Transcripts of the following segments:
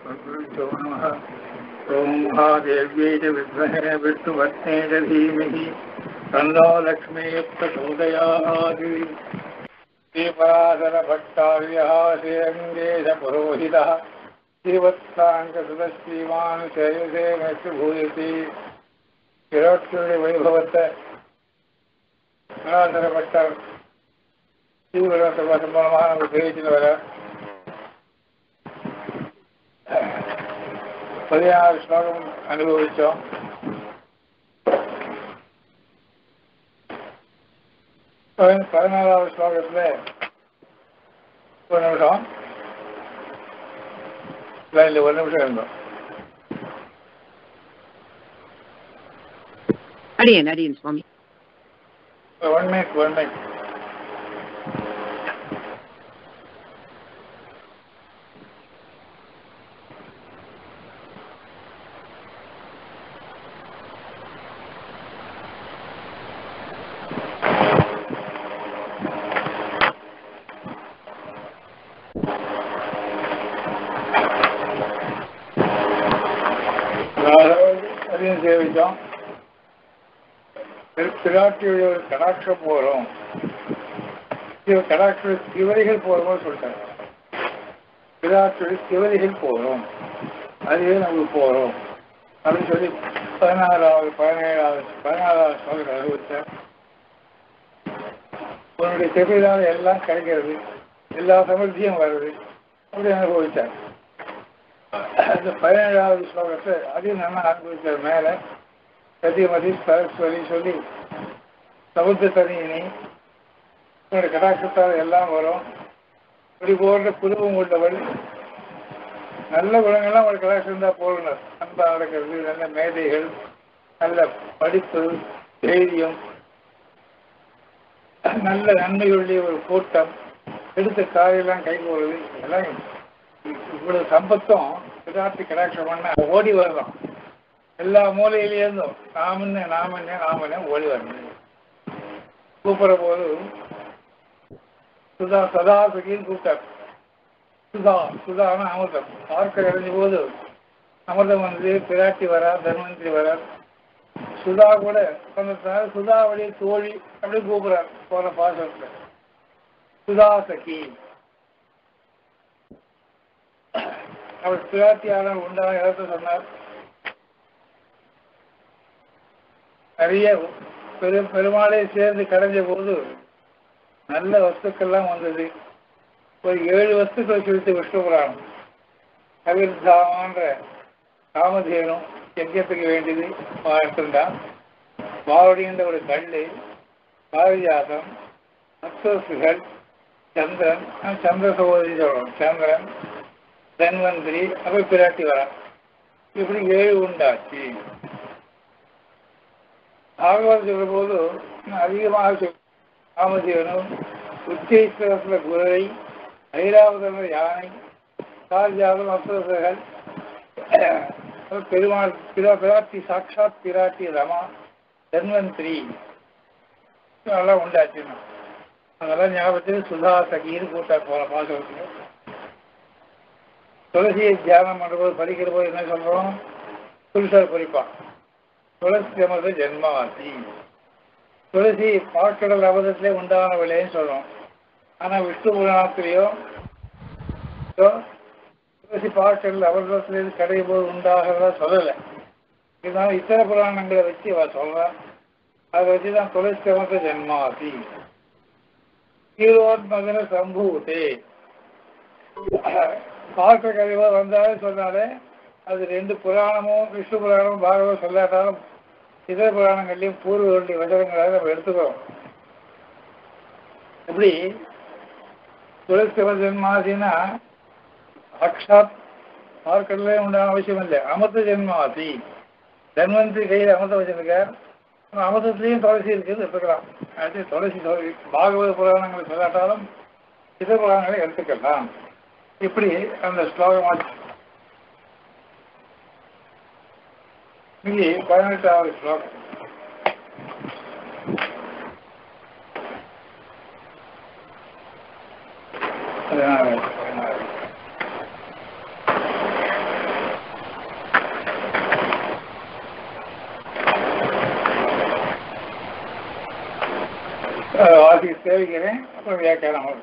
अस्मद्गुरुभ्यो नमः ॐ महादेव्यै च विद्महे विष्णुभक्ते च धीमहि तन्नो लक्ष्मीः प्रचोदयात् श्रीपराशरभट्टार्यः श्रीरङ्गेशपुरोहितः श्रीवत्साङ्कसुतश्रीमान् शैलसेनस्य भूयति விராட்சியுடைய வைபவத்தை பராசரப்பட்டார் ஸ்ரீவிரத்தை பாட்டு மூலமாக நம்ம தெரிவிச்சுட்டு வர பதினாறு ஸ்லோகம் அனுபவிச்சோம் பதினாறாவது ஸ்லோகத்துல ஒரு நிமிஷம் லைன்ல ஒரு நிமிஷம் இருந்தோம் அடியேன் அடியேன் சுவாமி ஒன் மினிட் ஒன் மினிட் அதையும் சேவிச்சோம் பிராட்டியுடைய ஒரு கடாட்சம் போறோம் கடாட்ச திவரிகள் போறோம்னு சொல்லிட்டாங்க பிராட்டியுடைய திவரிகள் போறோம் அதுவே நமக்கு போறோம் அப்படின்னு சொல்லி பதினாறாவது பதினேழாவது பதினாறாவது ஸ்லோகத்தை அனுபவித்தார் உன்னுடைய செவிதால் எல்லாம் கிடைக்கிறது எல்லா சமர்த்தியும் வருது அப்படி அனுபவித்தார் அந்த பதினேழாவது ஸ்லோகத்தை அதையும் நல்லா அனுபவித்தார் மேலே சத்தியமதி சரஸ்வதி சொல்லி சமுத்திர தனியினி உன்னுடைய கடாட்சத்தால் எல்லாம் வரும் இப்படி போன்ற குடும்பம் உள்ளவள் நல்ல குணங்கள்லாம் ஒரு கடாட்சம் தான் போகணும் அன்பா நடக்கிறது நல்ல மேதைகள் நல்ல படிப்பு தைரியம் நல்ல நன்மைகளுடைய ஒரு கூட்டம் எடுத்த காரியெல்லாம் கை போடுறது எல்லாம் இவ்வளவு சம்பத்தும் பிதார்த்தி கடாட்சம் பண்ண ஓடி வரலாம் எல்லா மூலையிலேருந்தும் நாம் என்ன நாம் என்ன நாம் என்ன ஓடி வரணும் கூப்பிடுற போது சுதா சதா சுகின்னு கூப்பிட்டார் சுதா சுதான அமிர்தம் பார்க்க இறஞ்ச போது அமிர்தம் வந்து பிராட்டி வரா தன்வந்திரி வரார் சுதா கூட சொன்னதுனால சுதாவுடைய தோழி அப்படி கூப்பிடுறார் போன பாசத்துல சுதா சகி அவர் பிராட்டியாளர் உண்டான இடத்த சொன்னார் நிறைய பெரும் பெருமாளை சேர்ந்து கடைஞ்ச போது நல்ல வஸ்துக்கள்லாம் வந்தது ஒரு ஏழு வஸ்துக்களை சொல்லிட்டு விஷ்ணு புராணம் கவிர்தாமன்ற காமதேனும் யஜ்யத்துக்கு வேண்டியது எடுத்துட்டான் பாவடின்ற ஒரு கல்லு பாரிஜாதம் அக்சோசுகள் சந்திரன் சந்திர சகோதரி சொல்லணும் சந்திரன் தன்வந்திரி அப்ப பிராட்டி வரான் இப்படி ஏழு உண்டாச்சு ஆகவர் சொல்ற போது அதிகமாக சொல் காமதேவனும் உச்சேஸ்வரத்துல குதிரை ஐராவதன யானை சார்ஜாதம் அசுரர்கள் பெருமாள் பிரா பிராட்டி சாட்சாத் பிராட்டி ரமா தன்வந்திரி அதெல்லாம் உண்டாச்சு அதெல்லாம் ஞாபகத்தில் சுதா சகின்னு கூட்டார் போன பாசகத்துல துளசியை தியானம் பண்ணும்போது படிக்கிற போது என்ன சொல்றோம் புருஷர் குறிப்பான் துளசி நமது ஜென்மாசி துளசி பாக்கடல் அவதத்திலே உண்டானவளேன்னு சொல்றோம் ஆனா விஷ்ணு புராணத்திலேயோ துளசி பாக்கடல் அவதத்திலிருந்து கடையும் போது உண்டாகிறதா சொல்லலை இருந்தாலும் இத்தனை புராணங்களை வச்சு அவ சொல்றான் அதை வச்சுதான் துளசி நமது ஜென்மாசி கீழோத்மகன சம்பூதே பார்க்க கழிவா வந்தாலும் சொன்னாலே அது ரெண்டு புராணமும் விஷ்ணு புராணமும் பாகவதம் சொல்லாட்டாலும் இதர புராணங்கள்லையும் பூர்வர்களுடைய வசனங்களாக நம்ம எடுத்துக்கிறோம் எப்படி துளசி ஜென்மாசின்னா சாட்சாத் பார்க்கறதுலே உண்டான அவசியம் இல்லை அமிர்த ஜென்மாசி தன்வந்திரி கையில் அமிர்தம் வச்சிருக்கார் அமிர்தத்துலேயும் துளசி இருக்குது எடுத்துக்கலாம் அது துளசி பாகவத புராணங்களை சொல்லாட்டாலும் இதர புராணங்களை எடுத்துக்கலாம் இப்படி அந்த ஸ்லோகமாச்சு இங்கே பதினெட்டாவது ஸ்லோகம் பதினாறு பதினாறு சேவிக்கிறேன் அப்புறம் வியாக்கியானம் வரும்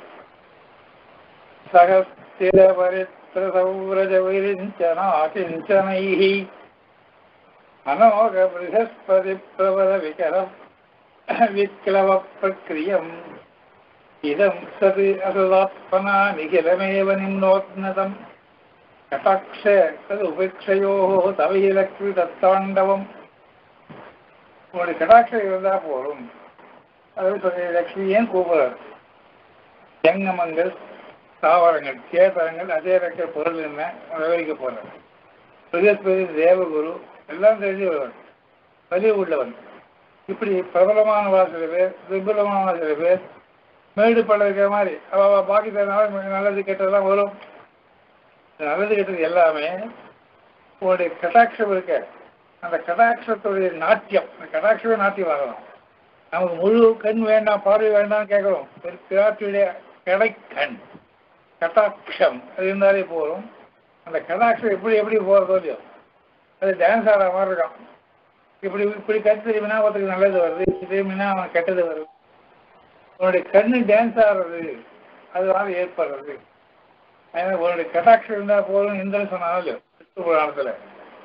சகஸ்திர பரித்ரசௌரஜ விரிஞ்சனாகிஞ்சனைः அனோக बृहस्पति प्रबल विकरम् विक्लव प्रक्रियम् इदं सति असदात्मना निखिलमेव निम्नोत्नतम् कटाक्ष तदुपेक्षयोः तवहि लक्ष्मि தத்தாண்டவம் உங்களுடைய கடாட்சம் இருந்தா போதும் அது சொல்லி லக்ஷ்மியும் கூப்பிடுறார் ஜங்கமங்கள் தாவரங்கள் சேதரங்கள் அதேரக்க பொருள் என்ன விவரிக்க போறார் பிரகஸ்பதி தேவகுரு எல்லாம் தெரிஞ்சு வருவார் பதிவு உள்ளவன் இப்படி பிரபலமானவா சில பேர் விபுலமான சில பேர் மேடு பள்ள இருக்கிற மாதிரி அவ அவ பாக்கி தரனால நல்லது கெட்டதெல்லாம் வரும் இந்த நல்லது கெட்டது எல்லாமே உங்களுடைய கட்டாட்சம் இருக்க அந்த கடாட்சத்துடைய நாட்டியம் அந்த கடாட்சமே நாட்டியம் ஆகலாம் நமக்கு முழு கண் வேண்டாம் பார்வை வேண்டாம் கேட்கிறோம் பிராட்டியுடைய கடைக்கண் கட்டாட்சம் அது இருந்தாலே போதும் அந்த கடாட்சம் எப்படி எப்படி போகிறதோ இல்லையோ அது டான்ஸ் ஆடுற மாதிரி இருக்கும் இப்படி இப்படி கட்டு திரும்பினா ஒருத்தருக்கு நல்லது வருது இப்படி திரும்பினா அவன் கெட்டது வருது உன்னுடைய கண்ணு டான்ஸ் ஆடுறது அதனால ஏற்படுறது அதனால உன்னுடைய கட்டாட்சம் இருந்தால் போதும் இந்திரன் சொன்னாலும் விஷ்ணு புராணத்தில்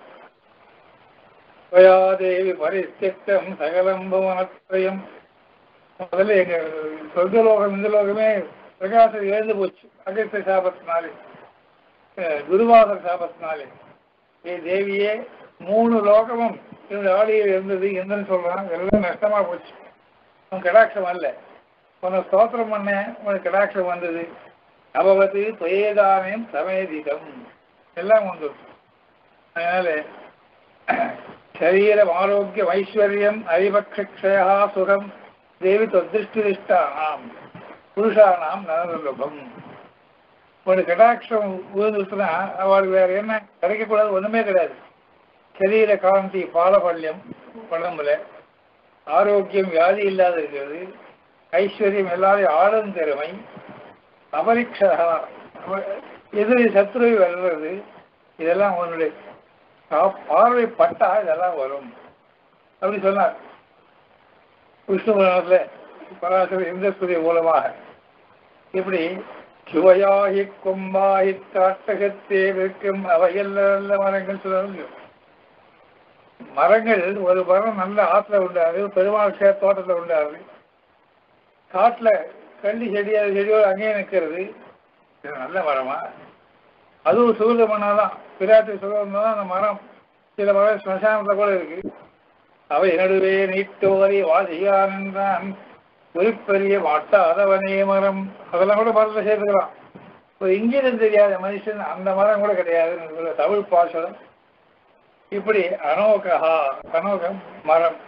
தேவி பரிஸ்திட்டம் சகலம் புவனத்ரயம் முதல்ல எங்க சொர்க்கலோகம் இந்த லோகமே பிரகாசம் எழுந்து போச்சு அகஸ்த சாபத்தினாலே அஹ் குருவாசர் சாபத்தினாலே ஏ தேவியே மூணு லோகமும் என்னுடைய ஆடியில் இருந்தது என்னன்னு சொல்றான் எல்லாம் நஷ்டமா போச்சு உன் கடாட்சம் அல்ல உன்னை ஸ்தோத்திரம் பண்ண உனக்கு கடாட்சம் வந்தது அபவத்து துயேதானயம் சமேதிதம் எல்லாம் வந்துடும் அதனால சரீரம் ஆரோக்கியம் ஐஸ்வர்யம் அறிபக்ஷயா சுகம் தேவி தொதிருஷ்டிதிஷ்டானாம் புருஷானாம் நலதுலபம் ஒரு கடாட்சம் விழுந்துச்சுன்னா அவளுக்கு வேற என்ன கிடைக்கக்கூடாது ஒண்ணுமே கிடையாது சரீர காந்தி பாலபல்யம் உடம்புல ஆரோக்கியம் வியாதி இல்லாத இருக்கிறது ஐஸ்வர்யம் எல்லாரையும் ஆளும் திறமை அபரிக்ஷா எதிரி சத்ருவை வெல்றது இதெல்லாம் உன்னுடைய பா- பார்வை பட்டா இதெல்லாம் வரும் அப்படி சொன்னார் விஷ்ணு புராணத்தில் பராசர இந்திரஸ்துரிய மூலமாக இப்படி சுவையாகி கொம்பாகி காட்டகத்தே விற்கும் அவையல்ல மரங்கள் சொல்லுவாங்க மரங்கள் ஒரு மரம் நல்ல ஆற்றுல உண்டாது பெருமாள் சே தோட்டத்தில் உண்டாது காட்டுல கள்ளி செடி அது செடியோடு அங்கேயே நிற்கிறது இது நல்ல மரமா அதுவும் சூரிய மண்ணாதான் பிராட்டி சுகம் தான் அந்த மரம் சில மரம் ஸ்மசானத்தில் கூட இருக்கு அவை நடுவே நீட்டோரி வாசியான் என்றான் குறிப்பெரிய மாட்டாதவனே மரம் அதெல்லாம் கூட மரத்தில் சேர்த்துக்கலாம் ஒரு இங்கிருந்து தெரியாத மனுஷன் அந்த மரம் கூட கிடையாது தமிழ் பாசனம் இப்படி அனோகா அனோகம் மரம்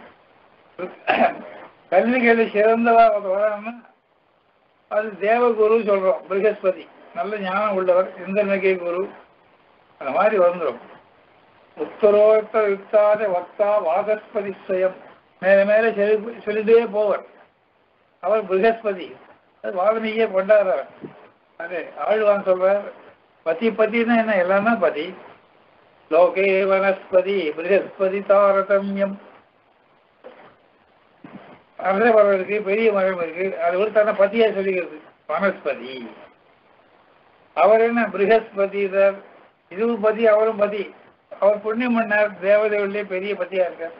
கல்விகளில் சிறந்தவா ஒரு வரணும்னா அது தேவகுரு சொல்றோம் பிருகஸ்பதி நல்ல ஞானம் உள்ளவர் இந்திரனகை குரு அந்த மாதிரி வந்துடும் உத்தரோத்த யுக்தாத வக்தா வாசஸ்பதி ஸ்வயம் மேல மேல சொல்லி சொல்லிட்டே போவர் அவர் பிருகஸ்பதி அது வால்மீகியே கொண்டாடுறவர் அது ஆழ்வான் சொல்றார் பதி பத்தின்னா என்ன எல்லாம் தான் பதி லோகே வனஸ்பதி பிருகஸ்பதி தாரதமியம் அரச மரம் இருக்கு பெரிய மரம் இருக்கு அது ஒரு தன்னை பத்தியா சொல்லிக்கிறது வனஸ்பதி அவர் என்ன பிருகஸ்பதி சார் இதுவும் பதி அவரும் பதி அவர் புண்ணியம் பண்ணார் தேவதைகளிலே பெரிய பத்தியா இருக்கார்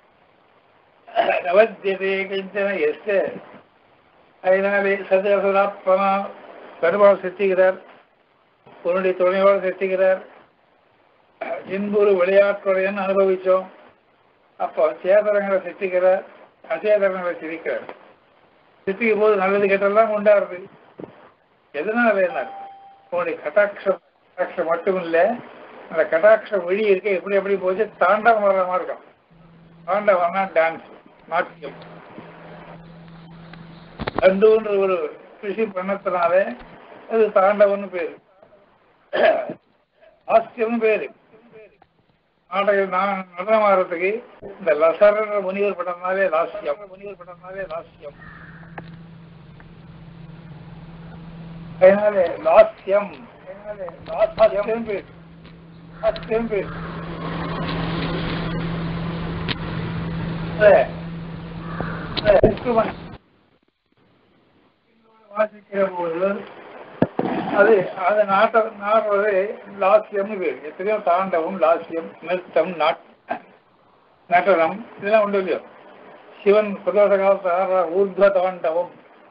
நவத்தியதே கிஞ்சன எஸ்ட அதனாலே சது அசுராத்மனா பெருமாள் சித்திக்கிறார் உன்னுடைய துணையோடு சித்திக்கிறார் இன்புறு விளையாட்டுடையன்னு அனுபவிச்சோம் அப்போ சேதரங்களை சித்திக்கிறார் அசேதரங்களை சிரிக்கிறார் சித்திக்கும் போது நல்லது கெட்டெல்லாம் உண்டாருது எதனால என்ன உன்னுடைய கட்டாட்சம் கட்டாட்சம் மட்டும் இல்லை அந்த கட்டாட்ச விழி இருக்க எப்படி எப்படி போச்சு தாண்டவம் வர்ற மாதிரி இருக்கும் தாண்டவம்னா டான்ஸ் நாட்டியம் தண்டுன்ற ஒரு கிருஷி பண்ணத்தினாலே அது தாண்டவம்னு பேரு ஆஸ்தியம்னு பேரு நாடக நா- நடனம் ஆடுறதுக்கு இந்த லசரன்ற முனிவர் பட்டம்னாலே லாஸ்யம் முனிவர் பட்டம்னாலே லாஸ்யம் அதனால லாஸ்யம் அதனால லாஸ்யம் பேர் லாஸ்யம் பேர் instrument வாசிக்கிற போது அது அது நாட்ட நாடுறது லாஸ்யம்னு பேர் எத்தனையோ தாண்டவம் லாஸ்யம் நிறுத்தம் நாட் நடனம் இதெல்லாம் உண்டு இல்லையோ சிவன் பிரதோஷ காலத்தை ஆடுற ஊர்த்வ தாண்டவம்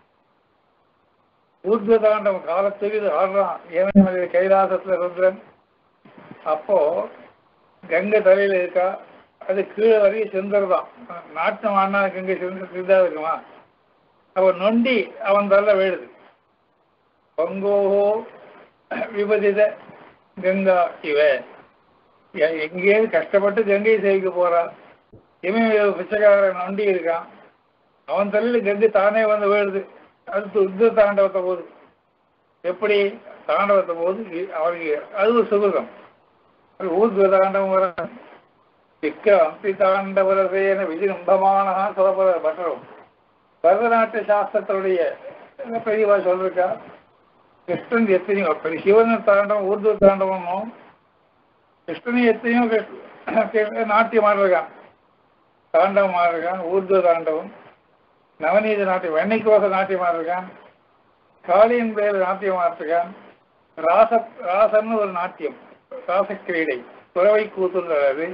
ஊர்த்வ தாண்டவம் காலத்துக்கு இது ஆடுறான் ஏமனை கைலாசத்துல ருத்ரன் அப்போ கங்கை தலையில இருக்கா அது கீழே வரையும் செந்தர் தான் நாட்டம் ஆனா கங்கை செந்தர் சிந்தா இருக்குமா அவன் நொண்டி அவன் தள்ள விழுது பங்கோஹோ விபதித கங்கா இவ எ- எங்கேயாவது கஷ்டப்பட்டு கங்கை சேவிக்க போறான் இவன் பிச்சைக்காரன் நொண்டி இருக்கான் அவன் தலையில கங்கை தானே வந்து விழுது அது யுத்த தாண்டவத்தை போது எப்படி தாண்டவத்தை போது இ- அவனுக்கு அது ஒரு சுகிருதம் அது ஊர்துவ தாண்டவம் வர விக்ராந்தி தாண்டவரசேன விஜிரம்பமான சோபர பட்டரும் பரதநாட்டிய சாஸ்திரத்துடைய பெரியவா சொல்லிருக்கா கிருஷ்ணன் எத்தனையோ பெரிய சிவன் தாண்டவம் ஊர்துவ தாண்டவமும் கிருஷ்ணன் எத்தனையோ கிருஷ்ண- கிருஷ்ண நாட்டியம் ஆடிருக்கான் தாண்டவம் ஆடிருக்கான் ஊர்துவ தாண்டவம் நவநீத நாட்டியம் வெண்ணைக்கோச நாட்டியம் ஆடிருக்கான் காளியின் பேர் நாட்டியம் ஆடிருக்கான் ராச ராசன்னு ஒரு நாட்டியம் ராசக்கிரீடை துறவை கூத்துன்றது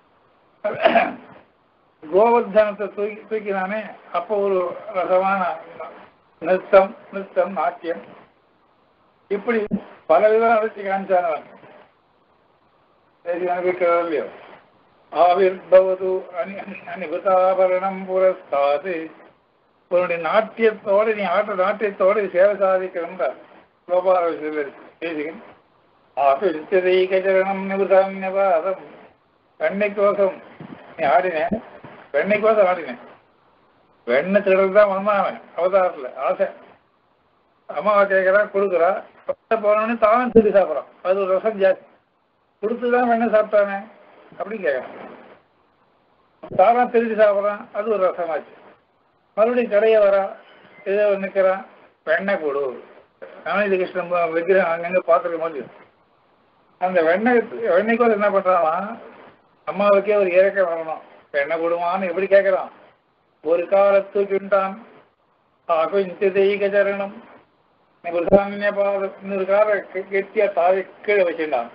கோவர்தனத்தை தூக்கி தூக்கினானே அப்போ ஒரு ரசமான நிறுத்தம் நிறுத்தம் நாட்டியம் இப்படி பல விதம் அழைச்சி காமிச்சானவன் அனுபவிக்கிறதோ இல்லையோ ஆவிர்பவது அனி அனிபுதாபரணம் புரஸ்தாது உன்னுடைய நாட்டியத்தோடு நீ ஆட்ட நாட்டியத்தோடு சேவை சாதிக்கணும்டா கோபால விஷயத்தில் பேசுகிறேன் ஆபிச்சதைகச்சரணம் நிபுதான்யபாதம் வெண்ணைக்கோசம் நீ ஆடினேன் வெண்ணைக்கோசம் ஆடினேன் வெண்ணெய் திருடல் தான் வந்தான் அவன் அவதாரத்தில் ஆசை அம்மாவை கேட்குறா கொடுக்குறா போனோடனே தானும் திருடி சாப்பிட்றான் அது ஒரு ரசம் ஜாஸ்தி கொடுத்து தான் வெண்ணெய் சாப்பிட்டானே அப்படின்னு கேட்குறான் தானா திருடி சாப்பிட்றான் அது ஒரு ரசமாச்சு மறுபடியும் கடையை வரா ஏதோ நிற்கிறான் வெண்ணெய் கொடு நவநீத கிருஷ்ணன் ப- விக்கிரகம் அங்கங்கே பார்த்துருக்க முடியும் அந்த வெண்ணெய் வெண்ணெய்க்கு என்ன பண்ணுறான் அம்மாவுக்கே ஒரு இறக்கம் வரணும் வெண்ணெய் கொடுமான்னு எப்படி கேட்குறான் ஒரு காலத்துக்குண்டான் அகுஞ்சதீகச்சரணம் நிபுதான்ய பாதம் இன்னொரு கால கெட்டியா தாவி கீழே வச்சுட்டான்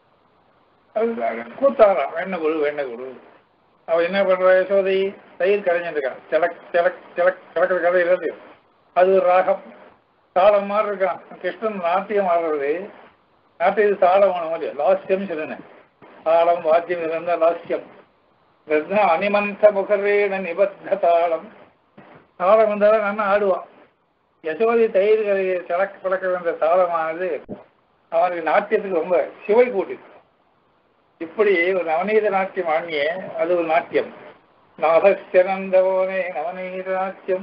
அது கூத்தாரான் வெண்ணெய் கொடு வெண்ணெய் கொடு அவ என்ன பண்றா யசோதை தயிர் கரைஞ்சிருக்கான் சிலக் சிலக் சிலக் சிலக்கிற கதை இருந்து அது ஒரு ராகம் தாளம் மாதிரி இருக்கான் கிருஷ்ணன் நாட்டியம் ஆடுறது நாட்டியம் தாளம் ஆன மாதிரி லாஸ்யம் சொல்லுனேன் தாளம் வாத்தியம் இருந்தா லாஸ்யம் இதுதான் அனிமந்த முகரேன நிபத்த தாளம் தாளம் வந்தாலும் நல்லா ஆடுவான் யசோதி தயிர் கரையை சிலக்க பிளக்க வந்த தாளமானது அவனுக்கு நாட்டியத்துக்கு ரொம்ப சிவை கூட்டு இப்படி ஒரு நவநீத நாட்டியம் ஆடிய அது ஒரு நாட்டியம் நாகஸ்யனந்தவோனே நவநீத நாட்டியம்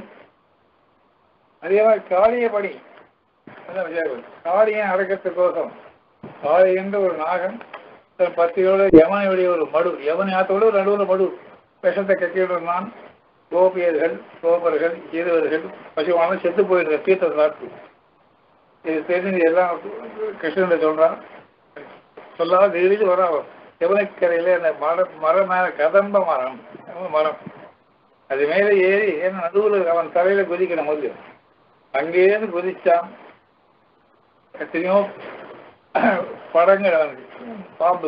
அதே மாதிரி காளிய பணி அதான் விஜயகுரு. காளியை அடக்கத்துக்கோசம் காளி என்ற ஒரு நாகன் தன் பத்தியோட யமனுடைய ஒரு மடு யமனியாத்தோட ஒரு நடுவில் மடு விஷத்தை கட்டிவிடுறான் கோபியர்கள் கோபர்கள் ஈரவர்கள் பசுவான செத்து போயிருந்த தீர்த்த சாப்பிட்டு இது தெரிஞ்சு எல்லாம் கிருஷ்ணன் சொல்றான் சொல்லாத திடீர்னு வர சிவனக்கரையில அந்த மரம் மரம் மேல கதம்ப மரம் ரொம்ப மரம் அது மேல ஏறி ஏன்னா நடுவில் அவன் தலையில குதிக்கணும் போது அங்கேயிருந்து குதிச்சான் எத்தனையோ படங்கள் அவனுக்கு பாம்பு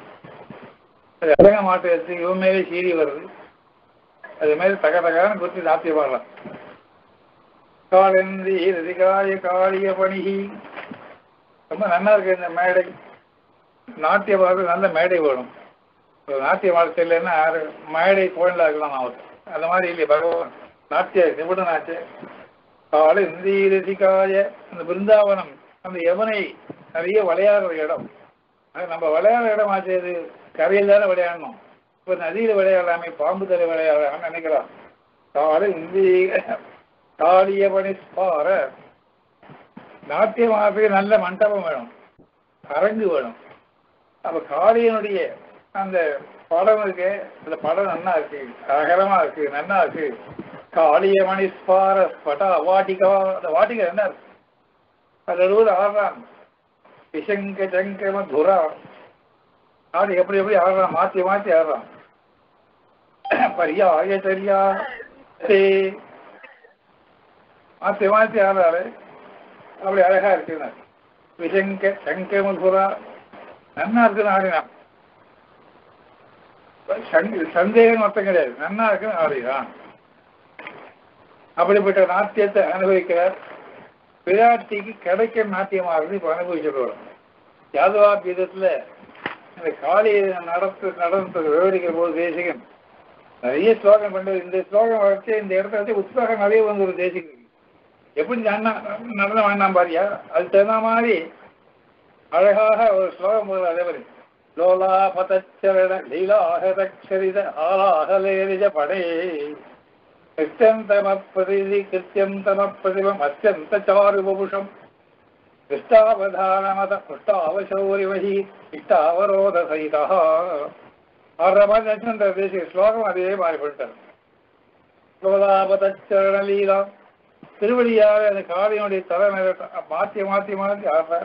அது அடங்க மாட்டேன் இவன் மேலே சீறி வருது அது மேல தக தகான்னு குத்தி நாத்திய பாடலாம் காலந்தி ரதிகாய காளிய பணிகி ரொம்ப நல்லா இருக்கு இந்த மேடை நாட்டிய பாடுறது நல்ல மேடை வேணும் ஒரு நாட்டிய பாட தெரியலன்னா யாரு மேடை கோயிலாக இருக்கலாம் அவர் அந்த மாதிரி இல்லையே பகவான் நாட்டிய நிபுணனாச்சு கால இந்தி ரசிகாய அந்த பிருந்தாவனம் அந்த யமுனை நிறைய விளையாடுற இடம் அது நம்ம விளையாடுற இடம் ஆச்சு அது கரையில் தானே விளையாடணும் இப்போ நதியில் விளையாடலாமே பாம்பு தலை விளையாடலாம்னு நினைக்கலாம் கால இந்தி காளிய பணிஸ்பார நாட்டியமாக நல்ல மண்டபம் வேணும் அரங்கு வேணும் அப்ப காளியனுடைய அந்த படம் இருக்கு அந்த படம் நன்னா இருக்கு அகலமா இருக்கு நன்னா இருக்கு காளிய மணிஸ்பார பட்டா வாட்டிகா அந்த வாட்டிகா என்ன இருக்கு அது நடுவில் ஆடுறான் விஷங்க ஜங்கம துரா ஆடு எப்படி எப்படி ஆடுறான் மாத்தி மாத்தி ஆடுறான் பரியாய சரியா மாத்தி மாத்தி ஆடுறாரு அப்படி அழகா இருக்குனார் விசங்க சங்க மதுரா நன்னா இருக்குன்னு ஆடினான் சங்க- சந்தேகம் அர்த்தம் கிடையாது நன்னா இருக்குன்னு ஆடினான் அப்படிப்பட்ட நாட்டியத்தை அனுபவிக்கிறார் பிராட்டிக்கு கிடைக்க நாட்டியமாகிறது இப்ப அனுபவிச்சுட்டு வரும் யாதவா பீதத்துல இந்த காளியை நடத்து நடனத்தை விவரிக்கிற போது தேசிகன் நிறைய ஸ்லோகம் பண்ணது இந்த ஸ்லோகம் வச்சு இந்த இடத்த வச்சு உற்சாகம் நிறைய வந்து ஒரு தேசிகம் எப்படி இந்த அண்ணா நடனம் வேண்டாம் பாரியா அது தகுந்த மாதிரி அழகாக ஒரு ஸ்லோகம் போது அதே மாதிரி லோலா பதச்சரண லீலாகதரித ஆலாகலேரிஜ படே கிருத்தியந்தமப்பிரதி கிருத்தியந்தமப்பிரதிமம் அத்தியந்த சாருபுஷம் கிருஷ்டாவதானமத புஷ்டாவசௌரிவஹி இஷ்டாவரோத சகிதா ஆடுற மாதிரி நினைச்சு அந்த தேசிய ஸ்லோகம் அதே மாதிரி பண்ணிட்டார் லோலாபதச்சரண லீலா திருவடியாக அந்த காளியினுடைய தலைமையில மாத்தி மாத்தி மாத்தி ஆடுறார்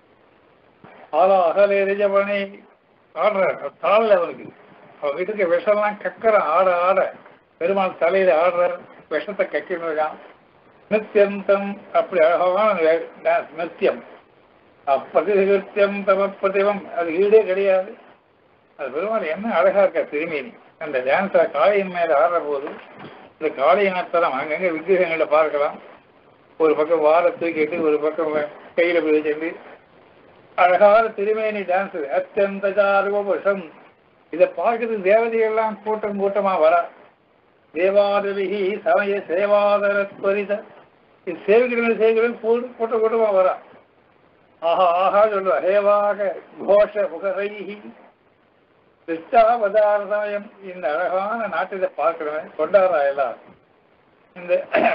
ஆளா அகல எரிஜபணி ஆடுறார் தாழல அவனுக்கு அவன் வீட்டுக்கு விஷம்லாம் கக்கற ஆட ஆட பெருமாள் தலையில ஆடுறார் விஷத்தை கக்கிருக்கான் நித்தியந்தம் அப்படி அழகான டான்ஸ் நித்தியம் அப்பிரதிகிருத்தியம் தமப்பிரதிவம் அது ஈடே கிடையாது அது பெருமாள் என்ன அழகா இருக்கா திருமேனி அந்த டான்ஸை காளையின் மேல ஆடுற போது இந்த காளையை நத்தலாம் அங்கங்க விக்கிரகங்களை பார்க்கலாம் ஒரு பக்கம் வார தூக்கிட்டு ஒரு பக்கம் கையில பிடிச்சிட்டு அழகான திருமேனி டான்ஸ் அத்தியந்த சார்வபுஷம் இதை பார்க்கறதுக்கு தேவதைகள்லாம் கூட்டம் கூட்டமா வரா தேவாதவிகி சமய சேவாதர துவரித இது சேவிக்கிறவங்க சேவிக்கிறவங்க கூட்டம் கூட்டம் கூட்டமா வரா ஆஹா ஆஹா சொல்லுவா ஹேவாக கோஷ முகரைஹி கிருஷ்டாவதார சமயம் இந்த அழகான நாட்டில பார்க்கிறவன் கொண்டாடுறா எல்லாம் இந்த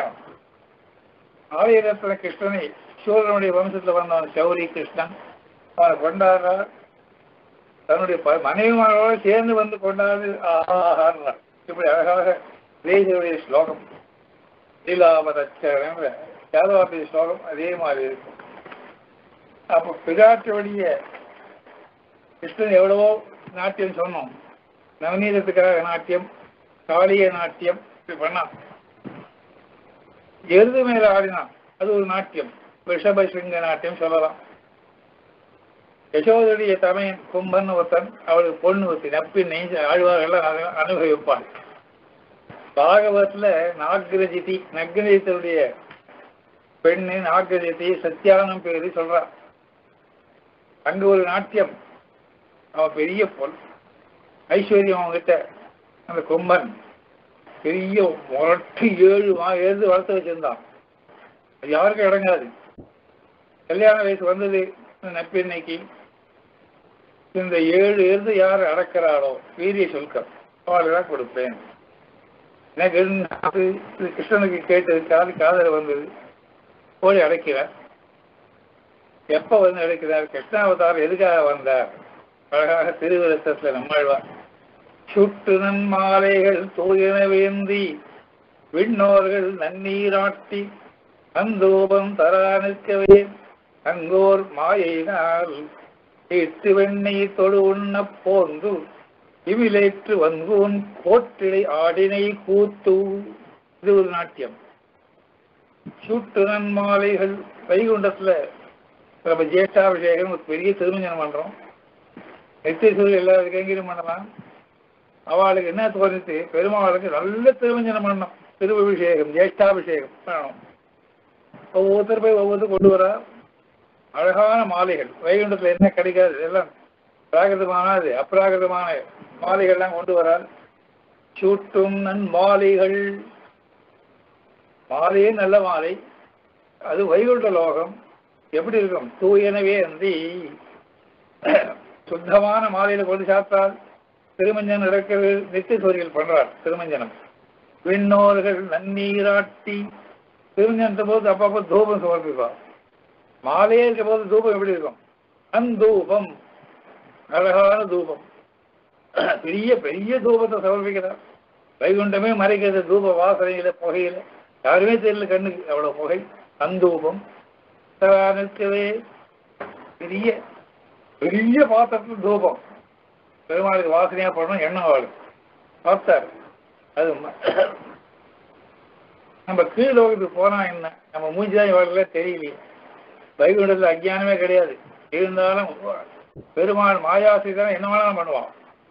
ஆயிரத்துல கிருஷ்ணனை சூரனுடைய வம்சத்துல வந்தவன் சௌரி கிருஷ்ணன் அவனை கொண்டாடுறார் தன்னுடைய ப- மனைவிமாரோடு சேர்ந்து வந்து கொண்டாடு ஆஹாடுறார் இப்படி அழகாக தேசியுடைய ஸ்லோகம் லீலாவதச்சரன்ற யாதவாபி ஸ்லோகம் அதே மாதிரி இருக்கு அப்போ பிராட்டியுடைய கிருஷ்ணன் எவ்வளவோ நாட்டியம் சொன்னோம் நவநீதத்துக்காக நாட்டியம் காளிய நாட்டியம் இப்படி பண்ணான் எருது மேல ஆடினான் அது ஒரு நாட்டியம் ரிஷப சிங்க நாட்டியம் சொல்லலாம் யசோதரிய தமையன் கும்பன் ஒருத்தன் அவளுக்கு பொண்ணு ஒருத்தி நப்பி நெஞ்சு ஆழ்வார்கள் அனு- அனுபவிப்பாள் பாகவத்துல நாகரஜிதி நக்ரஜித்தருடைய பெண்ணு நாகரஜிதி சத்தியானம் பேரு சொல்றா அங்க ஒரு நாட்டியம் அவ பெரிய பொன் ஐஸ்வர்யம் அவங்கிட்ட அந்த கும்பன் பெரிய முரட்டு ஏழு மா எழுது வளர்த்து வச்சிருந்தான் அது யாருக்கும் இடங்காது கல்யாண வயசு வந்தது இந்த நப்பின்னைக்கு இந்த ஏழு எழுது யார் அடக்கிறாளோ வீரிய சொல்கம் அவளுக்கு தான் கொடுப்பேன் எனக்கு அது இது கிருஷ்ணனுக்கு கேட்டது காது காதல வந்தது கோழி அடைக்கிறார் எப்ப வந்து அடைக்கிறார் கிருஷ்ணாவதாரம் எதுக்காக வந்தார் அழகாக திருவிருத்தத்துல நம்மாழ்வார் சுட்டு நன்மாலைகள் தூயன வேந்தி விண்ணோர்கள் நன்னீராட்டி அந்தோபம் தரா நிற்கவே அங்கோர் மாயினால் இட்டு வெண்ணெய் தொடு உண்ண போந்து இவிலேற்று வங்கூன் கோட்டிடை ஆடினை கூத்து இது ஒரு நாட்டியம் சூட்டு நன்மாலைகள் வைகுண்டத்துல நம்ம ஜேஷ்டாபிஷேகம் ஒரு பெரிய திருமஞ்சனம் பண்றோம் நித்தியசூரி எல்லாருக்கும் எங்கேயும் பண்ணலாம் அவளுக்கு என்ன தோணுச்சு பெருமாளுக்கு நல்ல திருமஞ்சனம் பண்ணணும் திருவபிஷேகம் ஜேஷ்டாபிஷேகம் பண்ணணும் ஒவ்வொருத்தர் போய் ஒவ்வொருத்தர் கொண்டு வரா அழகான மாலைகள் வைகுண்டத்துல என்ன கிடைக்காது எல்லாம் பிராகிருதமானது அப்ராகிருதமான மாலைகள்லாம் கொண்டு வரார் சூட்டும் நன் மாலைகள் மாலையே நல்ல மாலை அது வைகுண்ட லோகம் எப்படி இருக்கும் தூயனவே அந்தி சுத்தமான மாலையில கொண்டு சாப்பிட்டால் திருமஞ்சனம் நடக்கிறது நித்திய சூரியல் பண்றார் திருமஞ்சனம் விண்ணோர்கள் நன்னீராட்டி திருமஞ்சனத்தை போது அப்பப்போ தூபம் சமர்ப்பிப்பார் மாலையே இருக்க போது தூபம் எப்படி இருக்கும் அந்தூபம் அழகான தூபம் பெரிய பெரிய தூபத்தை சமர்ப்பிக்கிறார் வைகுண்டமே மறைக்கிறது தூப வாசனையில புகையில யாருமே தெரியல கண்ணுக்கு அவ்வளவு புகை அந்தூபம் சதா நிற்கவே பெரிய பெரிய பாத்திரத்துல தூபம் பெருமாளுக்கு வாசனையா போடணும் எண்ணெய் வாழும் பார்த்தார் அது ம- நம்ம கீழ் லோகத்துக்கு போனா என்ன நம்ம மூஞ்சிதான் இவ்வளவு தெரியலையே வைகுண்டத்தில் அஜ்ஞானமே கிடையாது இருந்தாலும் பெருமாள் மாயாசி தான் என்ன வேணாலும் பண்ணுவான்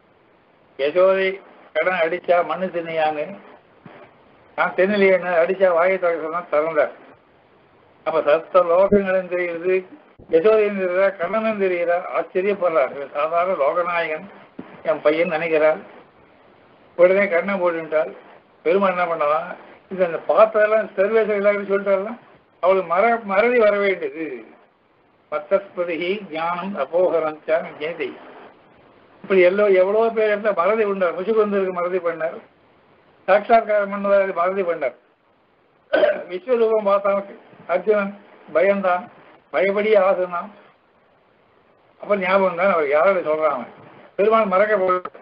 யசோதை கடன் அடிச்சா மண்ணு தின்னியான்னு நான் தென்னிலையே என்ன அடிச்சா வாயை தொடக்க சொன்னா திறந்தார் அப்ப சத்த லோகங்களும் தெரியுது யசோதையும் தெரியுதா கண்ணனும் தெரியுதா ஆச்சரியப்படுறார் இவர் சாதாரண லோகநாயகன் என் பையன் நினைக்கிறார் உடனே கண்ணை போட்டுட்டாள் பெருமாள் என்ன பண்ணலாம் இது அந்த பார்த்ததெல்லாம் சர்வேசம் எல்லாரும் சொல்லிட்டாலாம் அவளுக்கு மர மறதி வர வேண்டியது மத்தஸ்பதி ஞானம் அபோகரஞ்சான் ஜெயதி இப்படி எல்லோ எவ்வளோ பேர் இருந்தா மறதி உண்டார் முசுகுந்தருக்கு மறதி பண்ணார் சாட்சாத்காரம் பண்ணுவார் மறதி பண்ணார் விஸ்வரூபம் பார்த்தான் அர்ஜுனன் பயந்தான் பயப்படியே ஆசுனான் அப்ப ஞாபகம் தான் அவர் யாரோட சொல்றான் பெருமாள் மறக்க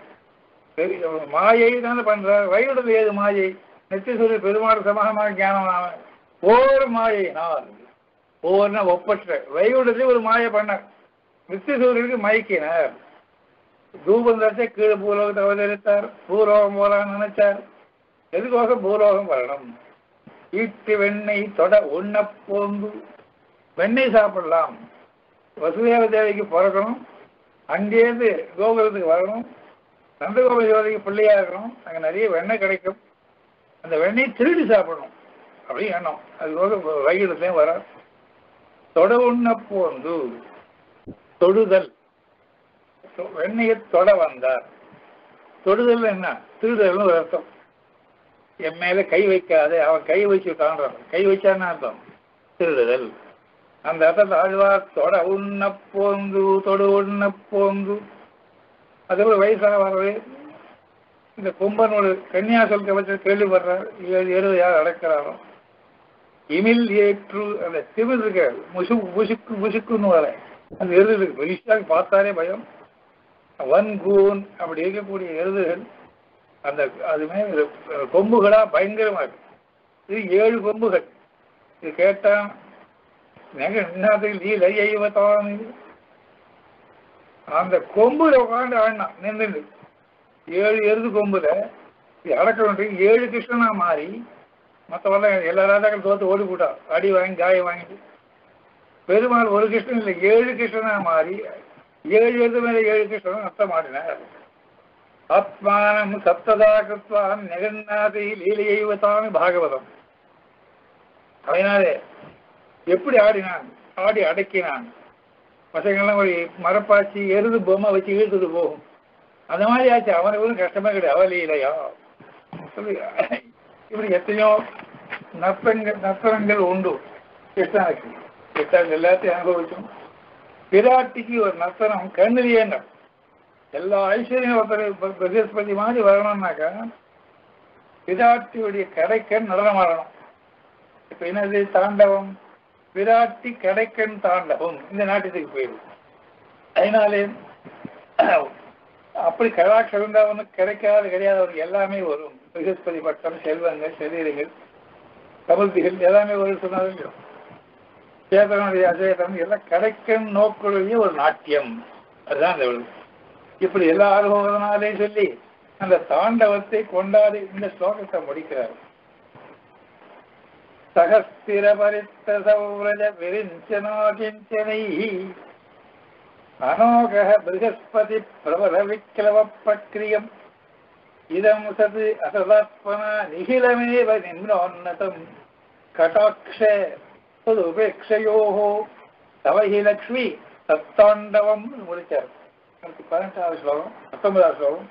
போல மாயை தானே பண்றார் வயிறுடல் ஏது மாயை நெத்திசூரிய பெருமாள் சமகமாக ஞானம் அவன் ஓர் மாயை நான் ஒவ்வொருனா ஒப்பற்ற வைகுண்டத்தில் ஒரு மாயை பண்ணார் நித்தியசூரியனுக்கு மயக்கினார் தூபம் தரிசை கீழே பூலோகத்தை அவதரித்தார் பூலோகம் போலான்னு நினைச்சார் எதுக்காக பூலோகம் வரணும் ஈட்டு வெண்ணெய் தொட உண்ண போந்து வெண்ணெய் சாப்பிடலாம் வசுதேவ தேவிக்கு பிறக்கணும் அங்கேருந்து கோகுலத்துக்கு வரணும் நந்தகோபுர ஜோதிக்கு பிள்ளையா இருக்கணும் அங்கே நிறைய வெண்ணெய் கிடைக்கும் அந்த வெண்ணெய் திருடி சாப்பிடணும் அப்படின்னு எண்ணம் அதுக்காக வைகிடத்துலேயும் வர தொட உண்ண போந்து தொடுதல் வெண்ணையை தொட வந்தார் தொடுதல் என்ன திருடுதல்னு ஒரு அர்த்தம் என் மேல கை வைக்காது அவன் கை வச்சு காண்றான் கை வச்சான்னு அர்த்தம் திருடுதல் அந்த அர்த்தத்தை ஆழ்வார் தொட உண்ண போந்து தொடு உண்ண போந்து அதுபோல வயசாக வர்றது இந்த கும்பனோட கன்னியாசல் கவச்ச கேள்விப்படுறார் ஏழு ஏழு யார் அடக்கிறாரோ இமில் ஏற்று அந்த திமிழ் இருக்க முசு முசுக்கு முசுக்குன்னு வர அந்த எருதுகளுக்கு வெளிச்சாக பார்த்தாலே பயம் வன்கூன் அப்படி இருக்கக்கூடிய எருதுகள் அந்த அதுமே கொம்புகளா பயங்கரமா இருக்கு இது ஏழு கொம்புகள் இது கேட்டா நெகத்துக்கு நீ லையவத்தான் அந்த கொம்புல உட்காந்து ஆடினான் நின்று ஏழு எருது கொம்புல இது அடக்கணும் ஏழு கிருஷ்ணனா மாறி மற்றவெல்லாம் எல்லா ராஜாக்கள் தோத்து ஓடி போட்டா அடி வாங்கி காயம் வாங்கிட்டு பெருமாள் ஒரு கிருஷ்ணன் இல்லை ஏழு கிருஷ்ணனா மாறி ஏழு எழுது மேல ஏழு கிருஷ்ணன் அர்த்தம் ஆடினார் ஆத்மானம் சப்ததா கிருத்வான் நெகநாதை லீலையைவதாமி பாகவதம் அதனாலே எப்படி ஆடினான் ஆடி அடக்கினான் பசங்கள்லாம் ஒரு மரப்பாச்சி எருது பொம்மை வச்சு இழுத்துட்டு போகும் அந்த மாதிரி ஆச்சு அவனுக்கு ஒன்றும் கஷ்டமே கிடையாது அவ லீலையா சொல்லி இப்படி எத்தனையோ நற்பெண்கள் நற்பனங்கள் உண்டு கிருஷ்ணனுக்கு கிருஷ்ணன் எல்லாத்தையும் அனுபவிச்சோம் பிராட்டிக்கு ஒரு நர்த்தனம் கண்ணிலேயே எல்லா ஐஸ்வர்யம் ஒருத்தர் பிரதேசபதி மாதிரி வரணும்னாக்கா பிராட்டியுடைய கடைக்கண் நடனம் ஆடணும் இப்ப என்னது தாண்டவம் விராட்டி கடைக்கண் தாண்டவம் இந்த நாட்டுக்கு போயிடும் அதனாலே அப்படி கடாட்சம் இருந்தாவனுக்கு கிடைக்காது கிடையாதவனுக்கு எல்லாமே வரும் பிரகஸ்பதி பட்டம் செல்வங்கள் சரீரங்கள் கபல்திகள் எல்லாமே வரும் சொன்னாலும் சேதனுடைய அஜயதனம் எல்லாம் கடைக்கண் நோக்குடைய ஒரு நாட்டியம் அதுதான் அந்த விழு இப்படி எல்லா அனுபவத்தினாலே சொல்லி அந்த தாண்டவத்தை கொண்டாடி இந்த ஸ்லோகத்தை முடிக்கிறார் சகஸ்திர பரித்த சௌரஜ விரிஞ்சனா கிஞ்சனை அனோக பிருகஸ்பதி பிரபல விக்லவ பிரக்கிரியம் இதம் சது அசதாத்மனா நிகிலமேவ நிம்னோன்னதம் கட்டாட்ச உபேட்சையோகோ தவஹி லக்ஷ்மி தத்தாண்டவம் முடிச்சார் அடுத்து பதினெட்டாவது ஸ்லோகம் பத்தொன்பதாவது ஸ்லோகம்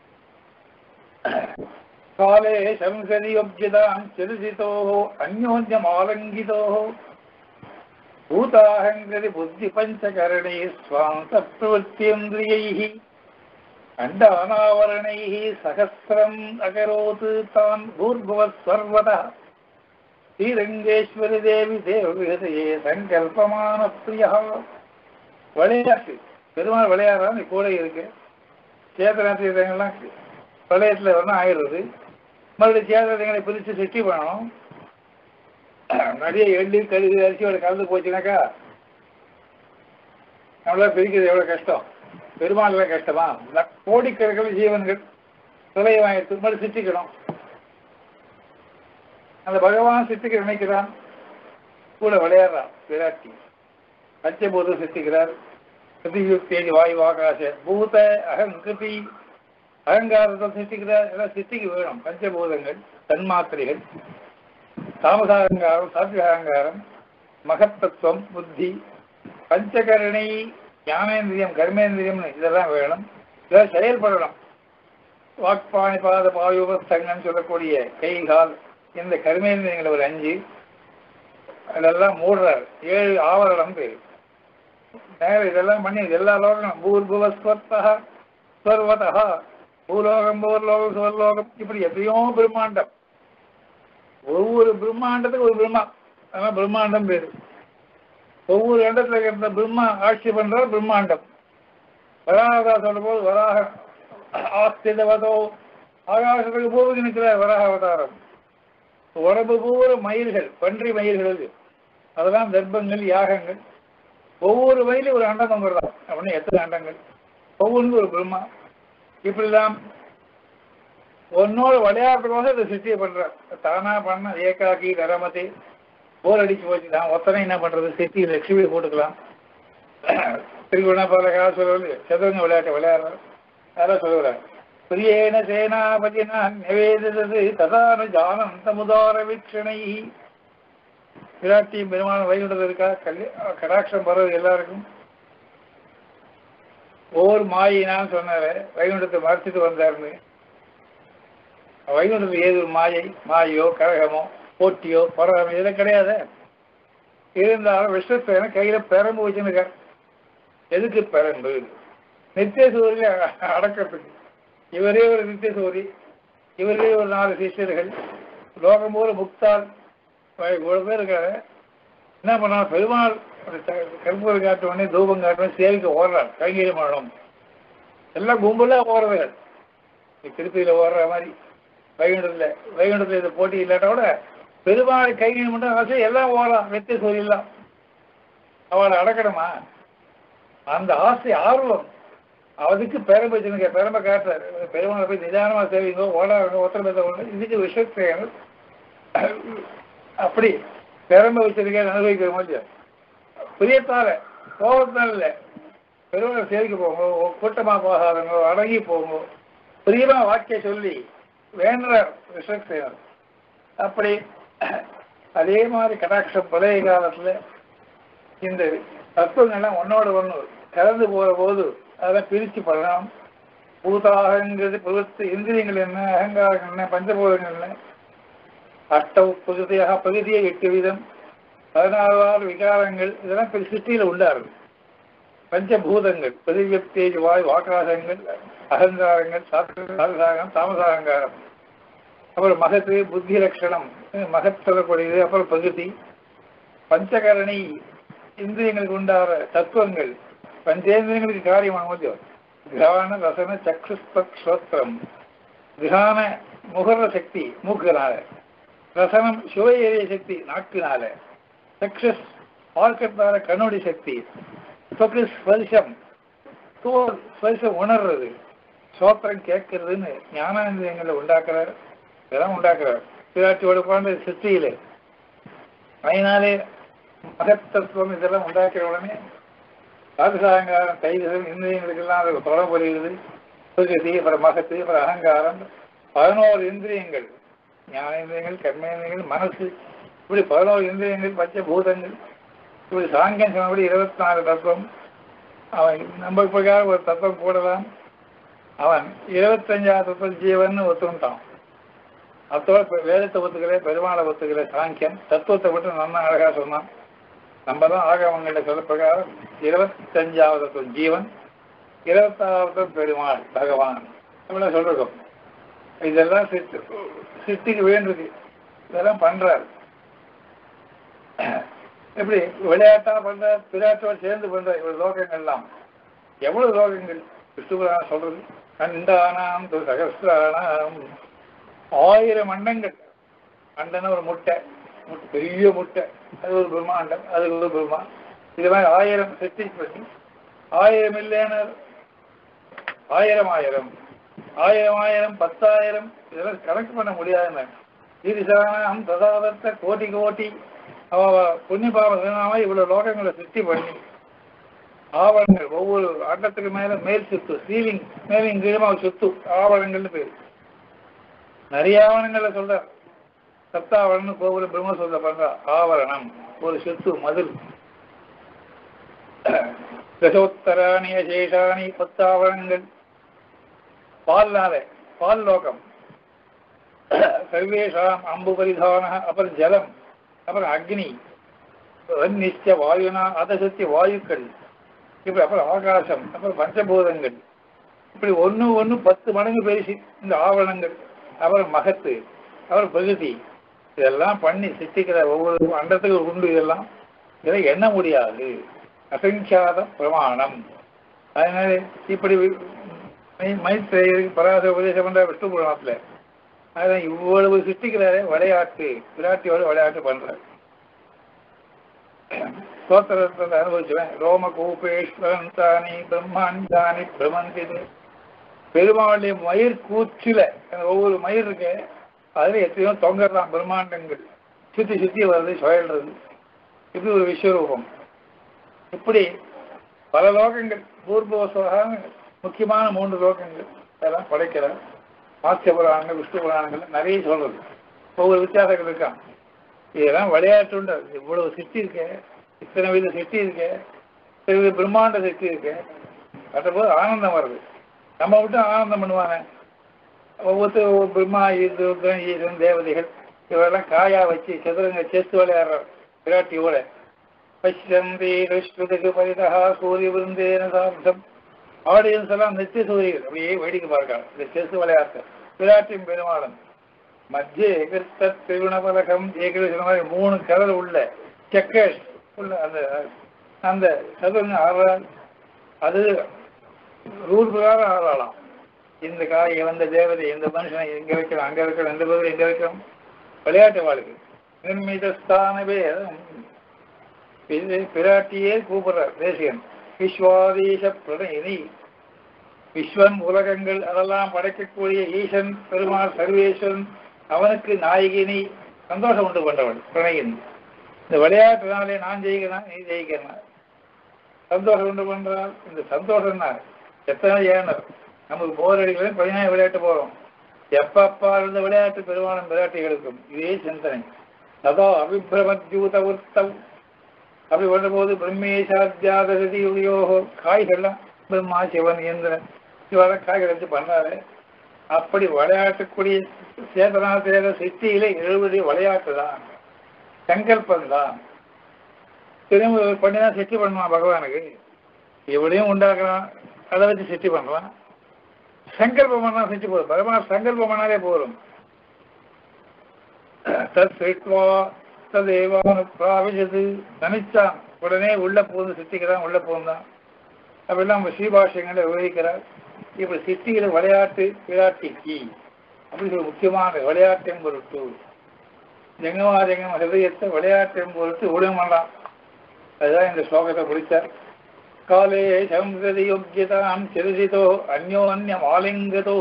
காலே சம்சதியோப்ஜிதாம் சிறுசிதோः அந்யோன்யமாலங்கிதோः भूताहङ्कृति बुद्धिपञ्चकरणैः स्वान्तप्रवृत्त्येन्द्रियैः अण्डानावरणैः सहस्रम् अकरोत् तान् भूर्भुवः सर्वतः ஸ்ரீரங்கேஸ்வரி தேவி தேவவிகதையே சங்கல்பமான பிரியா விளையாட்டு பெருமாள் விளையாடுறான் கூட இருக்கு சேத்திர தீர்த்தங்கள்லாம் பிரளயத்தில் வரணும் ஆயிடுறது மறுபடியும் சேத்திரங்களை பிரித்து சிருஷ்டி பண்ணணும் நிறைய எள்ளு கழுகு அரிசியோட கலந்து போச்சுனாக்கா நம்மளால பிரிக்கிறது எவ்வளோ கஷ்டம் பெருமாள் கஷ்டமா கோடிக்கணக்கில் ஜீவன்கள் சிலையை வாங்கி மறுபடியும் சிருஷ்டிக்கணும் அந்த பகவான் சித்துக்கு நினைக்கிறான் கூட விளையாடுறான் விராட்டி பஞ்சபூதம் சிருஷ்டிக்கிறார் பிருத்திவி தேஜி வாயு ஆகாச பூத அகங்கிருதி அகங்காரத்தை சிருஷ்டிக்கிறார் எல்லாம் சிருஷ்டிக்கு வேணும் பஞ்சபூதங்கள் தன்மாத்திரைகள் தாமசாகங்காரம் சாத்விகாங்காரம் மகத்தத்துவம் புத்தி பஞ்சகரணி ஞானேந்திரியம் கர்மேந்திரியம் இதெல்லாம் வேணும் இதெல்லாம் செயல்படணும் வாக்பாணி பாத பாயுபஸ்தங்கன்னு சொல்லக்கூடிய கை கால் இந்த கர்மேந்திரியங்கள் ஒரு அஞ்சு அதெல்லாம் மூடுறார் ஏழு ஆவரணம் பேர் நேரம் இதெல்லாம் பண்ணி எல்லா லோகம் பூர்புவஸ்வத்தா ஸ்வர்வதா பூலோகம் பூர்லோகம் சுவர்லோகம் இப்படி எத்தனையோ பிரம்மாண்டம் ஒவ்வொரு பிரம்மாண்டத்துக்கு ஒரு பிரம்மா அதான் பிரம்மாண்டம் பேரு ஒவ்வொரு இடத்துல இருந்த பிரம்மா ஆட்சி பண்றது பிரம்மாண்டம் வராகதா சொல்லும் போது வராக ஆஸ்திதவதோ ஆகாசத்துக்கு பூமிக்கு நிற்கிற வராக அவதாரம் உடம்பு பூரா மயில்கள் பன்றி மயில்கள் இது அதெல்லாம் தர்ப்பங்கள் யாகங்கள் ஒவ்வொரு வயலையும் ஒரு அண்டம் வந்துடுறான் அப்படின்னு எத்தனை அண்டங்கள் ஒவ்வொன்றும் ஒரு பிரம்மா இப்படிலாம் உன்னோட விளையாடுறதுக்கோசம் இதை சிருஷ்டியை பண்ற தானா பண்ண ஏகாக்கி நரமதி போர் அடிச்சு போச்சு தான் ஒத்தனை என்ன பண்றது சிட்டி லட்சுமி போட்டுக்கலாம் திருகுணபாலகா சொல்லுவது சதுரங்க விளையாட்டு விளையாடுறோம் அதெல்லாம் சொல்லுகிறார் பிரியேன சேனாபதினா நிவேதிதது ததானு ஜானந்த முதார வீட்சணை விராட்டியும் பெருமான வைகுண்டது இருக்கா கல்வி கடாட்சம் பரவது எல்லாருக்கும் ஓர் மாயினான்னு சொன்னாரு வைகுண்டத்தை மறைச்சிட்டு வந்தாருன்னு வைகுண்டத்துக்கு ஏது ஒரு மாயை மாயோ கழகமோ போட்டியோ பரவமோ இதெல்லாம் கிடையாது இருந்தாலும் விஸ்வசேன கையில பெரம்பு வச்சுருக்கார் எதுக்கு பெரம்பு நித்திய சூரிய அடக்கிறதுக்கு இவரே ஒரு நித்திய சூரி இவரே ஒரு நாலு சிஷ்யர்கள் லோகம் பூரா முக்தால் இவ்வளவு பேர் இருக்காரு என்ன பண்ணா பெருமாள் கற்பூரம் காட்டுவனே தூபம் காட்டுவனே சேவிக்க ஓடுறார் கைங்கரியம் பண்ணணும் எல்லாம் கும்பலா ஓடுறதுகள் திருப்பதியில ஓடுற மாதிரி வைகுண்டத்துல வைகுண்டத்துல இது போட்டி இல்லாட்ட கூட பெருமாளை கைங்கரியம் பண்ண ஆசை எல்லாம் ஓடலாம் வெத்தி சொல்லலாம் அவளை அடக்கணுமா அந்த ஆசை ஆர்வம் அதுக்கு பெருமை வச்சுருங்க பெருமை காட்டுறாரு பெருமாளை போய் நிதானமா சேவிங்க ஓடாங்க ஒருத்தர் பேச இதுக்கு விஷயத்தைகள் அப்படி பெருமை வச்சிருக்க அனுபவிக்கிற மாதிரி பிரியத்தால கோபத்தால் இல்லை பெருமாளை சேவிக்க போங்க கூட்டமா போகாதங்க அடங்கி போங்க பிரியமா வாக்கிய சொல்லி வேண்டுறார் விஷயத்தைகள் அப்படி அதே மாதிரி கடாட்சம் பழைய காலத்துல இந்த தத்துவங்கள்லாம் ஒன்னோட ஒன்று கலந்து போகிற போது அதெல்லாம் பிரித்து பண்ணலாம் பூதாகங்கிறது புதுத்து இந்திரியங்கள் என்ன அகங்காரங்கள் என்ன பஞ்சபூதங்கள் என்ன அஷ்டவு பகுதியாக பகுதியை எட்டு வீதம் பதினாறு விகாரங்கள் இதெல்லாம் பெரிய சிட்டியில் உண்டாருது பஞ்சபூதங்கள் பிரதிவியப்தேஜ் வாய் வாக்காசங்கள் அகங்காரங்கள் சாதசாகம் தாமசாகங்காரம் அப்புறம் மகத்து புத்தி லட்சணம் மகத் சொல்லக்கூடியது அப்புறம் பகுதி பஞ்சகரணி இந்திரியங்களுக்கு உண்டார தத்துவங்கள் பஞ்சேந்திரியங்களுக்கு காரியமான போது கிரான ரசன சக்ஷுஸ்பக் ஸ்ரோத்திரம் கிரான முகர சக்தி மூக்குனால ரசனம் சுவை எரிய சக்தி நாக்கினால சக்ஷஸ் பார்க்கறதால கண்ணுடி சக்தி ஸ்பக்கு ஸ்பர்ஷம் தோல் ஸ்பர்ஷம் உணர்றது சோத்திரம் கேட்கறதுன்னு ஞானாந்திரியங்களை உண்டாக்குறார் இதெல்லாம் உண்டாக்குறார் பிராட்டியோட குழந்தை சிருஷ்டியில அதனாலே மகத்தத்துவம் இதெல்லாம் உண்டாக்கிற உடனே சாதுசாயங்காரம் கைதுகள் இந்திரியங்களுக்கெல்லாம் அது தொடர்பு புரியுது சுகதி அப்புறம் மகத்து அப்புறம் அகங்காரம் பதினோரு இந்திரியங்கள் ஞானேந்திரியங்கள் கர்மேந்திரியங்கள் மனசு இப்படி பதினோரு இந்திரியங்கள் பஞ்சபூதங்கள் இப்படி சாங்கியம் சொன்னபடி இருபத்தி நாலு தத்துவம் அவன் நம்ம பிரகாரம் ஒரு தத்துவம் போடலாம் அவன் இருபத்தஞ்சாவது தத்துவம் ஜீவன் ஒத்துக்கிட்டான் அத்தோட வேதத்தை ஒத்துக்கல பெருமாளை ஒத்துக்கல சாங்கியம் தத்துவத்தை மட்டும் நல்லா அழகா சொன்னான் நம்ம தான் ஆகவங்கள சொல்ல பிரகாரம் இருபத்தஞ்சாவது தத்துவம் ஜீவன் இருபத்தாறாவது பெருமாள் பகவான் இவ்வளோ சொல்றோம் இதெல்லாம் சிட்டு சிட்டிக்கு வேண்டியது இதெல்லாம் பண்றாரு எப்படி விளையாட்டா பண்ற பிராட்டோடு சேர்ந்து பண்ற இவ்வளவு லோகங்கள்லாம் எவ்வளவு லோகங்கள் விஷ்ணுபுராணம் சொல்றது கண்டானாம் து சகசிரானாம் ஆயிரம் அண்டங்கள் அண்டன ஒரு முட்டை முட்டை பெரிய முட்டை அது ஒரு பிரம்மாண்டம் அது ஒரு பிரம்மா இது மாதிரி ஆயிரம் செட்டிங் பண்ணி ஆயிரம் இல்லைன்னு ஆயிரம் ஆயிரம் ஆயிரம் ஆயிரம் பத்தாயிரம் இதெல்லாம் கணக்கு பண்ண முடியாதுன்னு ஈரிசராணம் ததாதத்த கோட்டி கோட்டி அவ புண்ணிய பாவம் இவ்வளவு லோகங்களை சிருஷ்டி பண்ணி ஆவரணங்கள் ஒவ்வொரு அண்டத்துக்கு மேல மேல் சுத்து சீலிங் மேலும் கீழமா ஒரு சுத்து ஆவரணங்கள்னு பேரு நிறைய ஆவரணங்கள்ல சொல்றார் சப்தாவரணம் கோபுர பிரம்ம சொல்ற பண்ற ஆவரணம் ஒரு சுத்து மதில் தசோத்தராணி அசேஷாணி பத்தாவரணங்கள் பால்னால பால் லோகம் சர்வேஷாம் அம்பு பரிதான அப்புறம் ஜலம் அப்புறம் அக்னி நிச்சய வாயுனா அதசத்திய வாயுக்கள் இப்படி அப்புறம் ஆகாசம் அப்புறம் பஞ்சபூதங்கள் இப்படி ஒண்ணு ஒண்ணு பத்து மடங்கு பெருசு இந்த ஆவரணங்கள் அப்புறம் மகத்து அப்புறம் பிரகதி இதெல்லாம் பண்ணி சித்திக்கிற ஒவ்வொரு அண்டத்துக்கு உண்டு இதெல்லாம் இதை எண்ண முடியாது அசங்கியாத பிரமாணம் அதனால இப்படி மைத்ரேயருக்கு பராசர உபதேசம் பண்ற விஷ்ணு புராணத்துல அதான் இவ்வளவு சிருஷ்டிக்கிறாரே விளையாட்டு விளையாட்டியோட விளையாட்டு பண்றாரு ஸ்தோத்திரத்தை அனுபவிச்சுவேன் ரோம கூபேஸ்வரன் தானி பிரம்மாண்டானி பிரமந்திது பெருமாளுடைய மயிர் கூச்சில அந்த ஒவ்வொரு மயிர் இருக்கு அதுல எத்தனையோ தொங்கறதான் பிரம்மாண்டங்கள் சுத்தி சுத்தி வருது சுழல்றது இப்படி ஒரு விஸ்வரூபம் இப்படி பல லோகங்கள் பூர்வசோகான முக்கியமான மூன்று லோகங்கள் அதெல்லாம் படைக்கிறார் மாத்திய புராணங்கள் விஷ்ணு புராணங்கள் நிறைய சொல்றது ஒவ்வொரு வித்தியாசங்கள் இருக்கான் இதெல்லாம் விளையாட்டு உண்டு இவ்வளவு சிட்டி இருக்கு இத்தனை வித சிட்டி இருக்கு இத்தனை வித பிரம்மாண்ட சிட்டி இருக்கு போது ஆனந்தம் வருது நம்ம மட்டும் ஆனந்தம் பண்ணுவாங்க ஒவ்வொருத்தர் ஒவ்வொரு பிரம்மா ஈஸ்வரன் ஈஸ்வரன் தேவதைகள் இவரெல்லாம் காயா வச்சு சதுரங்க செஸ் விளையாடுற விராட்டியோட பஷ்யந்தி ருஷ்வதுக்கு பரிதா சூரிய விருந்தேன சார்த்தம் ஆடியன்ஸ் எல்லாம் நித்திய சூரியர்கள் அப்படியே வேடிக்கை பார்க்கலாம் இந்த செஸ் விளையாட்டு விராட்டின் பெருமாளன் மத்திய எகிர்த்த திருகுணபலகம் ஏகிற மாதிரி மூணு கலர் உள்ள செக்கர்ஸ் உள்ள அந்த அந்த சதுரங்க ஆடுறால் அது ரூல் பிரகாரம் ஆடலாம் இந்த காய் வந்த தேவதை இந்த மனுஷனை எங்க வைக்கிறோம் அங்க வைக்கிறோம் எந்த பதில் எங்க வைக்கிறோம் விளையாட்டு வாழ்க்கை நிர்மிதஸ்தானவே பிராட்டியே கூப்பிடுறார் தேசியன் விஸ்வாதீச பிரணயினி விஸ்வன் உலகங்கள் அதெல்லாம் படைக்கக்கூடிய ஈசன் பெருமாள் சர்வேஸ்வரன் அவனுக்கு நாயகினி சந்தோஷம் உண்டு கொண்டவள் பிரணயின் இந்த விளையாட்டுனாலே நான் ஜெயிக்கிறேன் நீ ஜெயிக்கிறேன் சந்தோஷம் உண்டு பண்றால் இந்த சந்தோஷம்னா எத்தனை ஏனர் நமக்கு போர் அடிக்கல பதினாயிரம் விளையாட்டு போறோம் எப்பப்பா இருந்த விளையாட்டு பெருமானம் விளையாட்டுகளுக்கும் இதே சிந்தனை சதா அபிபிரமத்யூத உத்தம் அப்படி வரும்போது பிரம்மேசாத்தியாததியோகோ காய்கள்லாம் பிரம்மா சிவன் இயந்திரன் இவரெல்லாம் காய்கள் வச்சு பண்ணாரு அப்படி விளையாட்டுக்கூடிய சேதனா சேத சித்தியில எழுபது விளையாட்டு தான் சங்கல்பம் தான் திரும்ப பண்ணிதான் சித்தி பண்ணுவான் பகவானுக்கு இவளையும் உண்டாக்குறான் அதை வச்சு சித்தி பண்ணலாம் சங்கல்பம் பண்ணா சித்தி போதும் பகவான் சங்கல்பம் பண்ணாலே போதும் தத் சிட்வா ததேவானு பிராவிஜது நினைச்சான் உடனே உள்ள போந்து சித்திக்கிறான் உள்ள போந்தான் அப்படிலாம் நம்ம ஸ்ரீபாஷ்யங்களை விவரிக்கிறார் இப்படி சித்திகளை விளையாட்டு விளையாட்டிக்கு அப்படி ஒரு முக்கியமான விளையாட்டின் பொருட்டு ஜெங்கமா ஜெங்கம ஹிருதயத்தை விளையாட்டின் பொருட்டு உடம்பு பண்ணலாம் அதுதான் இந்த ஸ்லோகத்தை பிடிச்சார் காலே சம்சதி யோக்கியதாம் சிறுசிதோ அந்யோன்யம் ஆலிங்கதோ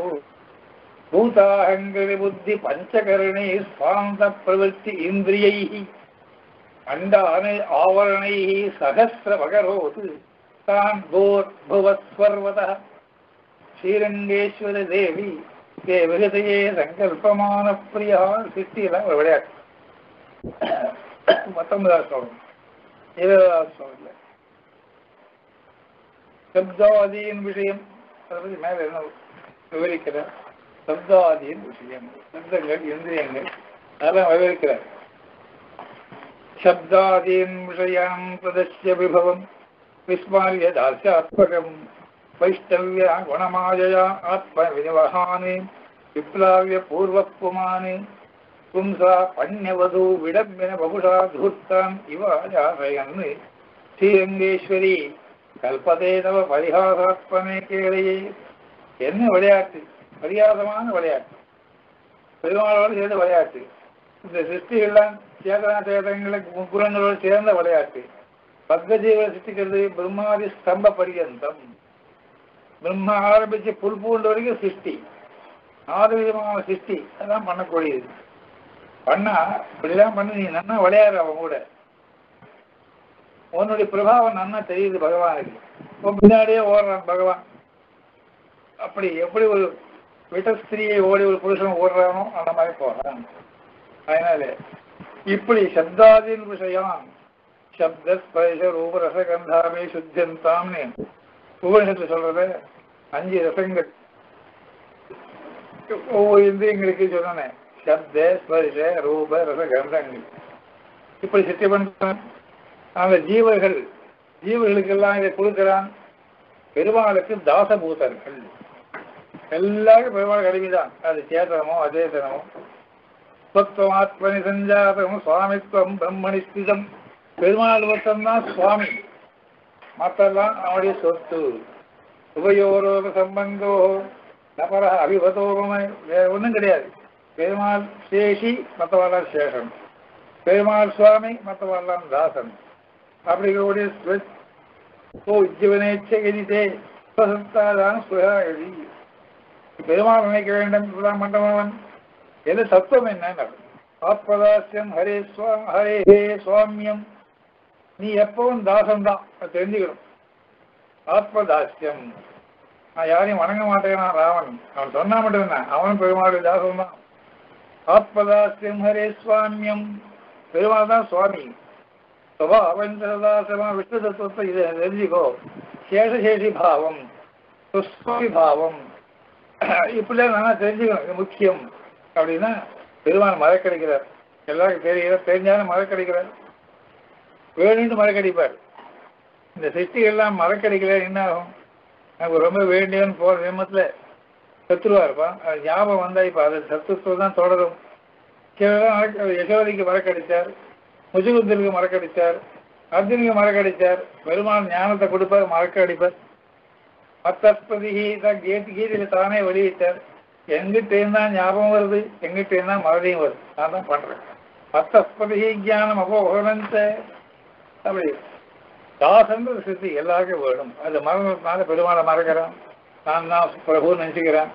பூதாகங்கரி புத்தி பஞ்சகரணை ஸ்வாந்த பிரவருத்தி இந்திரியை அண்டானை ஆவரணை சகசிர பகரோது தான் போர் புவஸ்வர்வத ஸ்ரீரங்கேஸ்வர தேவி கே விகதையே சங்கல்பமான பிரியா சித்தியில ஒரு விளையாட்டு பத்தொன்பதாவது ஸ்லோகம் இருபதாவது ஸ்லோகத்தில் சப்தாதியின் விஷயம் அதை பற்றி மேல என்ன விவரிக்கிறார் சப்தாதியின் விஷயம் சப்தங்கள் இந்திரியங்கள் அதெல்லாம் விவரிக்கிறார் சப்தாதீன் விஷயம் பிரதஸ்ய விபவம் விஸ்மாரிய தாஸ்யாத்மகம் வைஷ்ணவ்ய குணமாயயா ஆத்ம வினிவகானி விப்ளாவிய பூர்வப்புமானி பும்சா பண்யவது விடம்பின பபுஷா தூர்த்தான் இவ யாசயன் ஸ்ரீரங்கேஸ்வரி கல்பதே தவ பரிகாசாத்மனே கேளையே என்ன விளையாட்டு பரிகாசமான விளையாட்டு பெருமாளோடு சேர்ந்த விளையாட்டு இந்த சிருஷ்டிகள்லாம் சேதனா சேதங்களுக்கு குணங்களோடு சேர்ந்த விளையாட்டு பத்மஜீவனை சிருஷ்டிக்கிறது பிரம்மாதி ஸ்தம்ப பரியந்தம் பிரம்மா ஆரம்பிச்சு புல் பூண்டு வரைக்கும் சிருஷ்டி ஆறு விதமான சிருஷ்டி அதான் பண்ணக்கூடியது பண்ணா இப்படிலாம் பண்ணி நீ நல்லா விளையாடு அவன் கூட உன்னுடைய பிரபாவம் நன்னா தெரியுது பகவானுக்கு உன் பின்னாடியே ஓடுறான் பகவான் அப்படி எப்படி ஒரு விட்டஸ்திரியை ஓடி ஒரு புருஷன் ஓடுறானோ அந்த மாதிரி போறான் அதனால இப்படி சப்தாதின் விஷயம் சப்த ஸ்பரிச ரூப ரசகந்தாமே சுத்தியந்தாம்னு உபனிஷத்துல சொல்றது அஞ்சு ரசங்கள் ஒவ்வொரு இந்திரியங்களுக்கு சொன்னேன் சப்த ஸ்பரிச ரூப ரசகந்தங்கள் இப்படி சித்தி பண்றான் அந்த ஜீவர்கள் ஜீவர்களுக்கெல்லாம் இதை கொடுக்கிறான் பெருமாளுக்கு தாசபூதர்கள் எல்லாரும் பெருமாள் கருவிதான் அது சேதனமோ அச்சேதனமோ ஸ்வத்வமாத்மனி சஞ்சாதம் சுவாமித்வம் பிரம்மணி ஸ்திதம் பெருமாள் மட்டும்தான் சுவாமி மற்றெல்லாம் அவனுடைய சொத்து உபயோரோக சம்பந்தோ நபர அபிபதோகமை வேற ஒன்றும் கிடையாது பெருமாள் சேஷி மற்றவாழ்லாம் சேஷம் பெருமாள் சுவாமி மற்றவாழ்லாம் தாசன் அப்படிங்கக்கூடிய ஸ்வ- ஓ உஜ்ஜீவனேச்சகதிதே ஸ்வசத்தாதான் சுகாகதி பெருமாள் நினைக்க வேண்டும் இப்படிதான் மண்டபவன் எது தத்துவம் என்ன ஆத்மதாசியம் ஹரே சுவா ஹரே ஹே சுவாமியம் நீ எப்பவும் தாசன் தான் தெரிஞ்சுக்கணும் ஆத்மதாசியம் நான் யாரையும் வணங்க மாட்டேன் ராவன் அவன் சொன்னா மட்டும் தான் அவன் பெருமாளுடைய தாசன் தான் ஆத்மதாசியம் ஹரே சுவாமியம் பெருமாள் தான் சுவாமி சுவாவஞ்சதாசமா விஷ்ணு தத்துவத்தை இதை தெரிஞ்சுக்கோ சேஷசேஷி பாவம் சுஸ்வாமி பாவம் இப்படிலாம் நான் தெரிஞ்சுக்கணும் இது முக்கியம் அப்படின்னா பெருமாள் மறக்கடிக்கிறார் எல்லாருக்கும் தெரிகிறார் தெரிஞ்சாலும் மறக்கடிக்கிறார் வேணும்னு மறக்கடிப்பார் இந்த சிருஷ்டிகள்லாம் மறக்கடிக்கிறார் என்ன ஆகும் நமக்கு ரொம்ப வேண்டியவன் போற ஜென்மத்தில் சத்துருவா இருப்பான் அது ஞாபகம் வந்தா இப்போ அது சத்துருத்துவம் தான் தொடரும் சிலதான் மறக்க- யசோதைக்கு மறக்கடித்தார் முஜுகுந்தருக்கு மறக்கடித்தார் அர்ஜுனுக்கு மறக்கடித்தார் பெருமாள் ஞானத்தை கொடுப்பார் மறக்கடிப்பார் மத்தஸ்பதி கீத கீதையில தானே வெளியிட்டார் எங்கிட்ட இருந்தா ஞாபகம் வருது எங்கிட்ட இருந்தா மறதியும் வருது நான் தான் பண்றேன் மத்தஸ்பதி ஞானம் அபோகனந்த அப்படி தாசன்ற சித்தி எல்லாருக்கும் வேணும் அது மறந்ததுனால பெருமாளை மறக்கிறான் நான் தான் பிரபுன்னு நினைச்சுக்கிறேன்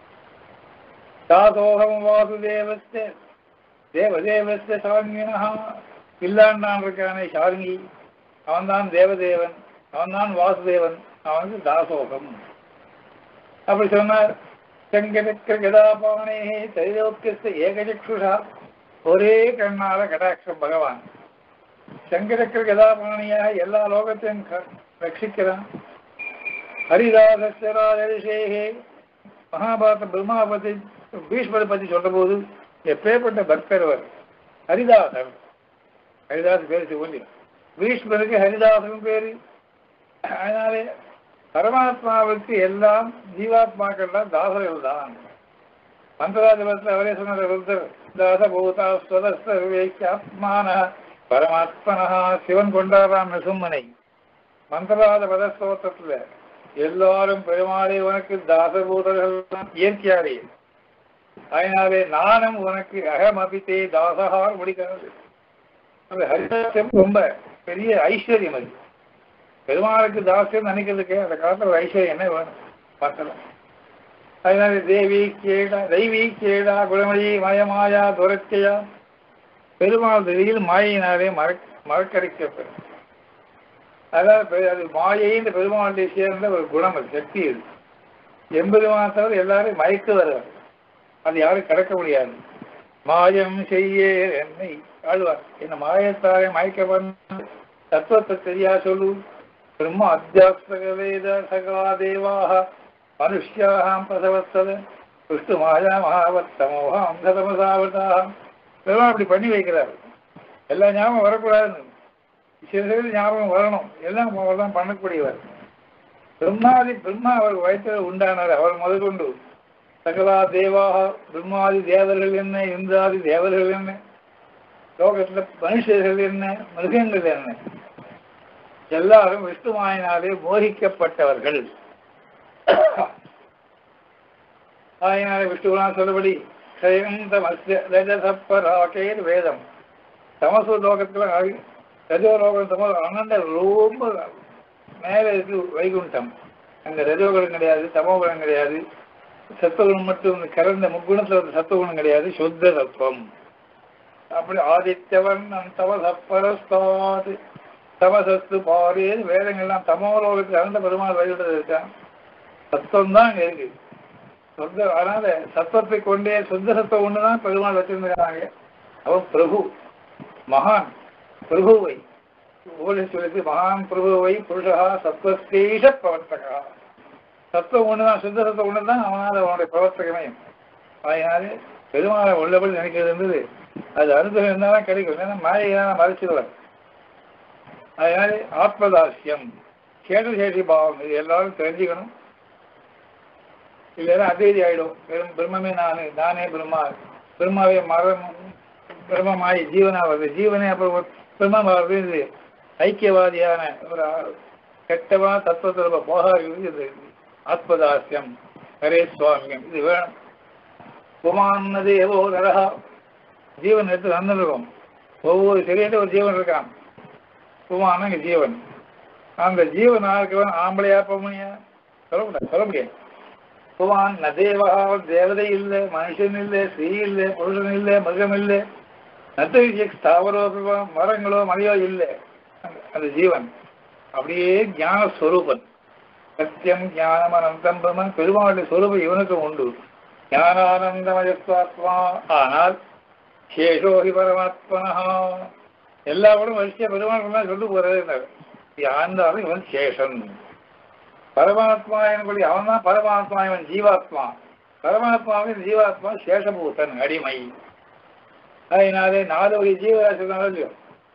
தாசோகம் வாசுதேவஸ்தே தேவதேவஸ்தே சாமியனா இல்லாண்டான் இருக்கானே சார்ங்கி அவன்தான் தேவதேவன் அவன்தான் வாசுதேவன் அவனுக்கு தாசோகம் அப்படி சொன்னார் செங்கடக்க கதாபானே தைலோக்கியஸ்த ஏகஜக்ஷுஷா ஒரே கண்ணால கடாட்சம் பகவான் செங்கடக்க கதாபாணியாக எல்லா லோகத்தையும் க- ரட்சிக்கிறான் ஹரிதாசராஜரிஷேகே மகாபாரத பிரம்மாபதி பீஷ்மரை பத்தி சொல்ற போது எப்பேற்பட்ட பக்தர் அவர் ஹரிதாசர் ஹரிதாஸ் பேரு சொல்லி பீஷ்மருக்கு ஹரிதாசன் பேரு அதனாலே பரமாத்மாவுக்கு எல்லாம் ஜீவாத்மாக்கள்லாம் தாசர்கள் தான் மந்திராதிபத்தில் அவரே சொன்னார் ருத்தர் தாசபூதா ஸ்வதஸ்தர்வேக்கியாத்மான பரமாத்மனா சிவன் கொண்டாடுறான் நெசும்மனை மந்திராத பதஸ்தோத்திரத்துல எல்லாரும் பெருமாளே உனக்கு தாசபூதர்கள் தான் இயற்கையாரே அதனாலே நானும் உனக்கு அகமபித்தே தாசகால் முடிக்கிறது அந்த ஹரிதாசம் ரொம்ப பெரிய ஐஸ்வர்யம் அது பெருமாளுக்கு தாசியம் நினைக்கிறதுக்கு அந்த காலத்துல ஒரு ஐஸ்வர்யம் என்ன வேணும் பார்க்கலாம் அதனால தேவி கேடா தெய்வீ கேடா குணமயி மயமாயா துரத்தையா பெருமாள் திடீர் மாயினாலே மற மறக்கடிக்கப்படும் அதாவது பெ- அது மாயைன்ற பெருமாளுடைய சேர்ந்த ஒரு குணம் அது சக்தி அது எம்பெருமான் தவிர எல்லாரும் மயக்கு வருவார் அது யாரும் கடக்க முடியாது மாயம் செய்ய என்னை ஆழ்வார் என்ன மாயத்தாரை மயக்க பண்ண தத்துவத்தை தெரியா சொல்லு பிரம்ம அத்தியாசக வேத சகா தேவாக மனுஷ்யாகாம் பிரசவத்தத விஷ்ணு மாயா மகாவத்தமோகாம் ததமசாவதாம் பெருமாள் அப்படி பண்ணி வைக்கிறார் எல்லா ஞாபகம் வரக்கூடாதுன்னு சில சில ஞாபகம் வரணும் எல்லாம் அவர் தான் பண்ணக்கூடியவர் பிரம்மாதி பிரம்மா அவர் வயிற்றில் உண்டானார் அவர் முதற்கொண்டு சகலா தேவாக பிரம்மாதி தேவர்கள் என்ன இந்திராதி தேவர்கள் என்ன லோகத்துல மனுஷர்கள் என்ன மிருகங்கள் என்ன எல்லாரும் விஷ்ணுமாயினாலே மோகிக்கப்பட்டவர்கள் ஆயினாலே விஷ்ணுவான் சொல்லபடி சயந்தமஸ்ய ரஜசப்பராகேர் வேதம் தமசு லோகத்துல ஆகி- ரஜோ லோகம் தமோ அண்ணன் ரொம்ப மேலே இருக்கு வைகுண்டம் அங்க ரஜோகுணம் கிடையாது தமோகுணம் கிடையாது சத்துவகுணம் மட்டும் கலந்த முக்குணத்துல ஒரு சத்துவகுணம் கிடையாது சுத்த தத்துவம் அப்படி ஆதித்யவன் தவ சப்பரஸ்தாது தமசத்து பாரு வேதங்கள்லாம் தமோலோகத்துக்கு அகண்ட பெருமாள் வழிபடுறது இருக்கான் சத்தம் தான் இங்க இருக்கு சொந்த அதனால சத்தத்தை கொண்டே சொந்த சத்தம் ஒண்ணுதான் பெருமாள் வச்சிருந்தாங்க அவன் பிரபு மகான் பிரபுவை ஊழல் சொல்லிட்டு மகான் பிரபுவை புருஷா சத்வஸ்தேஷ பிரவர்த்தகா சத்தம் ஒண்ணுதான் சுத்த சத்தம் ஒண்ணுதான் அவனால அவனுடைய பிரவர்த்தகமே அதனால பெருமாளை உள்ளபடி நினைக்கிறது இருந்தது அது அனுபவம் இருந்தாலும் கிடைக்கும் ஏன்னா மாயையான மறைச்சிடுவார் அதனால ஆத்மதாசியம் கேட்டு சேஷி பாவம் இது எல்லாரும் தெரிஞ்சுக்கணும் இல்லைன்னா அத்வைதி ஆயிடும் பெரும் பிரம்மமே நானு நானே பிரம்மா பிரம்மாவே மரம் பிரம்மமாயி ஜீவனா வருது ஜீவனே அப்புறம் ஒரு பிரம்மா வருது இது ஐக்கியவாதியான ஒரு ஆ- கெட்டவா தத்துவத்தில் போகா இருக்குது இது ஆத்மதாசியம் ஹரே சுவாமியம் இது வேணும் புமான்னது ஏவோ நரகா ஜீவன் எடுத்து வந்துருக்கும் ஒவ்வொரு சரீரத்தில் ஒரு ஜீவன் இருக்கான் புமான இங்க ஜீவன் அந்த ஜீவன் ஆஇருக்கவன் ஆம்பளையா பொம்மையா சொல்ல முடியாது சொல்ல முடியாது புமான் ந தேவா தேவதை இல்லை மனுஷன் இல்லை ஸ்ரீ இல்லை புருஷன் இல்லை மிருகம் இல்லை நத்த ஸ்தாவரோ மரங்களோ மலையோ இல்லை அந்த- அந்த ஜீவன் அப்படியே ஞான ஸ்வரூபன் சத்தியம் ஞானம் அனந்தம் பிரம்மன் பெருமாளுடைய ஸ்வரூபம் இவனுக்கு உண்டு ஞானானந்தமயத்வாத்மா ஆனால் சேஷோகி பரமாத்மனா எல்லா கூட வரிசையா பெருமாள் சொல்லி போறது ஆண்டாலும் இவன் சேஷன் பரமாத்மா என்படி அவன் தான் பரமாத்மா இவன் ஜீவாத்மா பரமாத்மாவின் ஜீவாத்மா சேஷபூதன் அடிமை அதனாலே நாலு வகை ஜீவராசி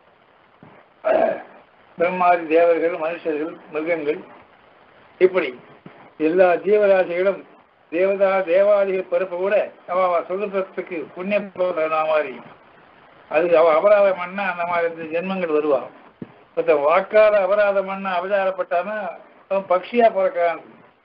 பிரம்மாதி தேவர்கள் மனுஷர்கள் மிருகங்கள் இப்படி எல்லா ஜீவராசிகளும் தேவதா தேவாதிகள் பிறப்பு கூட அவ அவ சுதந்திரத்துக்கு புண்ணிய மாதிரி அது அவ அபராதம் பண்ணா அந்த மாதிரி இந்த ஜென்மங்கள் வருவா ஒருத்த வாக்கால அபராதம் பண்ண அபச்சாரப்பட்டானா அவன் பக்ஷியா பிறக்கான்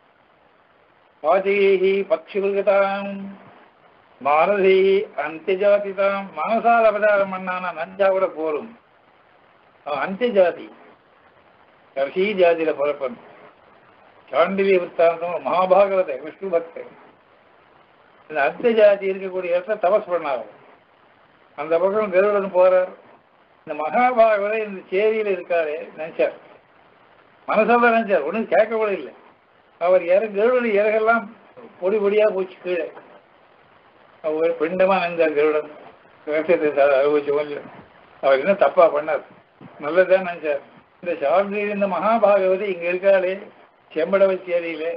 வாஜகேகி பக்ஷி மிருகதாம் மானதி அந்தியஜாதி தான் மனசால் அபச்சாரம் பண்ணானா நஞ்சா கூட போரும் அவன் அந்தியஜாதி கடைசி ஜாதியில பிறப்பன் சாண்டிலிய விற்த்தாந்தம் மகாபாகவத விஷ்ணு பக்தன் இந்த அர்த்த ஜாதி இருக்கக்கூடிய இடத்துல தபஸ் பண்ணாரு அந்த பக்கம் கருடன் போறார் இந்த மகாபாகவத இந்த சேரியில இருக்காரு நினைச்சார் மனசால நினைச்சார் ஒன்றும் கேட்க கூட இல்லை அவர் இற கருடன் இறகெல்லாம் பொடி பொடியா போச்சு கீழே அவர் பிண்டமா நினைந்தார் கருடன் ரகசியத்தை அனுபவிச்சு கொஞ்சம் அவர் என்ன தப்பா பண்ணார் நல்லதுதான் நினைச்சார் இந்த சார்ந்தி இந்த மகாபாகவதி இங்க இருக்காளே செம்படவச்சேரியிலே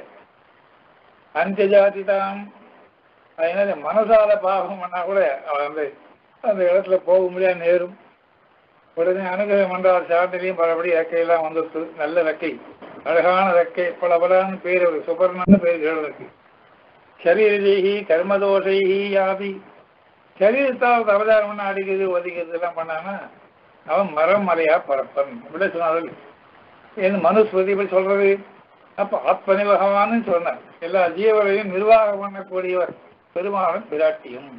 அந்த ஜாதி தான் அதனால மனசால பாவம் பண்ணா கூட அவன் அந்த அந்த இடத்துல போக முடியாது நேரும் உடனே அனுகிரகம் பண்றார் சாண்டிலையும் பலபடி ரெக்கையெல்லாம் வந்துருது நல்ல ரெக்கை அழகான ரெக்கை பல பலான்னு பேர் ஒரு சுபர்ணன்னு பேர் இருக்கு சரீரதேகி கர்மதோஷைஹி யாதி சரீரத்தால் அவதாரம் பண்ண அடிக்கிறது ஒதுக்கிறது எல்லாம் பண்ணானா அவன் மரம் மலையா பரப்பன் இப்படி சொன்னார்கள் என் மனுஸ்வதி இப்படி சொல்றது அப்ப ஆத்மனி பகவான்னு சொன்னார் எல்லா ஜீவர்களையும் நிர்வாகம் பண்ணக்கூடியவர் பெருமாளும் பிராட்டியும்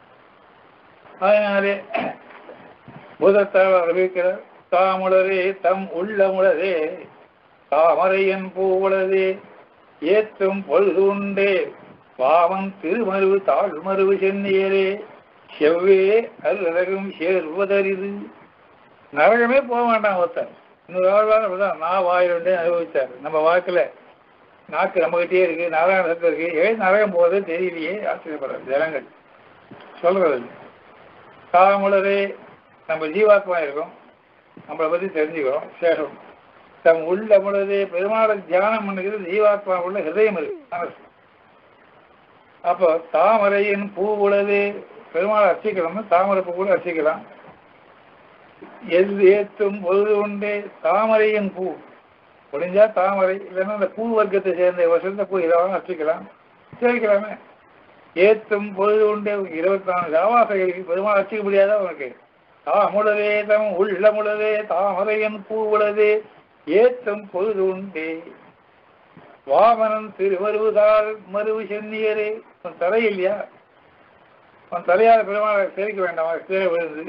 அதனாலே பூதத்தால் அறிவிக்கிறார் தாமுளரே தம் உள்ளமுளரே தாமரையன் பூவுளதே ஏற்றும் பொழுது உண்டே பாவம் திருமருவு தாழ்மருவு சென்னியரே செவ்வே அல்லகும் சேர்வதறிது நரகமே போக வேண்டாம் ஒருத்தன் இன்னொரு ஆழ்வார் அப்படிதான் நான் வாயிலுண்டே அனுபவிச்சார் நம்ம வாக்குல நாக்கு நம்மகிட்டே இருக்கு நாராயண சத்தம் இருக்கு ஏன் நரகம் போகிறது தெரியலையே ஆச்சரியப்படுறது ஜனங்கள் சொல்றது காமுளரே நம்ம ஜீவாத்மா இருக்கோம் நம்மளை பத்தி தெரிஞ்சுக்கிறோம் சேஷம் தம் உள்ள முழுதே பெருமாளை தியானம் பண்ணுகிறது ஜீவாத்மா உள்ள ஹிருதயம் இருக்கு மனசு அப்போ தாமரையின் பூ உளது பெருமாளை அர்ச்சிக்கணும்னா தாமரை பூ கூட அர்ச்சிக்கலாம் எது ஏத்தும் பொழுது உண்டே தாமரையின் பூ முடிஞ்சா தாமரை இல்லைன்னா அந்த பூ வர்க்கத்தை சேர்ந்த வசந்த பூ இதெல்லாம் அர்ச்சிக்கலாம் சேர்க்கலாமே ஏத்தும் பொழுது உண்டே இருபத்தி நாலு ஆவாசகருக்கு பெருமாள் அர்ச்சிக்க முடியாதா உனக்கு தாமுளதே தம் உள்ளமுளதே தாமரையன் பூ உளதே ஏத்தும் பொழுது உண்டே வாமனன் திருமருவுதால் மருவு சென்னியரே உன் தலை இல்லையா உன் தலையாத பெருமாளை சேர்க்க வேண்டாமா கீழே விழுந்து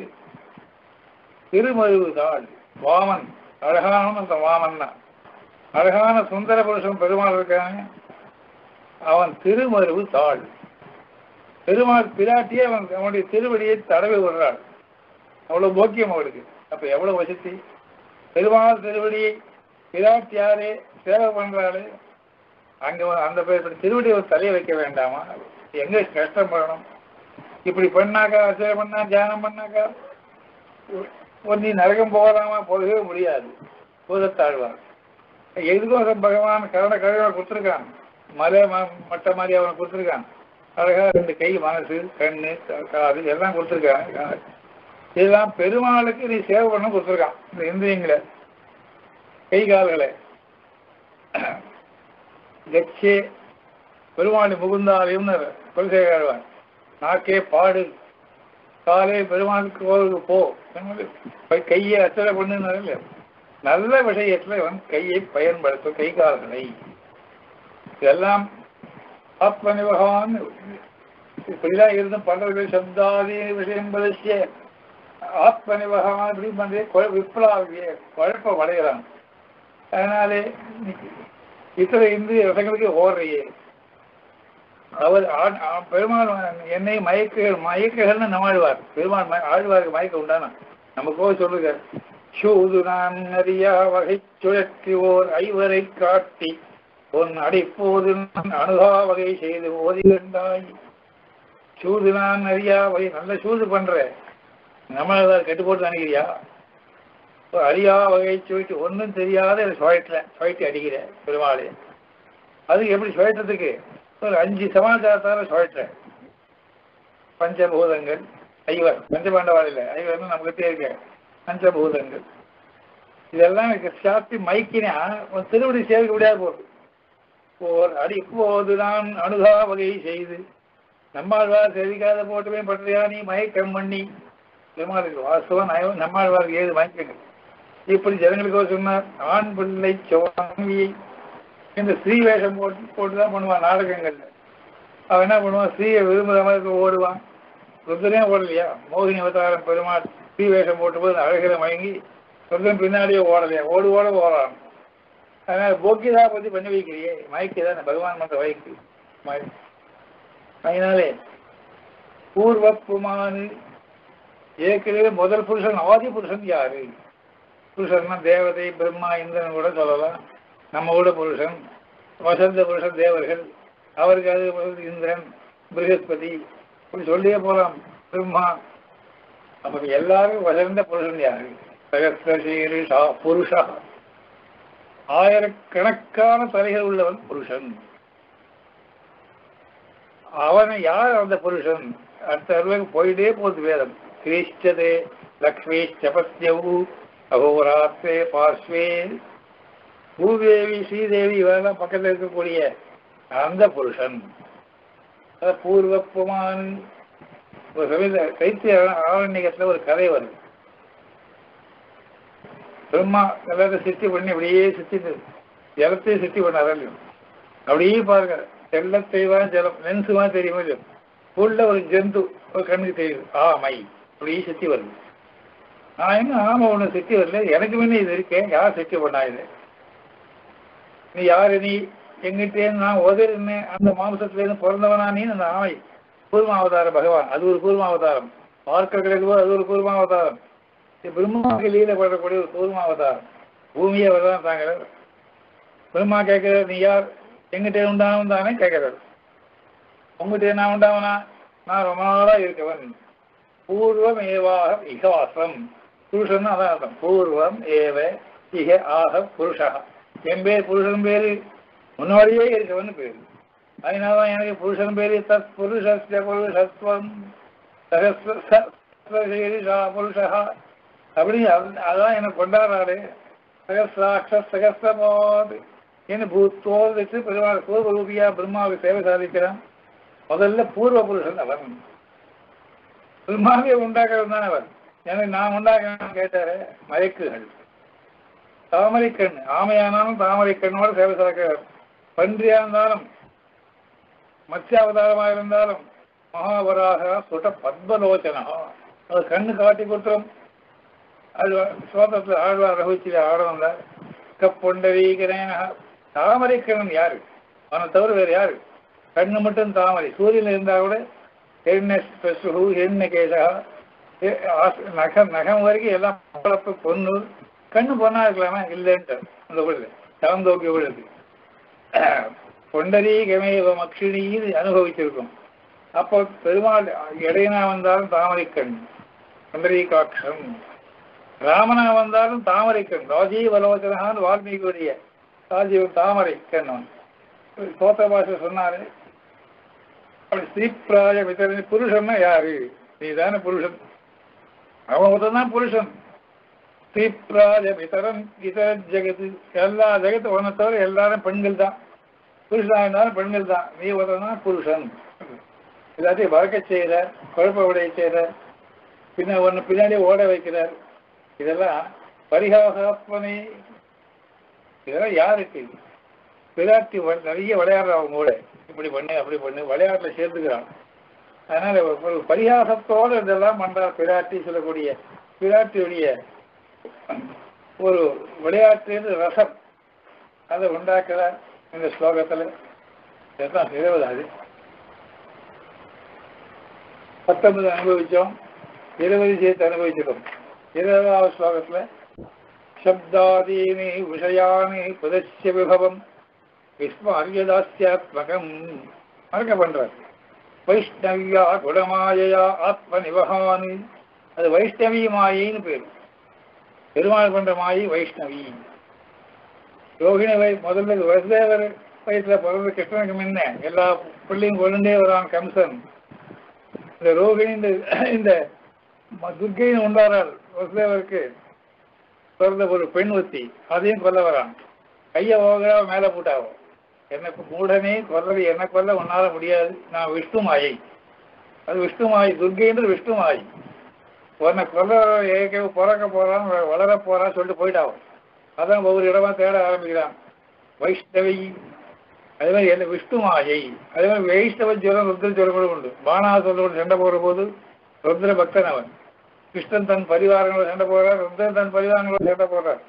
திருமருவுதாள் வாமன் அழகான அந்த வாமன் தான் அழகான சுந்தர புருஷன் பெருமாள் இருக்காங்க அவன் திருமருவு தாள் பெருமாள் பிராட்டியே அவன் அவனுடைய திருவடியை தடவி விடுறாள் அவ்வளவு போக்கியம் அவளுக்கு அப்ப எவ்வளவு வசதி பெருமாள் திருவடியை பிராட்டியாரே சேவை பண்றாளே அங்க ஒரு- அந்த பேர் திருவடி ஒரு தலையை வைக்க வேண்டாமா எங்க கஷ்டப்படணும் இப்படி பண்ணாக்கா அர்ச்சனை பண்ணா தியானம் பண்ணாக்கா ஒரு நீ நரகம் போகலாமா போகவே முடியாது பூதத்தாழ்வார் எதுக்கோசம் பகவான் கரண கழுவ கொடுத்துருக்கான் மலை ம- மட்ட மாதிரி அவனை கொடுத்துருக்கான் அழகா ரெண்டு கை மனசு கண்ணு கா- காது எல்லாம் கொடுத்துருக்காங்க இதெல்லாம் பெருமாளுக்கு நீ சேவை பண்ண கொடுத்துருக்கான் இந்த இந்திரியங்களை கை கால்களை கட்சே பெருமாளி முகுந்தாலயம்னு குலசேகரவான் நாக்கே பாடு காலே பெருமாளுக்கு கோவிலுக்கு போ போய் கையை அச்சலை பண்ணுனாரு இல்லையா நல்ல விஷயத்துல இவன் கையை பயன்படுத்தும் கை கால்களை இதெல்லாம் ஆத்மனி பகவான் இப்படிதான் இருந்து பண்றது சப்தாதி விஷயம் பதசிய ஆத்மனி பகவான் இப்படி பண்ணி குழ- விப்ளாவிய குழப்பம் அடைகிறான் அதனாலே இத்தனை இந்திய ரசங்களுக்கு ஓடுறையே அவர் ஆண்- ஆ- பெருமாள் என்னை மயக்க மயக்குகள்னு நம்மாழ்வார் பெருமாள் மய- ஆழ்வாருக்கு மயக்க உண்டானா நமக்கோ சொல்லுங்க சூது நான் அறியா வகை சுழற்றி ஓர் ஐவரை காட்டி பொன் அடிப்போது நான் அணுகா வகை செய்து ஓதி கண்டாய் சூது நான் அறியா வகை நல்ல சூது பண்ற நம்மளால் கெட்டு போட்டு நினைக்கிறியா ஒரு அறியா வகை சுழட்டி ஒன்றும் தெரியாத சுழட்டுற சுழட்டி அடிக்கிற பெருமாளே அது எப்படி சுழற்றதுக்கு ஒரு அஞ்சு சமாச்சாரத்தால சுழற்றுறேன் பஞ்சபூதங்கள் ஐவர் பஞ்சபாண்டவாள் இல்லை ஐவர்னு நமக்கு இருக்க பஞ்சபூதங்கள் இதெல்லாம் எனக்கு சாப்பி மைக்கினா உன் திருவடி சேர்க்க முடியாது போகுது ஓர் அடி இப்போது நான் அணுகா வகை செய்து நம்மாழ்வார் செவிக்காத போட்டுமே பண்றியா நீ மயக்கம் பண்ணி பெருமாளுக்கு வாஸ்தவம் நயம் நம்மாழ்வாருக்கு ஏது மயக்கங்கள் இப்படி ஜனங்களுக்கோ சொன்னார் ஆண் பிள்ளை சுவாமியை இந்த ஸ்ரீ வேஷம் போட்டு போட்டு தான் பண்ணுவான் நாடகங்கள்ல அவன் என்ன பண்ணுவான் ஸ்ரீயை விரும்புகிற மாதிரி ஓடுவான் ருத்ரனே ஓடலையா மோகினி அவதாரம் பெருமாள் ஸ்ரீ வேஷம் போட்டு போது அழகிற மயங்கி ருத்ரன் பின்னாடியே ஓடலையா ஓடு ஓட ஓடுறான் அதனால போக்கிதா பத்தி பண்ணி வைக்கிறியே மயக்கி தானே பகவான் மன்ற வயக்கு மய- அதனாலே பூர்வ புமானு ஏற்கனவே முதல் புருஷன் ஆதி புருஷன் யாரு புருஷன்னா தேவதை பிரம்மா இந்திரன் கூட சொல்லலாம் நம்ம கூட புருஷன் வசந்த புருஷன் தேவர்கள் அவருக்கு அது வந்து இந்திரன் பிருகஸ்பதி இப்படி சொல்லியே போலாம் பிரம்மா அப்ப எல்லாரும் வசந்த புருஷன் யாரு சகசிரசீரிஷா புருஷா ஆயிரக்கணக்கான தலைகள் உள்ளவன் புருஷன் அவனை யார் அந்த புருஷன் அடுத்த அருளுக்கு போயிட்டே போகுது வேதம் கிரீஷ்டதே லக்ஷ்மி சபஸ்யவு அகோராத்தே பார்ஸ்வே பூதேவி ஸ்ரீதேவி இவரெல்லாம் பக்கத்தில் இருக்கக்கூடிய அந்த புருஷன் அத பூர்வப்புமான் ஒரு சமயத்துல சைத்திய ஆரண்யத்துல ஒரு கதை வருது பிரம்மா எல்லாத்தையும் சிருஷ்டி பண்ணி அப்படியே சுத்திட்டு ஜலத்தையும் சிருஷ்டி பண்ணார் இல்லையோ அப்படியே பாருங்க செல்லத்தைவா ஜலம் லென்ஸுமா தெரியுமா இல்லையோ உள்ள ஒரு ஜந்து ஒரு கண்ணுக்கு தெரியுது ஆமை அப்படியே சுத்தி வருது நான் என்ன ஆமை ஒண்ணு சுத்தி வரல எனக்கு முன்ன இது இருக்கேன் யார் சுத்தி பண்ணா இது நீ யாரு நீ எங்கிட்டேன்னு நான் உதறினேன் அந்த மாம்சத்துல இருந்து பிறந்தவனா நீ அந்த ஆமை கூர்மாவதாரம் பகவான் அது ஒரு கூர்மாவதாரம் பார்க்க கிடைக்கும்போது அது ஒரு கூர்மாவதாரம் இது பிரம்மாவுக்கு லீல படக்கூடிய ஒரு கூர்மாவதாரம் பூமியை வரதான் தாங்க பிரம்மா கேட்கிறார் நீ யார் எங்கிட்ட உண்டானவன் தானே கேட்கிறார் உங்ககிட்ட நான் உண்டாவனா நான் ரொம்ப நாளா இருக்கவன் பூர்வம் ஏவாக இகவாசம் புருஷன் அதான் அர்த்தம் பூர்வம் ஏவ இக ஆக புருஷா என் பேர் புருஷன் பேரு முன்னாடியே இருக்கவன் பேரு அதனாலதான் எனக்கு புருஷன் பேரு தத் புருஷஸ்ய புருஷத்வம் சகஸ்ர- ச- சகஸ்ரசீரிஷா புருஷா அப்படி அது- அதான் எனக்கு கொண்டாடுறாரு சகசிராட்ச சகசிரமோது என்று பூத்தோடு வச்சு பெருமாள் பூர்வ ரூபியா பிரம்மாவுக்கு சேவை சாதிக்கிறான் முதல்ல பூர்வ புருஷன் அவன் பிரம்மாவே உண்டாக்குறது தான் அவன் எனக்கு நான் உண்டாக்க கேட்டாரு மயக்குகள் தாமரை கண் ஆமையானாலும் தாமரை கண்ணோட சேவை சாதிக்கிறார் பன்றியா இருந்தாலும் மத்ய அவதாரமாக இருந்தாலும் மகாவராக சுட பத்மலோச்சனா அது கண்ணு காட்டி கொடுத்துரும் அது சோதத்தில் ஆழ்வார் ரகுச்சியில் ஆடணும் கப்பொண்டரீகரேன தாமரை கண்ணன் யாரு அவனை தவிர வேறு யாரு கண்ணு மட்டும் தாமரை சூரியன் இருந்தா கூட எண்ண ஸ்பெஷு எண்ண கேசா நகம் நகம் வரைக்கும் எல்லாம் பளப்பு பொண்ணு கண்ணு பொண்ணா இருக்கலாமா இல்லைன்ட்டு அந்த விழுது தவந்தோக்கி விழுது பொண்டரீகமேவ மக்ஷினின்னு அனுபவிச்சிருக்கும் அப்போ பெருமாள் இடையனா வந்தாலும் தாமரை கண் பொண்டரீகாட்சம் ராமனா வந்தாலும் தாமரை கண் ராஜீவ லோச்சனான்னு வால்மீகியுடைய ராஜீவ தாமரை கண் தோத்த பாஷை சொன்னாரு அப்படி ஸ்ரீப்பிராய விதரணி புருஷன்னா யாரு நீ தானே புருஷன் அவன் ஒருத்தன் தான் புருஷன் ஸ்ரீப்பிராய விதரன் இதர ஜெகத்து எல்லா ஜெகத்து ஒன்றை தவிர எல்லாரும் பெண்கள் தான் புருஷனா இருந்தாலும் பெண்கள் தான் நீ ஒருத்தன் தான் புருஷன் எல்லாத்தையும் வளர்க்க செய்கிறார் குழப்ப உடைய செய்கிறார் பின்ன ஒன்று பின்னாடி ஓட வைக்கிறார் இதெல்லாம் பரிகாசாத்மனை இதெல்லாம் யாருக்கு பிராட்டி வ- நிறைய விளையாடுறவங்க கூட இப்படி பண்ணு அப்படி பண்ணு விளையாட்டுல சேர்த்துக்கிறான் அதனால ஒரு- ஒரு பரிகாசத்தோடு இதெல்லாம் பண்றார் பிராட்டி சொல்லக்கூடிய பிராட்டியுடைய ஒரு விளையாட்டு ரசம் அதை உண்டாக்குறார் இந்த ஸ்லோகத்துல இதுதான் இருபதாவது பத்தொன்பது அனுபவிச்சோம் இருபது சேர்த்து அனுபவிச்சிடும் இருபதாவது ஸ்லோகத்துல சப்தாதீனி விஷயானி புதஸ்ய விபவம் விஸ்மாரியதாஸ்யாத்மகம் மறக்க பண்றார் வைஷ்ணவியா குணமாயையா ஆத்ம நிவகானி அது வைஷ்ணவி மாயின்னு பேர் பெருமாள் பண்ற மாயி வைஷ்ணவி ரோகிணி வை முதல்ல வசுதேவர் வயசுல பிறந்த கிருஷ்ணனுக்கு முன்ன எல்லா பிள்ளையும் கொண்டுட்டே வரான் கம்சன் இந்த ரோகிணி இந்த இந்த ம- துர்க்கைன்னு உண்டாரால் வசுதேவருக்கு பிறந்த ஒரு பெண் ஒத்தி அதையும் கொல்ல வரான் கையை ஓகரா மேலே போட்டாவோ எனக்கு மூடனே கொல்லது என்ன கொல்ல உன்னால முடியாது நான் விஷ்ணு மாயை அது விஷ்ணு மாயை துர்க்கைன்றது விஷ்ணு மாயை உன்னை கொல்ல ஏற்க பிறக்க போறான் வ- வளர போறான்னு சொல்லிட்டு போயிட்டாவும் அதான் ஒவ்வொரு இடமா தேட ஆரம்பிக்கிறான் வைஷ்ணவி அதே மாதிரி என்ன விஷ்ணு மாயை அதே மாதிரி வைஷ்ணவ ஜுரம் ருத்ர ஜுரம் கூட உண்டு பானாசுரனோடு சண்டை போடுற போது ருத்ர பக்தன் அவன் கிருஷ்ணன் தன் பரிவாரங்களோட சண்டை போடுறார் ருத்ரன் தன் பரிவாரங்களோட சண்டை போடுறார்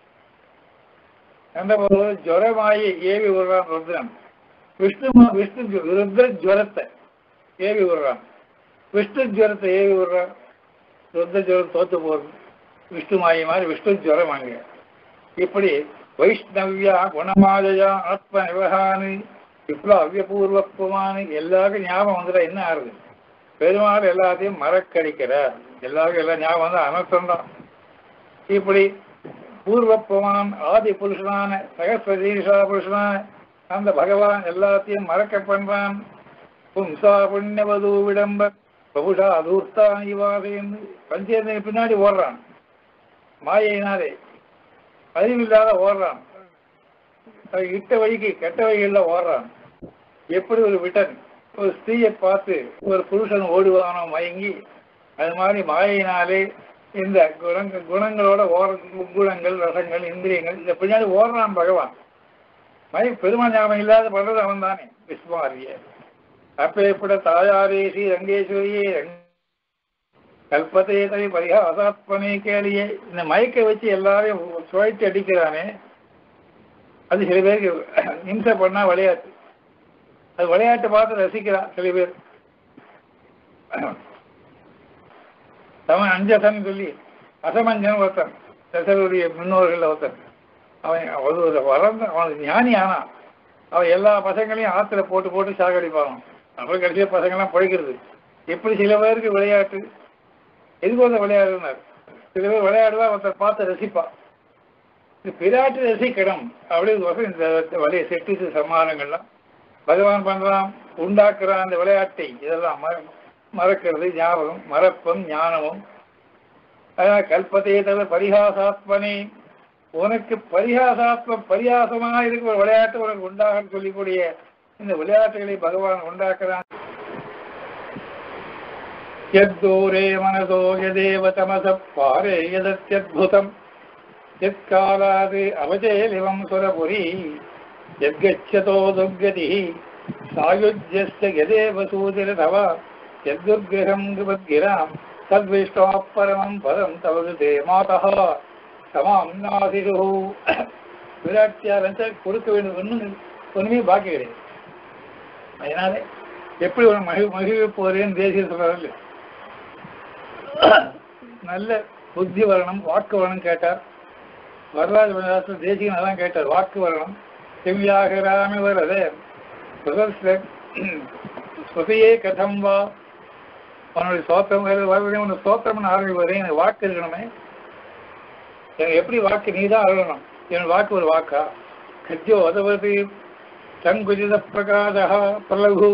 சண்டை போடும்போது ஜுரமாயி ஏவி விடுறான் ருத்ரன் விஷ்ணு மா- விஷ்ணு ஜு- ருத்ர ஜுரத்தை ஏவி விடுறான் விஷ்ணு ஜுரத்தை ஏவி விடுறான் ருத்ர ஜுரம் தோத்து போறது விஷ்ணு மாயை மாதிரி விஷ்ணு ஜுரம் அங்க இப்படி வைஷ்ணவ்யா குணமாதயா ஆத்ம நிவகானு விப்ளவிய பூர்வப்புமானு எல்லாருக்கும் ஞாபகம் வந்துட்டா என்ன ஆறுது பெருமாள் எல்லாத்தையும் மறக்கடிக்கிறார் எல்லாருக்கும் எல்லாம் ஞாபகம் வந்து அனர்த்தம் தான் இப்படி பூர்வப்புமான் ஆதி புருஷனான சகஸ்வதீஷா புருஷனான அந்த பகவான் எல்லாத்தையும் மறக்க பண்றான் பும்சா புண்ணியவது விடம்ப பபுஷா அதூர்த்தா இவாதேன்னு பஞ்சேந்திரன் பின்னாடி ஓடுறான் மாயினாலே அறிவில்லாத ஓடுறான் அது இட்ட வழிக்கு கெட்ட வழிகள்ல ஓடுறான் எப்படி ஒரு விட்டன் ஒரு ஸ்திரீயை பார்த்து ஒரு புருஷன் ஓடுவானோ மயங்கி அது மாதிரி மாயினாலே இந்த குணங்க குணங்களோட ஓர குணங்கள் ரசங்கள் இந்திரியங்கள் இந்த பின்னாடி ஓடுறான் பகவான் மய பெருமாள் ஞாபகம் இல்லாத பண்றது அவன் தானே விஸ்வாரிய அப்பேற்பட தாயாரே ஸ்ரீ ரங்கேஸ்வரியே ரங்க- கல்பத்தையே தவி பரிகாசாத்மனே கேளியே இந்த மயக்க வச்சு எல்லாரையும் சுழற்றி அடிக்கிறானே அது சில பேருக்கு இம்சை பண்ணா விளையாட்டு அது விளையாட்டு பார்த்து ரசிக்கிறான் சில பேர் அவன் அஞ்சசன் சொல்லி அசமஞ்சன் ஒருத்தன் தசருடைய முன்னோர்கள் ஒருத்தன் அவன் ஒரு ஒரு வளர்ந்த அவன் ஞானி ஆனான் அவன் எல்லா பசங்களையும் ஆத்துல போட்டு போட்டு சாகடிப்பான் அப்புறம் கடைசியாக பசங்கள்லாம் பழிக்கிறது எப்படி சில பேருக்கு விளையாட்டு எதுக்கு வந்து விளையாடுனார் சில பேர் விளையாடுவா ஒருத்தர் பார்த்து ரசிப்பான் இது பிராட்டு ரசிக்கணும் அப்படின்னு இந்த வலைய செட்டு சமாதானங்கள்லாம் பகவான் பண்றான் உண்டாக்குறான் அந்த விளையாட்டை இதெல்லாம் மற மறக்கிறது ஞாபகம் மறப்பம் ஞானமும் அதனால கல்பத்தையே தவிர பரிகாசாத்மனே உனக்கு பரிகாசாத்ம பரிகாசமாக இருக்கிற ஒரு விளையாட்டு உனக்கு உண்டாக சொல்லிக்கூடிய இந்த விளையாட்டுகளை பகவான் உண்டாக்குறான் यद्दूरे मनसो यदेव तमसः पारे यदत्यद्भुतम् यत्कालात् अवचेलिवं सुरपुरी यद्गच्छतो दुर्गतिः सायुज्यस्य यदेव सूचिरतव यद्दुर्गृहं कृपद्गिराम् तद्विष्टोः परमं पदं तव कृते मातः சமாம் நாசிரு விராட்டியார் கொடுக்க வேண்டும் ஒன்றும் ஒண்ணுமே பாக்கி கிடையாது அதனால எப்படி ஒரு மகி மகிழ்வு போறேன்னு தேசிய சொல்றாரு நல்ல புத்தி வரணும் வாக்கு வரணும் கேட்டார் வரலாறு விநாசத்தில் தேசிகன் அதான் கேட்டார் வாக்கு வரணும் செவ்வியாக ராமி வரதே ஸ்வதையே கதம் வா அவனுடைய சோத்திரம் வரதே உன் சோத்திரம்னு ஆரம்பிப்பதே எனக்கு வாக்கு இருக்கணுமே எனக்கு எப்படி வாக்கு நீ தான் அருளணும் என் வாக்கு ஒரு வாக்கா கத்தியோ அதவது சங்குஜித பிரகாதா பிரலகு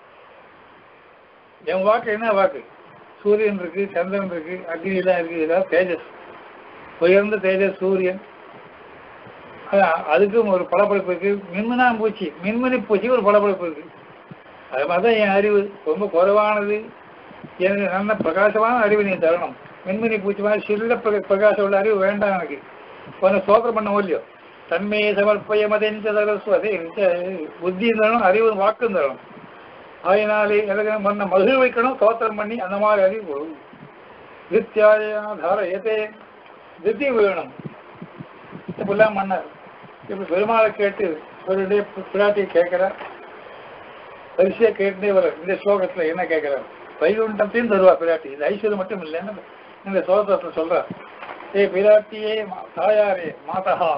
என் வாக்கு என்ன வாக்கு சூரியன் இருக்கு சந்திரன் இருக்கு அக்னி எல்லாம் இருக்கு இதெல்லாம் தேஜஸ் உயர்ந்த தேஜஸ் சூரியன் அதான் அதுக்கும் ஒரு பளபளப்பு இருக்கு மின்மினா பூச்சி மின்மினி பூச்சி ஒரு பளபளப்பு இருக்கு அது மாதிரி தான் என் அறிவு ரொம்ப குறைவானது எனக்கு நல்ல பிரகாசமான அறிவு நீ தரணும் மின்மினி பூச்சி மாதிரி சில்ல பிர- பிரகாசம் உள்ள அறிவு வேண்டாம் எனக்கு கொஞ்சம் சோத்திரம் பண்ண இல்லையோ தன்மையை சமர்ப்பய மதெஞ்ச தரஸ்வதே புத்தி தரணும் அறிவு வாக்கும் தரணும் அதனாலே எனக்கு மண்ண மகிழ் வைக்கணும் சோத்திரம் பண்ணி அந்த மாதிரி அறிவு வரும். நித்யாதாரயத்தே தித்தி வேணும் இப்படிலாம் மன்னர் இப்படி பெருமாளை கேட்டு ஒரு பிராட்டியை கேட்கிறார் வரிசையா கேட்டுட்டே வர இந்த ஸ்லோகத்துல என்ன கேட்கிறார் வைகுண்டத்தையும் தருவா பிராட்டி இது ஐஸ்வர்யம் மட்டும் இல்லைன்னு இந்த ஸ்லோகத்துல சொல்றார் ஏ பிராட்டியே மா- தாயாரே மாதா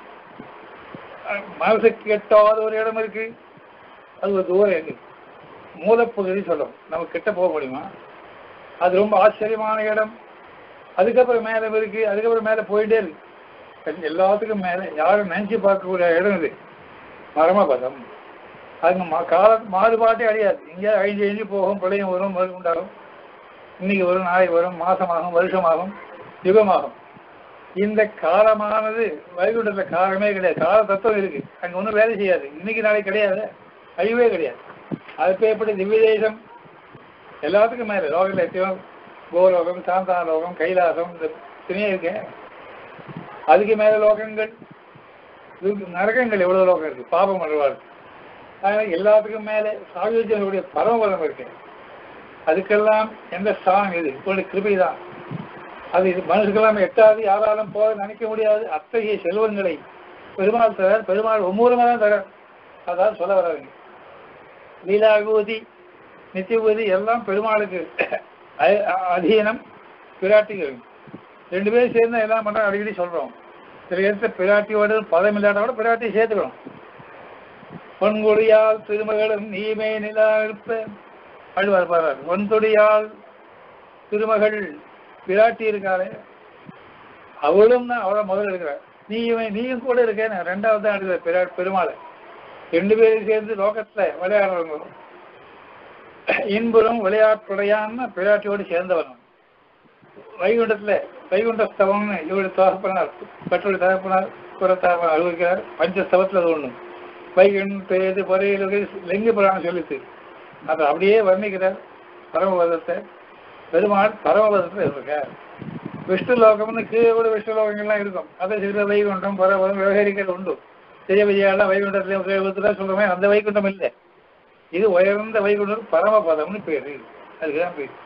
மனசுக்கு எட்டாத ஒரு இடம் இருக்கு அது ஒரு தூரம் இருக்கு மூலப்பகுதி சொல்லும் நம்ம கிட்ட போக முடியுமா அது ரொம்ப ஆச்சரியமான இடம் அதுக்கப்புறம் மேல இருக்கு அதுக்கப்புறம் மேல போயிட்டே இருக்கு எல்~ எல்லாத்துக்கும் மேல யாரும் நினைச்சு பார்க்கக்கூடிய இடம் இது பரமபதம் அது மா- கால மாறுபாட்டே அடையாது இங்கே அழிஞ்சு அழிஞ்சு போகும் பிரளயம் வரும் மறு உண்டாகும் இன்னைக்கு வரும் நாளைக்கு வரும் மாசமாகும் வருஷமாகும் யுகமாகும் இந்த காலமானது வைகுண்டத்துல காலமே கிடையாது கால தத்துவம் இருக்கு அங்க ஒன்றும் வேலை செய்யாது இன்னைக்கு நாளைக்கு கிடையாது அழிவே கிடையாது அது எப்படி திவ்ய தேசம் எல்லாத்துக்கும் மேல லோகத்தில் எத்தனையோ கோலோகம் சாந்தான லோகம் கைலாசம் இந்த துணியே இருக்கு அதுக்கு மேல லோகங்கள் இதுக்கு நரகங்கள் எவ்வளவு லோகம் இருக்கு பாபம் அழுவாரு அதனால எல்லாத்துக்கும் மேல சாயுஜனுடைய பரமபலம் இருக்கு அதுக்கெல்லாம் எந்த ஸ்தானம் இது உங்களுடைய கிருபை தான் அது இது மனுஷுக்கெல்லாம் எட்டாவது யாராலும் போக நினைக்க முடியாது அத்தகைய செல்வங்களை பெருமாள் தரார் பெருமாள் ஒவ்வொருமா தான் தரார் அதான் சொல்ல வராங்க லீலா விபூதி நித்திய விபூதி எல்லாம் பெருமாளுக்கு அ- அ- அதீனம் பிராட்டிகள் ரெண்டு பேரும் சேர்ந்து எல்லாம் பண்றோம் அடிக்கடி சொல்றோம் சில இடத்துல பிராட்டியோட பதம் இல்லாத கூட பிராட்டியை சேர்த்துக்கணும் பொன்கொடியால் திருமகளும் நீமே நிலா இருப்ப அழுவார் பாடுறார் பொன்கொடியால் திருமகள் பிராட்டி இருக்காளே அவளும் தான் அவளை முதல்ல இருக்கிறார் நீயும் நீயும் கூட இருக்கேன் ரெண்டாவது தான் எடுக்கிற பிரா பெருமாளை ரெண்டு பேரும் சேர்ந்து லோகத்துல விளையாடுறவங்க இன்புறம் விளையாட்டுடையான்னு பிராட்டியோடு சேர்ந்தவன் வைகுண்டத்துல வைகுண்ட ஸ்தவம்னு இவருடைய தகப்பனார் பெற்றோருடைய தகப்பனார் புறத்தாப்ப அனுபவிக்கிறார் பஞ்சஸ்தவத்துல அது ஒண்ணு வைகுண்ட இது பொறையில் லிங்க புராணம் சொல்லித்து அதை அப்படியே வர்ணிக்கிறார் பரமபதத்தை பெருமாள் பரமபதத்துல இருக்கார் விஷ்ணு லோகம்னு கீழே கூட விஷ்ணு லோகங்கள்லாம் இருக்கும் அதை சில வைகுண்டம் பரமபதம் விவகரிக்கிறது உண்டு ஜெய விஜயாலாம் வைகுண்டத்துல சொல்றோமே அந்த வைகுண்டம் இல்லை இது உயர்ந்த வைகுண்டம் பரமபதம்னு பேரு அதுக்குதான் பேரு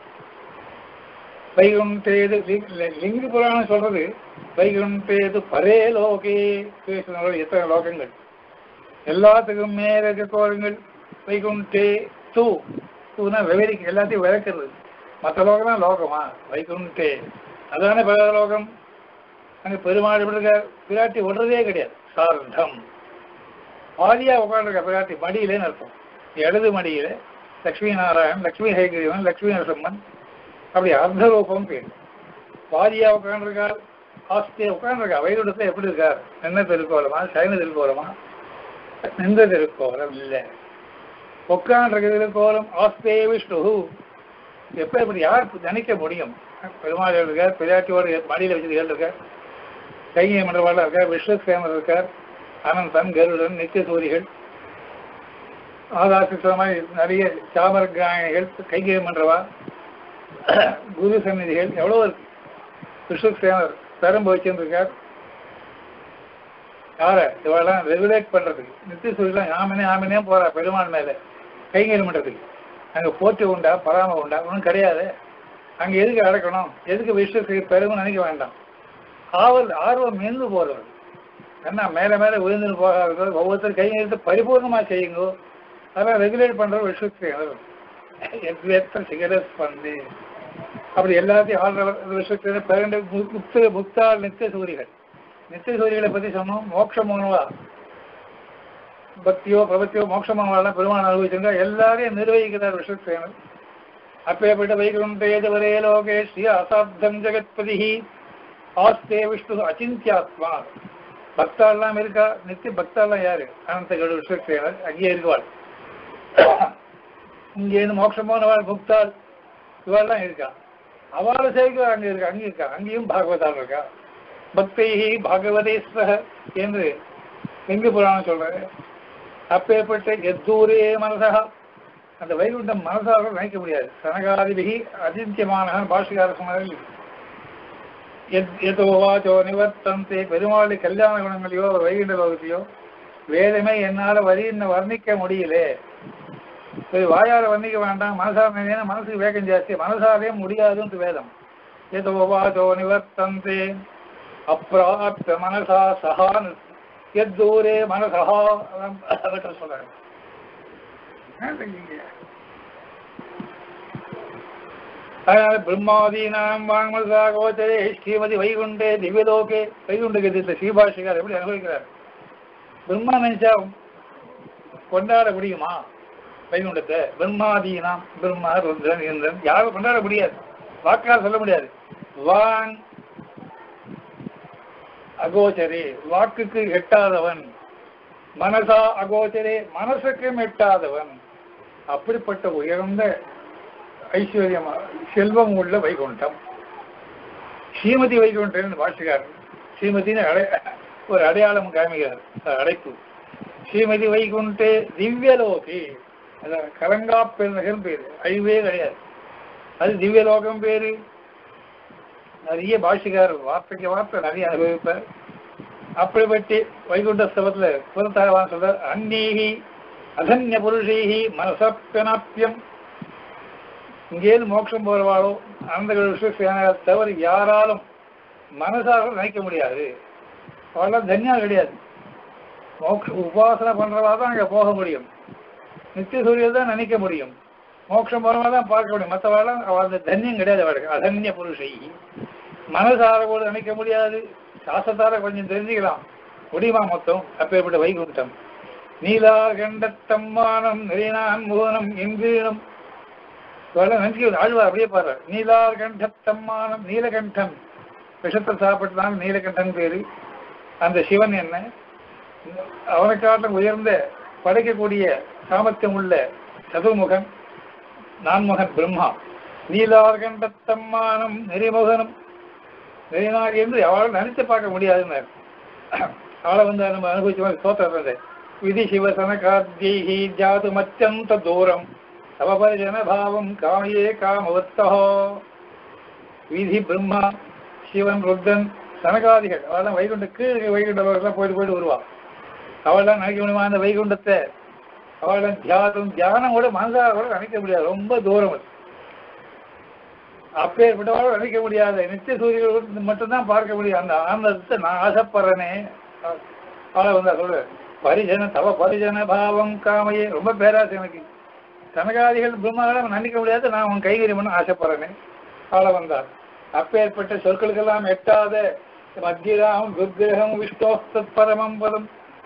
வைகுண்டேது லி- லிங்க புராணம் சொல்றது வைகுண்டேது பரே லோகே பேசுனோட எத்தனை லோகங்கள் எல்லாத்துக்கும் மேல இருக்க கோலங்கள் வைகுண்டே தூ தூனா விவரிக்க எல்லாத்தையும் விளக்குறது மற்ற லோகம் லோகமா வைகுண்டே அதானே பரலோகம் அங்க பெருமாள் எப்படி இருக்கார் பிராட்டி விடுறதே கிடையாது சார்த்தம் ஆதியா உட்காந்துருக்க பிராட்டி மடியிலேன்னு அர்த்தம் இடது மடியில லக்ஷ்மி நாராயணன் லக்ஷ்மி ஹைகிரீவன் லக்ஷ்மி நரசிம்மன் அப்படி அர்த்த ரூபம் பேர் பாதியா உட்காந்துருக்கார் ஆஸ்தியா உட்காந்துருக்கா வைகுண்டத்துல எப்படி இருக்கார் நின்ன திருக்கோலமா சைன திருக்கோலமா நின்ற திருக்கோலம் இல்லை உட்காந்துருக்க திருக்கோலம் ஆஸ்தே விஷ்ணு எப்ப இப்படி யார் நினைக்க முடியும் பெருமாள் இருக்கார் பிராட்டியோட மடியில வச்சு இருக்கார் கையை மன்றவாளர் இருக்கார் விஸ்வசேனர் இருக்கார் அனந்தன் கருடன் நித்திய சூரிகள் ஆதாசிரமாய் நிறைய சாமர காயணிகள் கைகை மன்றவா குரு சந்நிதிகள் எவ்வளவு இருக்கு விஸ்வசேனர் பெரம்பு வச்சிருந்திருக்கார் யார இவெல்லாம் ரெகுலேட் பண்றதுக்கு நித்திய சூரியெல்லாம் ஆமனே ஆமனே போறா பெருமாள் மேல கைங்கரியம் பண்றதுக்கு அங்க போட்டி உண்டா பராம உண்டா ஒன்றும் கிடையாது அங்க எதுக்கு அடக்கணும் எதுக்கு விஸ்வத்துக்கு பெருமை நினைக்க வேண்டாம் ஆவல் ஆர்வம் மிகுந்து போறவர் என்ன மேல மேல விழுந்துட்டு போகாதோ ஒவ்வொருத்தர் கைங்கரியத்தை பரிபூர்ணமா செய்யுங்கோ அதெல்லாம் ரெகுலேட் பண்ற விஸ்வத்துக்கு எத்தனை சிகரெட் பண்ணு அப்படி எல்லாத்தையும் ஆள்றவர் விஸ்வத்துக்கு பிறண்டு முக்த முக்தால் நித்திய சூரிகள் நித்திய சூரியர்களை பத்தி சொன்னோம் மோட்சமானவா பக்தியோ பிரபத்தியோ மோட்சமானவாள் பெருமான் அனுபவிச்சிருந்தா எல்லாரையும் நிர்வகிக்கிறார் விஸ்வசேனர் அப்பேற்பட்ட வைகுண்டேதுவரே லோகே ஸ்ரீ அசாப்தம் ஜெகத்பதி ஆஸ்தே விஷ்ணு அச்சிந்தியாத்மா பக்தாலாம் இருக்கா நித்திய பக்தாலாம் யாரு அனந்த கடு விஸ்வசேனர் அங்கேயே இருக்குவாள் இங்கேருந்து மோட்சமானவாள் முக்தாள் இவாள்லாம் இருக்கா அவளை சேர்க்க அங்க இருக்கா அங்கே இருக்கா அங்கேயும் பாகவதால் இருக்கா பக்தை பாகவதேஸ்வர என்று எங்கு புராணம் சொல்றாரு அப்பேற்பட்ட எத்தூரே மனசா அந்த வைகுண்டம் மனசாக நினைக்க முடியாது சனகாதிபிகி அஜிந்தியமான பாஷிகார சொன்னார்கள் எதோ வாச்சோ நிவர்த்தந்தே பெருமாளி கல்யாண குணங்களையோ வைகுண்ட லோகத்தையோ வேதமே என்னால வரின்னு வர்ணிக்க முடியலே சரி வாயால வர்ணிக்க வேண்டாம் மனசார நினைனா மனசுக்கு வேகம் ஜாஸ்தி மனசாலே முடியாதுன்னு வேதம் எதோ வாச்சோ நிவர்த்தந்தே அப்பிராப்த மனசா சஹான் எத்தூரே மனசா அவற்றை சொல்றாங்க அதனால பிரம்மாதீனாம் வாங்மசா கோச்சரே ஸ்ரீமதி வைகுண்டே திவ்யலோகே வைகுண்ட கீதத்தை ஸ்ரீபாஷிகார் எப்படி அனுபவிக்கிறார் பிரம்மா நினைச்சா கொண்டாட முடியுமா வைகுண்டத்தை பிரம்மாதீனாம் பிரம்மா ருத்ரன் இந்திரன் யாரும் கொண்டாட முடியாது வாக்கால் சொல்ல முடியாது வாங் அகோச்சரே வாக்குக்கு எட்டாதவன் மனசா அகோச்சரே மனசுக்கும் எட்டாதவன் அப்படிப்பட்ட உயர்ந்த ஐஸ்வர்யம் செல்வம் உள்ள வைகுண்டம் ஸ்ரீமதி வைகுண்டன் வாசிக்கார் ஸ்ரீமதினு அடை ஒரு அடையாளம் காமிக்கிறார் அடைப்பு ஸ்ரீமதி வைகுண்டே திவ்யலோகி அதான் கலங்கா பெருநகர் பேரு அழிவே கிடையாது அது திவ்யலோகம் பேரு நிறைய பாஷிகார் வார்த்தைக்கு வார்த்தை நிறைய அனுபவிப்பார் அப்படிப்பட்டு வைகுண்ட ஸ்தவத்துல புறத்தாழ்வான் சொல்றார் அந்நீகி அதன்ய புருஷீகி மனசப்பியனாப்பியம் இங்கேருந்து மோட்சம் போறவாளோ அந்த விஸ்வசேன தவிர யாராலும் மனசாக நினைக்க முடியாது அவெல்லாம் தன்யா கிடையாது மோட்ச உபாசனை பண்றவா தான் அங்க போக முடியும் நித்திய சூரியன் தான் நினைக்க முடியும் மோட்சம் போறவா தான் பார்க்க முடியும் மற்றவாளும் அவள் அந்த தன்யம் கிடையாது அவளுக்கு அதன்ய புருஷை மனசார கூட நினைக்க முடியாது சாஸ்திரத்தார கொஞ்சம் தெரிஞ்சுக்கலாம் முடியுமா மொத்தம் அப்பேற்பட்ட வைகுண்டம் நீலா கண்டத்தம்மானம் நிறைனான் முகனம் எங்கீனம் நினைச்சு ஆழ்வார் அப்படியே பாரு நீலார் கண்டத்தம்மானம் நீலகண்டன் விஷத்தை சாப்பிட்டதான் நீலகண்டன் பேரு அந்த சிவன் என்ன அவனுக்காட்டும் உயர்ந்த படைக்கக்கூடிய சாமர்த்தியம் உள்ள சதுர்முகன் நான்முகன் பிரம்மா நீலார்கண்டத்தம்மானம் நெறிமுகனும் நெறினார் என்று அவளால் நினைத்து பார்க்க முடியாதுன்னு அவளை வந்து நம்ம அனுபவிச்சு தோற்றது விதி சிவசன காத்யி ஜாது மச்சந்த தூரம் சமபரிஜன பாவம் காமையே காமவத்தோ விதி பிரம்மா சிவன் ருத்தன் சனகாதிகள் அவெல்லாம் வைகுண்ட கீழே வைகுண்டவர்கள்லாம் போயிட்டு போயிட்டு வருவா அவள்லாம் நினைக்க முடியுமா அந்த வைகுண்டத்தை அவளெல்லாம் தியானம் தியானம் கூட மனசார கூட நினைக்க முடியாது ரொம்ப தூரம் அது அப்பேற்பட்டவாட நினைக்க முடியாது நித்திய சூரியர்கள் மட்டும்தான் பார்க்க முடியும் அந்த ஆனந்தத்தை நான் ஆசைப்படுறேனே அவளை வந்தா சொல்லு பரிஜன தவ பரிஜன பாவம் காமையே ரொம்ப பேராசை எனக்கு தனகாதிகள் பிரம்மாவை நினைக்க முடியாது நான் உன் கைகறி பண்ண ஆசைப்படுறேனே அவளை வந்தார் அப்பேற்பட்ட சொற்களுக்கெல்லாம் எட்டாத மத்தியராம் துர்கிரகம் விஷ்ணோஸ்தத் பரமம் பதம்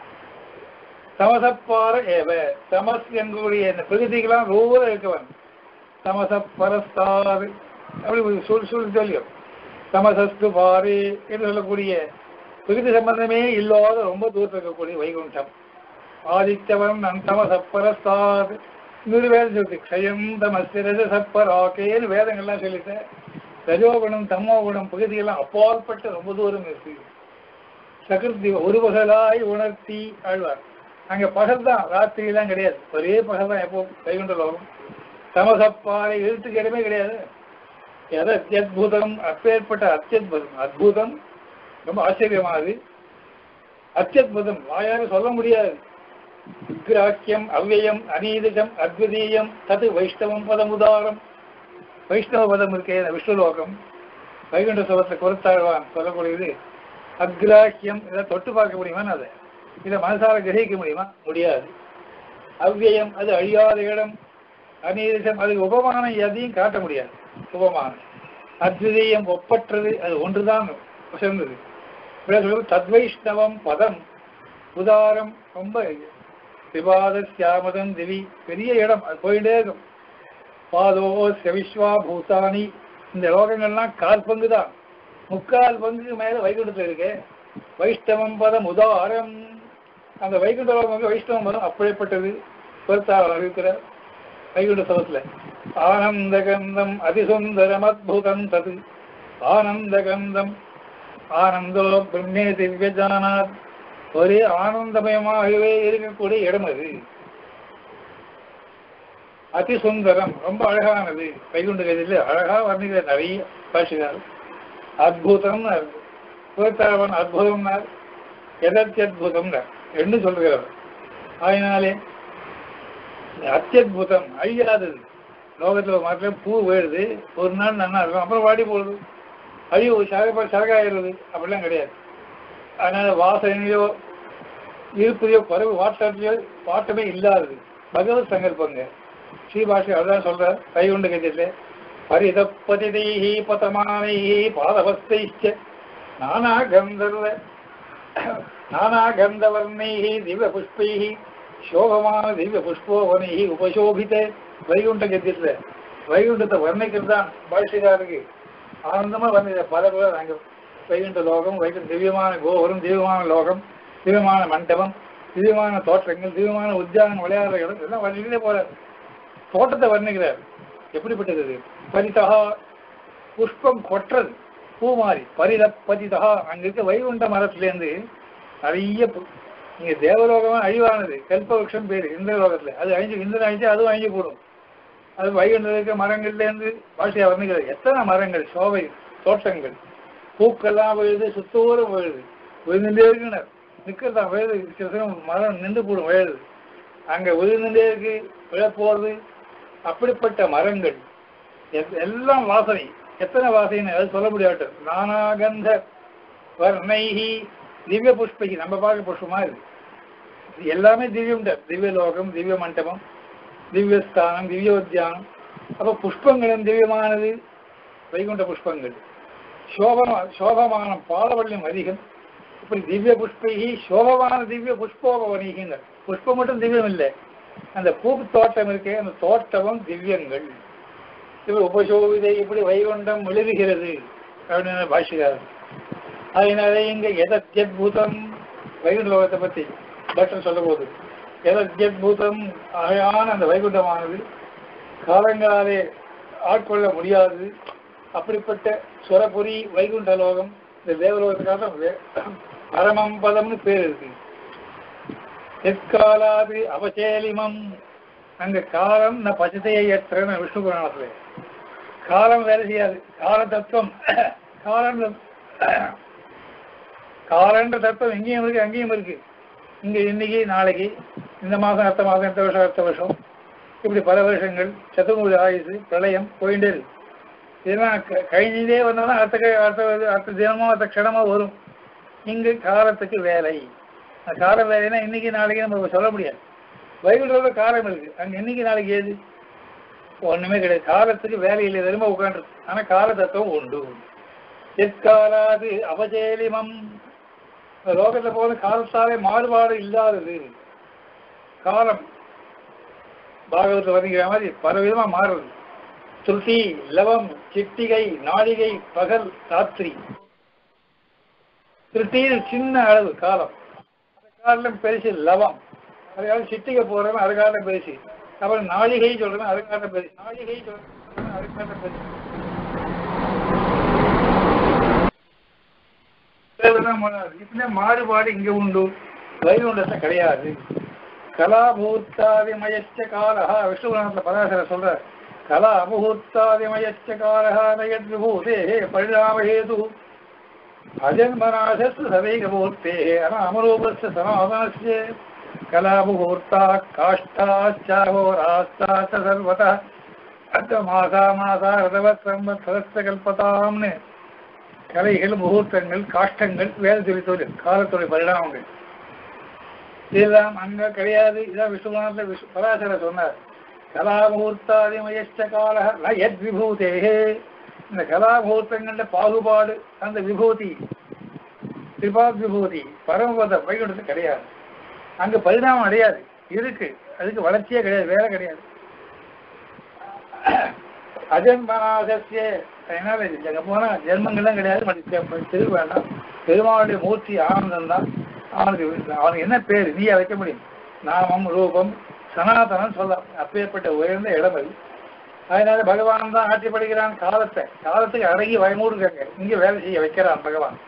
சமசப்பார ஏவ சமஸ் என்கூடிய இந்த பிரகதிக்கெல்லாம் ரூப இருக்கவன் சமசப்பரஸ்தாது அப்படி ஒரு சொல் சொல் சொல்லியும் சமசஸ்து பாரி என்று சொல்லக்கூடிய பிரகிருதி சம்பந்தமே இல்லாத ரொம்ப தூரத்தில் இருக்கக்கூடிய வைகுண்டம் ஆதித்யவன் நன் சமசப்பரஸ்தாது இன்னொரு வேதம் சொல்லுது க்ஷயம் தமஸ்து ரஜசப்பராக்கேன்னு வேதங்கள்லாம் சொல்லிட்டேன் ரஜோகுணம் தமோ குணம் பகுதியெல்லாம் அப்பாற்பட்ட ரொம்ப தூரம் இருக்கு சகிருத்தி ஒரு பகலாய் உணர்த்தி ஆழ்வார் அங்க பகல் தான் ராத்திரி எல்லாம் கிடையாது ஒரே பகல் தான் எப்போ கைகொண்ட லோகம் சமசப்பாறை எழுத்துக்கு இடமே கிடையாது எது அத்தியுதம் அப்பேற்பட்ட அத்தியுதம் அத்புதம் ரொம்ப ஆச்சரியமானது அத்தியுதம் வாயார சொல்ல முடியாது விக்கிராக்கியம் அவ்வயம் அநீதிகம் அத்விதீயம் தது வைஷ்ணவம் பதம் உதாரம் வைஷ்ணவ பதம் இருக்கே விஷ்ணுலோகம் வைகுண்ட சபத்தை கொடுத்தாழ்வான் சொல்லக்கூடியது அக்ராக்கியம் இதை தொட்டு பார்க்க முடியுமா அதை இதை மனசார கிரகிக்க முடியுமா முடியாது அவ்வயம் அது அழியாத இடம் அநீதிசம் அது உபமானம் எதையும் காட்ட முடியாது உபமானம் அத்விதீயம் ஒப்பற்றது அது ஒன்றுதான் சிறந்தது தத்வைஷ்ணவம் பதம் உதாரம் ரொம்ப விவாத சியாமதன் திவி பெரிய இடம் அது போயிட்டே இருக்கும் பாதோ செவிஸ்வா பூதானி இந்த லோகங்கள்லாம் கால் பங்கு தான் முக்கால் பங்குக்கு மேல வைகுண்டத்தில் இருக்கு வைஷ்ணவம் பதம் உதாரம் அந்த வைகுண்ட லோகம் வந்து வைஷ்ணவம் பதம் அப்படிப்பட்டது பொறுத்தாளர் அறிவிக்கிறார் வைகுண்ட சவத்துல ஆனந்த கந்தம் அதிசுந்தரம் அத்புதம் தது ஆனந்த கந்தம் ஆனந்தோ பிரம்மே திவ்யஜானாத் ஒரே ஆனந்தமயமாகவே இருக்கக்கூடிய இடம் அது அதிசுந்தரம் ரொம்ப அழகானது வைகுண்ட கதியில் அழகா வர்ணிக்கிற நிறைய பாஷிகார் அத்புதம் புறத்தாழ்வன் அற்புதம்னார் எதத்யத்புதம்னார் ரெண்டும் சொல்லுகிறவர் அதனாலே அத்தியுதம் அழியாதது லோகத்தில் மாத்திரம் பூ வேடுது ஒரு நாள் நல்லா இருக்கும் அப்புறம் வாடி போடுது அழிவு சரக சரகாயிருது அப்படிலாம் கிடையாது அதனால வாசனையோ இருப்பதையோ குறைவு வாட்டத்தையோ வாட்டமே இல்லாதது பகவத் சங்கல்பங்க ஸ்ரீபாஷி அதுதான் சொல்றார் கைகுண்டு கஜத்தில் பரிதப்பதிதைஹி பதமானைஹி பாதவஸ்தைச்ச நானா கந்தர்வ நானா கந்தவர்ணைஹி திவ்ய புஷ்பைஹி சோகமான திவ்ய புஷ்போவனைஹி உபசோபித வைகுண்ட கத்தியத்தில் வைகுண்டத்தை வர்ணிக்கிறது தான் பாஷிகாருக்கு ஆனந்தமா வர்ணிக்கிற பல பேர் நாங்க வைகுண்ட லோகம் வைகுண்ட திவ்யமான கோபுரம் திவ்யமான லோகம் திவ்யமான மண்டபம் திவ்யமான தோற்றங்கள் திவ்யமான உத்தியானம் விளையாடுற இடம் இதெல்லாம் வர்ணிக்கிட்டே போறார் தோட்டத்தை வர்ணிக்கிறார் எப்படிப்பட்டது இது? பரிதகா புஷ்பம் கொற்றது பூ மாறி பரித பதிதகா அங்க இருக்க வைகுண்ட மரத்திலேருந்து நிறைய பு- இங்க தேவலோகமா அழிவானது கல்பவருஷம் பேரு இந்த லோகத்துல அது அழிஞ்சு இந்திரன் அழிஞ்சு அதுவும் அழிஞ்சு போடும் அது வைகுண்டத்தில் இருக்க மரங்கள்ல இருந்து பாஷையா வர்ணிக்கிறது எத்தனை மரங்கள் சோவை தோட்டங்கள் பூக்கெல்லாம் விழுது சுத்தூரம் விழுது விழுந்துட்டே இருக்குனர் நிக்கிறதா விழுது சில சமயம் மரம் நின்று போடும் விழுது அங்க விழுந்துட்டே இருக்கு விழப்போறது அப்படிப்பட்ட மரங்கள் எத்- எல்லாம் வாசனை எத்தனை வாசனை அது சொல்ல முடியாட்டு நானாகந்த வர்ணைஹி திவ்ய புஷ்பகி நம்ம பார்க்க புஷ்பமா இருக்கு இது எல்லாமே திவ்யம் தான் திவ்ய லோகம் திவ்ய மண்டபம் திவ்யஸ்தானம் திவ்யோத்தியானம் அப்ப புஷ்பங்களும் திவ்யமானது வைகுண்ட புஷ்பங்கள் சோபமா சோபமானம் பாலவள்ளியும் அதிகம் இப்படி திவ்ய புஷ்பைகி சோபமான திவ்ய புஷ்போபவனிகின்ற புஷ்பம் மட்டும் திவ்யம் இல்லை அந்த பூ தோட்டம் இருக்கே அந்த தோட்டமும் திவ்யங்கள் இது உபசோவிதை இப்படி வைகுண்டம் எழுதுகிறது அப்படின்னு பாஷிகார் அதனால இங்க எதத்யத்பூதம் வைகுண்ட லோகத்தை பத்தி பட்டன் சொல்ல போது எதத்யத்பூதம் அழகான அந்த வைகுண்டமானது காலங்களாலே ஆட்கொள்ள முடியாதது அப்படிப்பட்ட சுரபுரி வைகுண்ட லோகம் இந்த தேவலோகத்துக்காக வே- பரமம் பதம்னு பேர் இருக்கு எற்காலாது அவசேலிமம் அங்க காலம் ந பச்சதையை ஏற்றன்னு விஷ்ணு புராணத்துல காலம் வேலை செய்யாது கால தத்துவம் காலம் காலன்ற தத்துவம் இங்கேயும் இருக்கு அங்கேயும் இருக்கு இங்க இன்னைக்கு நாளைக்கு இந்த மாதம் அடுத்த மாதம் அடுத்த வருஷம் அடுத்த வருஷம் இப்படி பல வருஷங்கள் சதுர்முக ஆயுசு பிரளயம் போயிட்டே இருக்கு இதெல்லாம் க- கழிஞ்சிட்டே வந்தாலும் அடுத்த க- அடுத்த இது- அடுத்த தினமோ அடுத்த க்ஷணமோ வரும் இங்கு காலத்துக்கு வேலை அந்த கால வேலைன்னா இன்னைக்கு நாளைக்கு நம்ம சொல்ல முடியாது வைகுண்டோட காலம் இருக்கு அங்க இன்னைக்கு நாளைக்கு ஏது ஒண்ணுமே கிடையாது காலத்துக்கு வேலை இல்லை வெறுமை உட்காந்துருக்கு ஆனா கால தத்துவம் உண்டு எற்காலாது அவஜேலிமம் இந்த லோகத்துல போது காலத்தாலே மாறுபாடு இல்லாதது காலம் பாகவத்தில் வர்ணிக்கிற மாதிரி பல விதமா மாறுது துருட்டி லவம் சிட்டிகை நாழிகை பகல் ராத்திரி திருட்டியில் சின்ன அளவு காலம் அந்த காலம் பெருசு லவம் அதுக்காக சிட்டிகை போடுறவன் அது காலம் பெருசு அப்புறம் நாழிகை சொல்றவன் அது காலம் பெருசு நாழிகை சொல்றவன் அது காலம் பெருசு இதெல்லாம் மாறாது. இப்படியே மாறுபாடு இங்க உண்டு வைகுண்டத்துல கிடையாது கலாபூத்தாதிமயச்ச காலஹா விஷ்ணுபுராணத்துல பராசர சொல்ற கலா அபூத்தாதிமயச்ச காலஹா நயத் விபூதே பரிணாமஹேது அஜன்மநாசஸ்து சதைகபூர்த்தே அனாமரூபஸ்ய சனாதனஸ்ய கலாபுகூர்த்தா காஷ்டாச்சாவோராஸ்தா ச சர்வதா அத்த மாசா மாசா ரதவத் சம்பத்சரஸ்ய கல்பதாம்னு கலைகள் முகூர்த்தங்கள் காஷ்டங்கள் வேத தொழில் காலத்துறை பரிணாமங்கள் இதெல்லாம் அங்க கிடையாது இதான் விஸ்வநாதத்தில் விஸ்வ பராசர சொன்னார் கலா முகூர்த்தாதிமயச்ச கால எத் விபூதே இந்த கலா முகூர்த்தங்கள்ல பாகுபாடு அந்த விபூதி திரிபாத் விபூதி பரமபதம் வைகுண்டத்து கிடையாது அங்க பரிணாமம் அடையாது இருக்கு அதுக்கு வளர்ச்சியே கிடையாது வேலை கிடையாது அஜன்மனாசஸ்ய அதனால இது அங்க போனா ஜென்மங்கள்லாம் கிடையாது மற்ற திரு வேண்டாம் பெருமாளுடைய மூர்த்தி ஆனந்தம் தான் அவனுக்கு அவனுக்கு என்ன பேர் நீயா வைக்க முடியும் நாமம் ரூபம் சனாதனம் சொல்லலாம் அப்பேற்பட்ட உயர்ந்த இடம் அது அதனால பகவான் தான் ஆட்சி படுகிறான் காலத்தை காலத்துக்கு அடங்கி பயமூடுங்க இங்க வேலை செய்ய வைக்கிறான் பகவான்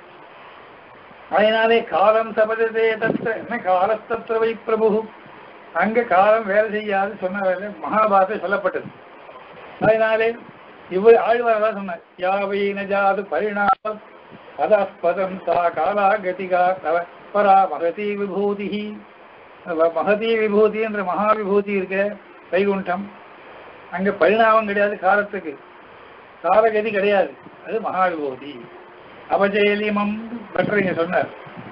அதனாலே காலம் சபததே தத்திர என்ன காலத்தத்திர வை பிரபு அங்க காலம் வேலை செய்யாது சொன்ன வேலை மகாபாரத்தை சொல்லப்பட்டது அதனாலே இவர் ஆழ்வார் தான் சொன்னார் யாவை நஜாது பரிணாமம் பதஸ்பதம் தா காலா கதிகா தவ பரா மகதி விபூதி மகதி விபூதி என்ற மகா விபூதி இருக்க வைகுண்டம் அங்க பரிணாமம் கிடையாது காலத்துக்கு காலகதி கிடையாது அது மகா விபூதி அபஜயலிமம் பற்றி சொன்னார்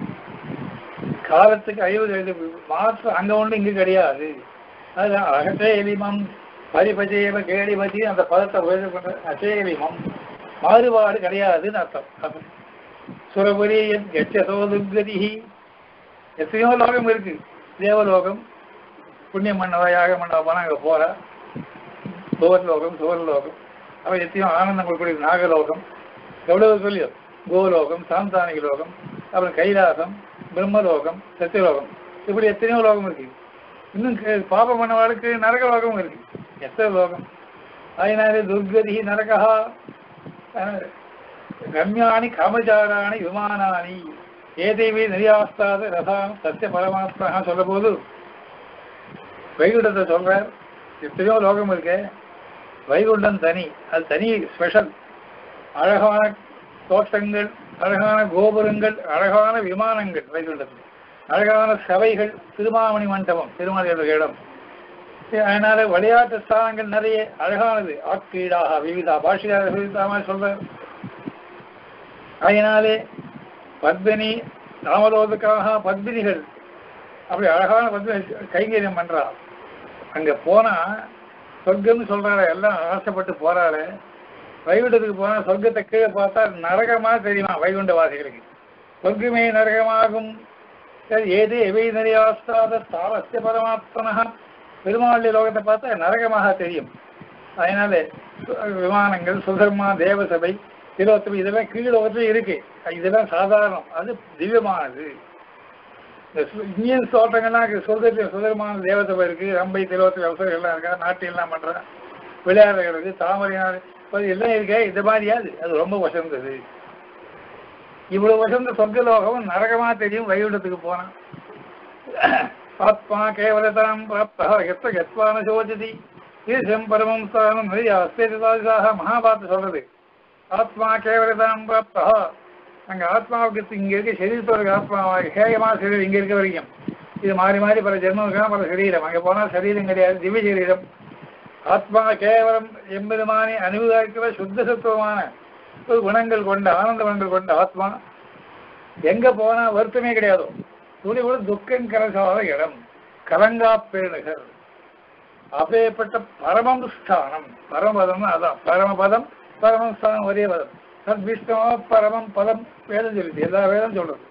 காலத்துக்கு அழிவு இது மாற்றம் அங்க ஒன்று இங்க கிடையாது அதுதான் அகசேலிமம் பரிபஜேவ கேடிபதி அந்த பதத்தை உயர்வு பண்ற அசேலிமம் மாறுபாடு கிடையாதுன்னு அர்த்தம் சுரபுரி கச்சசோதுகதி எத்தனையோ லோகம் இருக்கு தேவலோகம் புண்ணியம் மன்னவா யாக மன்னவா போனா அங்க போற சுவர்லோகம் சுவர்லோகம் அவ எத்தனையோ ஆனந்தம் கொடுக்கக்கூடிய நாகலோகம் எவ்வளவு சொல்லியோ கோலோகம் சாந்தானிக லோகம் அப்புறம் கைலாசம் பிரம்மலோகம் சத்தியலோகம் இப்படி எத்தனையோ லோகம் இருக்கு இன்னும் கே- பாபம் பண்ணவாளுக்கு நரக லோகம் இருக்கு எத்தனை லோகம் அதனாலே துர்கதி நரகா அஹ், ரம்யாணி காமச்சாராணி விமானானி ஏதேவி நிரியாஸ்தாத ரசாம் சத்திய பரமாத்மா சொல்ல போது வைகுண்டத்தை சொல்றார் எத்தனையோ லோகம் இருக்கு வைகுண்டம் தனி அது தனி ஸ்பெஷல் அழகான தோட்டங்கள் அழகான கோபுரங்கள் அழகான விமானங்கள் வைகுண்டத்தில் அழகான சபைகள் திருமாமணி மண்டபம் திருமலை என்ற இடம் அதனால விளையாட்டு ஸ்தானங்கள் நிறைய அழகானது ஆக்கீடாக விவிதா பாஷிகார விவிதாமா சொல்ற அதனாலே பத்மினி ராமலோதுக்காக பத்மினிகள் அப்படி அழகான பத்மினி கைங்கரியம் பண்றா அங்க போனா சொர்க்கம்னு சொல்றாரு எல்லாம் ஆசைப்பட்டு போறாரு வைகுண்டத்துக்கு போனா சொர்க்கத்தை கீழே பார்த்தா நரகமா தெரியுமா வைகுண்ட வாசிகளுக்கு சொர்க்கமே நரகமாகும் சரி, ஏது எவை நிறையாஸ்தாத தாரஸ்ய பரமாத்மனா பெருமாளுடைய லோகத்தை பார்த்தா நரகமாக தெரியும் அதனால சு- விமானங்கள் சுதர்மா தேவசபை திலோத்தமை இதெல்லாம் கீழோகத்தில் இருக்கு இதெல்லாம் சாதாரணம் அது திவ்யமானது இந்த சு- இந்தியன் தோட்டங்கள்லாம் இருக்கு சொர்க்கத்தில் சுதர்மான தேவசபை இருக்கு ரம்பை திலோத்தமை அவசரம் எல்லாம் இருக்கா நாட்டியம் எல்லாம் பண்றாங்க விளையாடுறது தாமரை நாடு இப்ப எல்லாம் இருக்கே இந்த மாதிரியாது அது ரொம்ப வசந்தது இவ்வளவு வசந்த சொர்க்கலோகம் நரகமா தெரியும் வைகுண்டத்துக்கு போனான் ஆத்மா கேவலதாம் பிராப்தா எத்த கத்வான சோஜதி ஈசம் பரமம் ஸ்தானம் அஸ்திதாக மகாபாரத சொல்றது ஆத்மா கேவலதாம் பிராப்தா அங்க ஆத்மாவுக்கு இங்க இருக்க சரீரத்தோட ஆத்மாவாக ஹேயமா சரீரம் இங்க இருக்க வரைக்கும் இது மாறி மாறி பல ஜென்மம் இருக்கலாம் பல சரீரம் அங்க போனா சரீரம் கிடையாது திவ்ய சரீரம் ஆத்மா கேவலம் எம்பெருமானே அனுபவிக்கிற சுத்த சத்துவமான ஒரு குணங்கள் கொண்ட ஆனந்த குணங்கள் கொண்ட ஆத்மா எங்க போனா வருத்தமே கிடையாது துளி கூட துக்கம் கலசாத இடம் கலங்கா பேணுகர் அப்பேற்பட்ட பரமம் ஸ்தானம் பரமபதம் அதான் பரமபதம் பரமம் ஸ்தானம் ஒரே பதம் தத் விஷ்ணவ பரமம் பதம் வேதம் சொல்லுது எல்லா வேதம் சொல்றது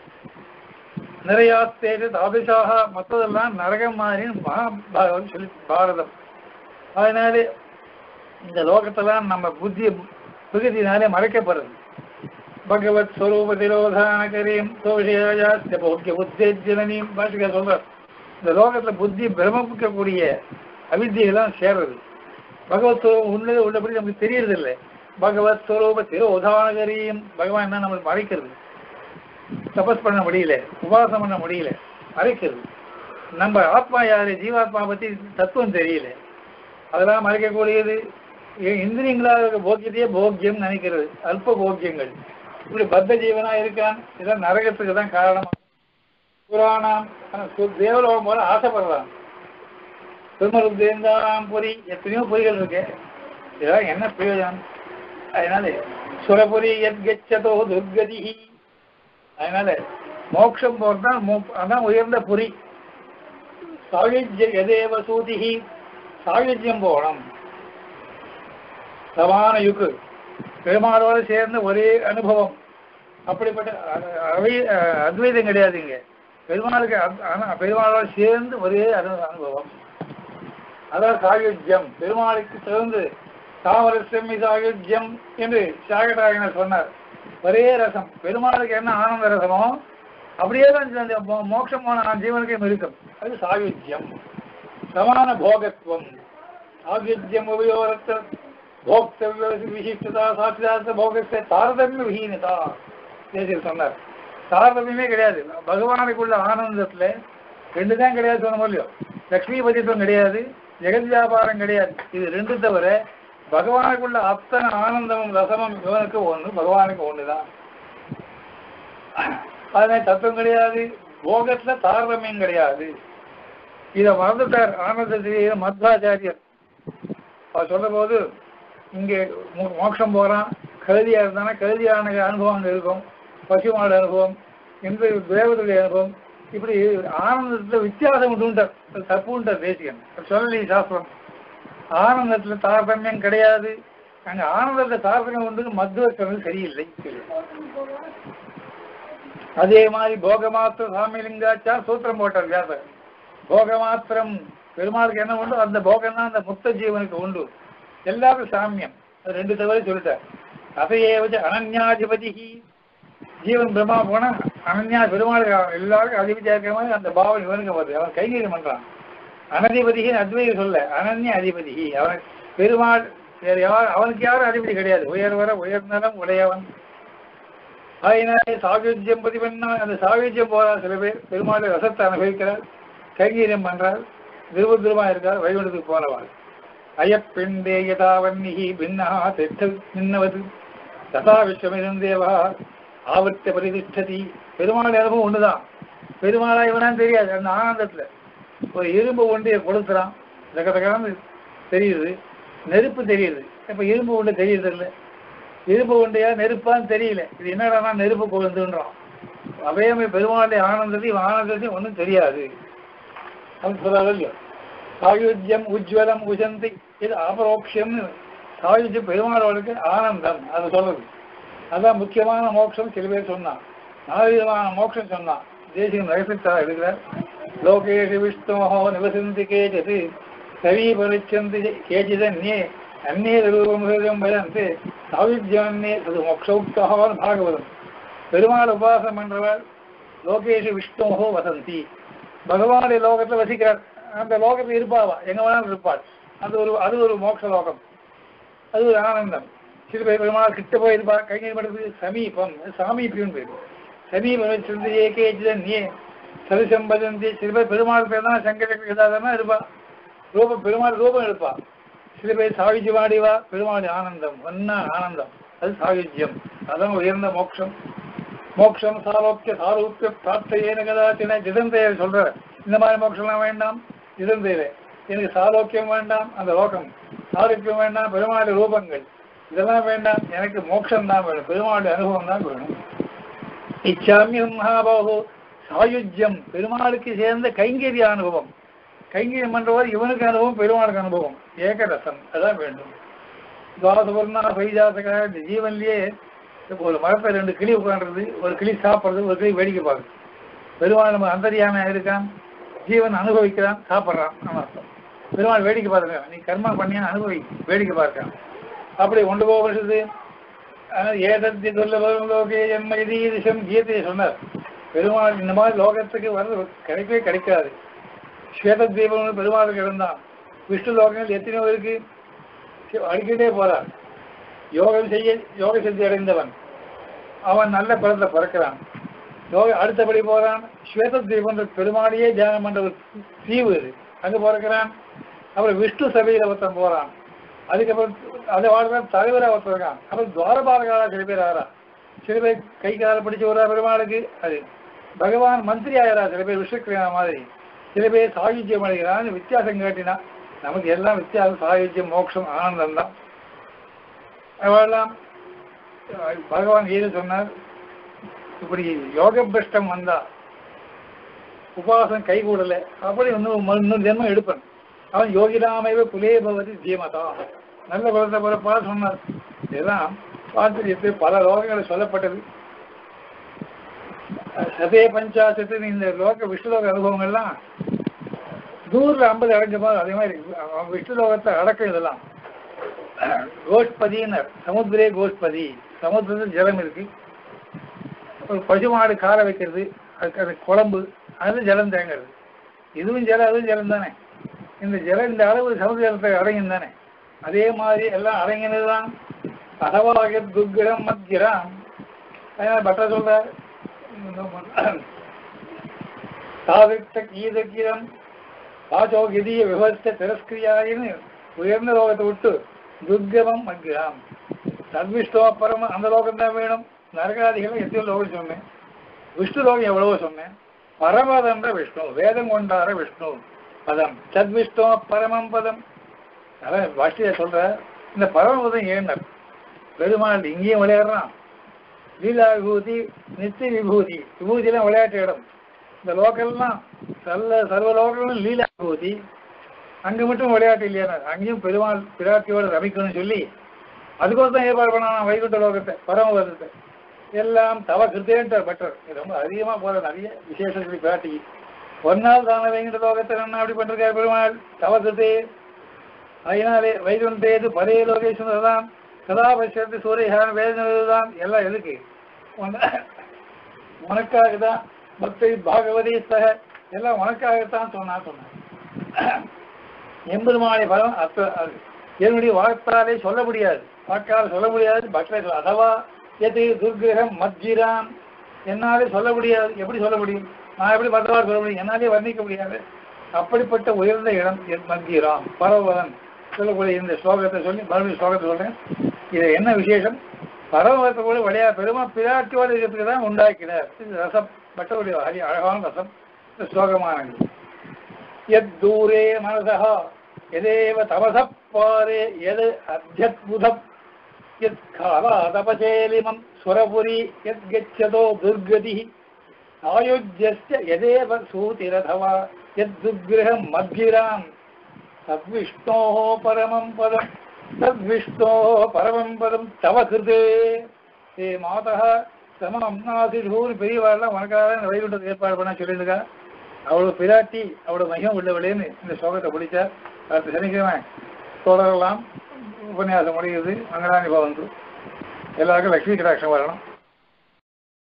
நிறையாஸ்தேஜ தாபிஷாக மற்றதெல்லாம் நரகம் மாதிரி மகாபாரதம் சொல்லி பாரதம் அதனாலே இந்த லோகத்தெல்லாம் நம்ம புத்தி பிரகதினாலே மறைக்கப்படுறது பகவத் ஸ்வரூப திரோதான கரீம் தோஷியாஸ்த போக்கிய உத்தேஜனனையும் பாஷிகா சொல்றார் இந்த லோகத்துல புத்தி பிரமிக்கக்கூடிய அவித்தியெல்லாம் சேர்றது பகவத் ஸ்வரூபம் உன்னது உள்ளபடி நமக்கு தெரியறது இல்லை பகவத் ஸ்வரூப திரோதானகரியும் பகவான் என்ன நம்மளுக்கு மறைக்கிறது தபஸ் பண்ண முடியல உபாசம் பண்ண முடியல மறைக்கிறது நம்ம ஆத்மா யாரு ஜீவாத்மா பத்தி தத்துவம் தெரியல அதெல்லாம் மறைக்கக்கூடியது இ- இந்திரியங்களாக இருக்க போக்கியத்தையே போக்கியம் நினைக்கிறது அல்ப போக்கியங்கள் இப்படி பத்த ஜீவனா இருக்கான் இதெல்லாம் நரகத்துக்கு தான் காரணம் புராணம் ஆனா சு- தேவலோகம் போல ஆசைப்படுறான் திருமருந்தேந்தாம் பொறி எத்தனையோ பொறிகள் இருக்கு இதெல்லாம் என்ன பிரயோஜனம் அதனால சுரபுரி எத் கச்சதோ துர்கதி அதனால மோட்சம் போறதுதான் மோ- அதான் உயர்ந்த புரி சாயுஜ்ய எதேவ சூதிகி சாயுஜ்யம் போகணும் சமான யுக்கு பெருமாளோடு சேர்ந்த ஒரே அனுபவம் அப்படிப்பட்ட அ- அவை- அஹ் அத்வைதம் கிடையாதுங்க பெருமாளுக்கு அத்- ஆனா பெருமாளோட சேர்ந்து ஒரே அனு அனுபவம் அதான் சாயுஜ்யம் பெருமாளுக்கு சேர்ந்து தாமரசெம்மி சாயுஜ்யம் என்று சாகடாயனர் சொன்னார் ஒரே ரசம் பெருமாளுக்கு என்ன ஆனந்த ரசமோ அப்படியே தான் இந்த மோ- மோட்சம் போன ஜீவனுக்கும் இருக்கும் அது சாயுஜ்யம் சமான போகத்துவம் சாயுஜ்யம் உபயோகத்த போக்தவ்ய விசிஷ்டதா சாட்சிதார்த்த போகத்தை தாரதமிய விஹீனதா தேசியர் சொன்னார் தாரதமியமே கிடையாது பகவானுக்குள்ள ஆனந்தத்துல ரெண்டு தான் கிடையாது சொன்ன முடியும் லக்ஷ்மிபதித்துவம் கிடையாது ஜெகத் வியாபாரம் கிடையாது இது ரெண்டு தவிர பகவானுக்குள்ள அத்தனை ஆனந்தமும் ரசமும் இவனுக்கு ஒண்ணு பகவானுக்கு ஒண்ணுதான் அதனால தத்துவம் கிடையாது போகத்துல தாரதமியம் கிடையாது இதை மறந்துட்டார் ஆனந்தத்திலேயே மத்வாச்சாரியர் அவர் சொல்ற போது இங்கே மோ- மோட்சம் போறான் கழுதியா இருந்தானா கழுதியான அனுபவம் அங்க இருக்கும் பசுமாடு அனுபவம் இந்த தேவதைய அனுபவம் இப்படி ஆனந்தத்துல வித்தியாசம் உண்டுன்றார் அது தப்புன்றார் தேசிகன் சொல்லி சாஸ்திரம் ஆனந்தத்துல தாரதமியம் கிடையாது அங்க ஆனந்தத்துல தாரதமியம் உண்டு மத்துவ சொன்னது சரியில்லை அதே மாதிரி போகமாத்திர சாமிலிங்காச்சா சூத்திரம் போட்டார் வியாசர் போகமாத்திரம் பெருமாளுக்கு என்ன உண்டு அந்த போகம் தான் அந்த முக்த ஜீவனுக்கு உண்டு எல்லாருக்கும் சாமியம் அது ரெண்டு தவிர சொல்லிட்டார் அதையே வச்சு அனன்யாதிபதி ஜீவன் பிரம்மா போனா அனன்யா பெருமாளுக்கு எல்லாருக்கும் அதிபதியா இருக்கிற மாதிரி அந்த பாவம் இவனுக்கு வருது அவன் கைங்கரியம் பண்றான் அனதிபதின்னு அத்வைத சொல்ல அனன்ய அதிபதி அவன் பெருமாள் வேற யார் அவனுக்கு யாரும் அதிபதி கிடையாது உயர்வர உயர்ந்தனம் உடையவன் அதனாலே சாகித்யம் பதிவென்னா அந்த சாகித்யம் போறா சில பேர் பெருமாளை ரசத்தை அனுபவிக்கிறார் கைங்கரியம் பண்றார் திருவதுருமா இருக்கார் வைகுண்டத்துக்கு போனவாள் அயப்பிண்டே யதாவன்னிஹி பின்னா திட்ட நின்னவது ததா விஸ்வமிருந்தேவா ஆவர்த்த பரிதிஷ்டதி பெருமாள் அனுபவம் ஒண்ணுதான் பெருமாளா இவனான்னு தெரியாது அந்த ஆனந்தத்துல ஒரு இரும்பு ஒன்றைய கொடுக்குறான் தகதகான்னு தெரியுது நெருப்பு தெரியுது இப்ப இரும்பு ஒன்று தெரியுது இல்லை இரும்பு உண்டையா நெருப்பான்னு தெரியல இது என்னடா நெருப்பு கொழுந்துன்றான் அவையமே பெருமாளுடைய ஆனந்தத்தையும் இவன் ஆனந்தத்தையும் ஒன்றும் தெரியாது அப்படின்னு சொல்றாங்க இல்லையோ சாயுஜ்யம் உஜ்வலம் உஜந்தி இது அபரோக்ஷம்னு சாயுஜ்யம் பெருமாளோருக்கு ஆனந்தம் அது சொல்றது அதான் முக்கியமான மோட்சம் சில பேர் சொன்னான் நாலு விதமான மோட்சம் சொன்னான் தேசியம் ரகசியத்தா இருக்கிறார் லோகேஷு விஷ்ணோஹோ நிவசந்தி கேஜது சரி பரிச்சந்தி கேச்சிதன்யே அந்நே ரூபம் ஹிருதம் வதந்தி சாயுஜ்யன்னே அது மோக்ஷோக்தகான் பாகவதம் பெருமாள் உபாசம் பண்றவர் லோகேஷு விஷ்ணோஹோ வசந்தி பகவானுடைய லோகத்துல வசிக்கிறார் அந்த லோகத்துல இருப்பாவா எங்க வேணாலும் இருப்பாள் அது ஒரு அது ஒரு மோட்ச லோகம் அது ஒரு ஆனந்தம் சிறு பேர் பெருமாள் கிட்ட போய் இருப்பா கைங்கரி பண்றது சமீபம் சாமீபியம் பேரு சமீபம் சிறந்த ஏகேஜன் நீ சதுசம்பதந்தி சில பேர் பெருமாள் பேர் தான் சங்கர ஏதாவது இருப்பா ரூபம் பெருமாள் ரூபம் எடுப்பா சில பேர் சாகித்ய வாடிவா பெருமாள் ஆனந்தம் ஒன்னா ஆனந்தம் அது சாகித்யம் அதான் உயர்ந்த மோட்சம் மோட்சம் சாரோக்கிய சாரூப்பிய பிரார்த்தையேன கதாத்தின ஜிதந்தையர் சொல்ற இந்த மாதிரி மோட்சம்லாம் வேண்டாம் ஜிதந்தையில எனக்கு சாரோக்கியம் வேண்டாம் அந்த லோகம் சாரூக்கியம் வேண்டாம் பெருமாளுடைய ரூபங்கள் இதெல்லாம் வேண்டாம் எனக்கு மோட்சம் தான் வேணும் பெருமாளுடைய அனுபவம் தான் வேணும் இச்சாமியம் மகாபாகு சாயுஜ்யம் பெருமாளுக்கு சேர்ந்த கைங்கரிய அனுபவம் கைங்கரியம் பண்றவர் இவனுக்கு அனுபவம் பெருமாளுக்கு அனுபவம் ஏகரசம் அதான் வேண்டும் துவாசபர்ணா பைஜாசக இந்த ஜீவன்லயே இப்போ ஒரு மரத்தை ரெண்டு கிளி உட்காந்துருது ஒரு கிளி சாப்பிட்றது ஒரு கிளி வேடிக்கை பார்க்குது பெருமாள் நம்ம அந்தரியான இருக்கான் ஜீவன் அனுபவிக்கிறான் சாப்பிட்றான் நம்ம அர்த்தம் பெருமாள் வேடிக்கை பார்த்துருக்கான் நீ கர்மா பண்ணியா அனுபவி வேடிக்கை பார்க்கான் அப்படி கொண்டு போக வருஷது ஏதத்தி சொல்ல வரும் லோகே எம்மை திசம் கீதையை சொன்னார் பெருமாள் இந்த மாதிரி லோகத்துக்கு வர்றது கிடைக்கவே கிடைக்காது ஸ்வேத தீபம் பெருமாளுக்கு இருந்தான் விஷ்ணு லோகங்கள் எத்தனையோ இருக்கு அடிக்கிட்டே போறார் யோகம் செய்ய யோக சித்தி அடைந்தவன் அவன் நல்ல பலத்தை பிறக்கிறான் யோக அடுத்தபடி போறான் ஸ்வேத தீபம் பெருமாளையே தியானம் பண்ற ஒரு தீவு இது அங்க பிறக்கிறான் அப்புறம் விஷ்ணு சபையில ஒருத்தன் போறான் அதுக்கப்புறம் அதை வாழ்றான் தலைவராக ஒருத்தர் இருக்கான் அப்புறம் துவாரபாலகாரா சில பேர் ஆறா சில பேர் கை கால பிடிச்சு வரா பெருமாளுக்கு அது பகவான் மந்திரி ஆகிறா சில பேர் விஷ்ணுக்கிரியா மாதிரி சில பேர் சாகித்யம் அடைகிறான் வித்தியாசம் கேட்டினா நமக்கு எல்லாம் வித்தியாசம் சாகித்யம் மோட்சம் ஆனந்தம் தான் அவெல்லாம் பகவான் கீதை சொன்னார் இப்படி யோக பிரஷ்டம் வந்தா உபாசம் கைகூடல அப்படி இன்னும் இன்னும் ஜென்மம் எடுப்பன் அவன் யோகிராமைவ குலே பவதி தீமதா நல்ல குலத்தை பிறப்பா சொன்னார் இதெல்லாம் பாத்திரியத்தில் பல லோகங்கள் சொல்லப்பட்டது சதே பஞ்சாசத்துன்னு இந்த லோக விஷ்ணுலோக அனுபவங்கள்லாம் நூறுல ஐம்பது அடைஞ்ச மாதிரி அதே மாதிரி அவன் விஷ்ணுலோகத்தை அடக்கம் இதெல்லாம் கோஷ்பதினர் சமுத்திரே கோஷ்பதி சமுத்திரத்தில் ஜலம் இருக்கு ஒரு பசுமாடு காலை வைக்கிறது அதுக்கு அது குழம்பு அது ஜலம் தேங்கிறது இதுவும் ஜலம் அதுவும் ஜலம் தானே இந்த ஜலம் இந்த அளவு சமுதிர ஜலத்தை அடங்கும் தானே அதே மாதிரி எல்லாம் அடங்கினது தான் அகவாக துர்கிரம் மத்கிரம் அதனால பட்டர் சொல்றார் சாதித்த கீதக்கிரம் வாச்சோ கிதிய விவஸ்த திரஸ்கிரியாயின்னு உயர்ந்த லோகத்தை விட்டு துர்கமம் மத்கிரம் சத்விஷ்டோ பரம அந்த லோகம் தான் வேணும் நரகாதிகள் எத்தனையோ லோகம் சொன்னேன் விஷ்ணு லோகம் எவ்வளவோ சொன்னேன் பரமதன்ற விஷ்ணு வேதம் கொண்டார விஷ்ணு பதம் சத்விஷ்ணோ பரமம் பதம் அதான் பாஷ்டிய சொல்ற இந்த பரமபதம் ஏன்னர் பெருமாள் இங்கேயும் விளையாடுறான் லீலா விபூதி நித்திய விபூதி விபூதியெல்லாம் விளையாட்டு இடம் இந்த லோக்கல்லாம் சல்ல சர்வ லோகங்களும் லீலா விபூதி அங்க மட்டும் விளையாட்டு இல்லையா அங்கேயும் பெருமாள் பிராட்டியோட ரமிக்கணும்னு சொல்லி அதுக்கோசம் தான் ஏற்பாடு பண்ணான் வைகுண்ட லோகத்தை பரமபதத்தை எல்லாம் தவ கிருத்தேன்ட்டார் பட்டர் இது ரொம்ப அதிகமா போற நிறைய விசேஷம் சொல்லி பிராட்டிக்கு ஒரு நாள் தானே வைகுண்ட லோகத்தை என்ன அப்படி பண்ணிருக்காரு பெருமாள் தவ கிருத்தே அதனாலே வைகுண்டேது பதே லோகேஸ்வரர் தான் கதாபட்சத்து சூரியகான வேதனைதான் எல்லாம் எதுக்கு உன- உனக்காக தான் பக்தி பாகவதி சக எல்லாம் உனக்காகத்தான் சொன்னா சொன்னான் எம்பெருமானை பலம் அத்த அது என்னுடைய வார்த்தாலே சொல்ல முடியாது வாக்கால் சொல்ல முடியாது பக்தரை சொல்ல அதவா எது துர்கிரகம் மத்ஜிராம் என்னாலே சொல்ல முடியாது எப்படி சொல்ல முடியும் நான் எப்படி பத்தவா சொல்ல முடியும் என்னாலே வர்ணிக்க முடியாது அப்படிப்பட்ட உயர்ந்த இடம் என் மத்ஜிராம் பரவதன் சொல்லக்கூடிய இந்த ஸ்லோகத்தை சொல்லி மறுபடியும் ஸ்லோகத்தை சொல்றேன் இது என்ன விசேஷம் பரவத்தை கூட விளையா பெருமா பிராட்டியோடு இருக்கிறதுக்கு தான் உண்டாக்கினார் இது ரசம் பட்டவுடைய ஹரி அழகான ரசம் இந்த ஸ்லோகமானது यद्दूरे मनसः यदेव तपसः पारे यद् अध्यद्बुधम् यत्कालादपचेलिमं सुरपुरी यद्गच्छतो दुर्गतिः आयुज्यस्य यदेव सूतिरथवा यद्दुर्गृहं मद्गिराम् तद्विष्णोः परमं पदं तद्विष्णोः परमं पदं तव कृते हे मातः சமம் நாசிடூர் பெரியவாள்லாம் உனக்காக இந்த வைகுண்டத்துக்கு ஏற்பாடு பண்ண சொல்லியிருக்கா அவ்வளவு பிராட்டி அவ்வளவு மகிம் உள்ளவளேன்னு இந்த ஸ்லோகத்தை பிடிச்சார் அடுத்த சனிக்கிழமை தொடரலாம் உபன்யாசம் முடியுது மங்களானி பவந்து எல்லாருக்கும் லட்சுமி கடாட்சம் வரணும்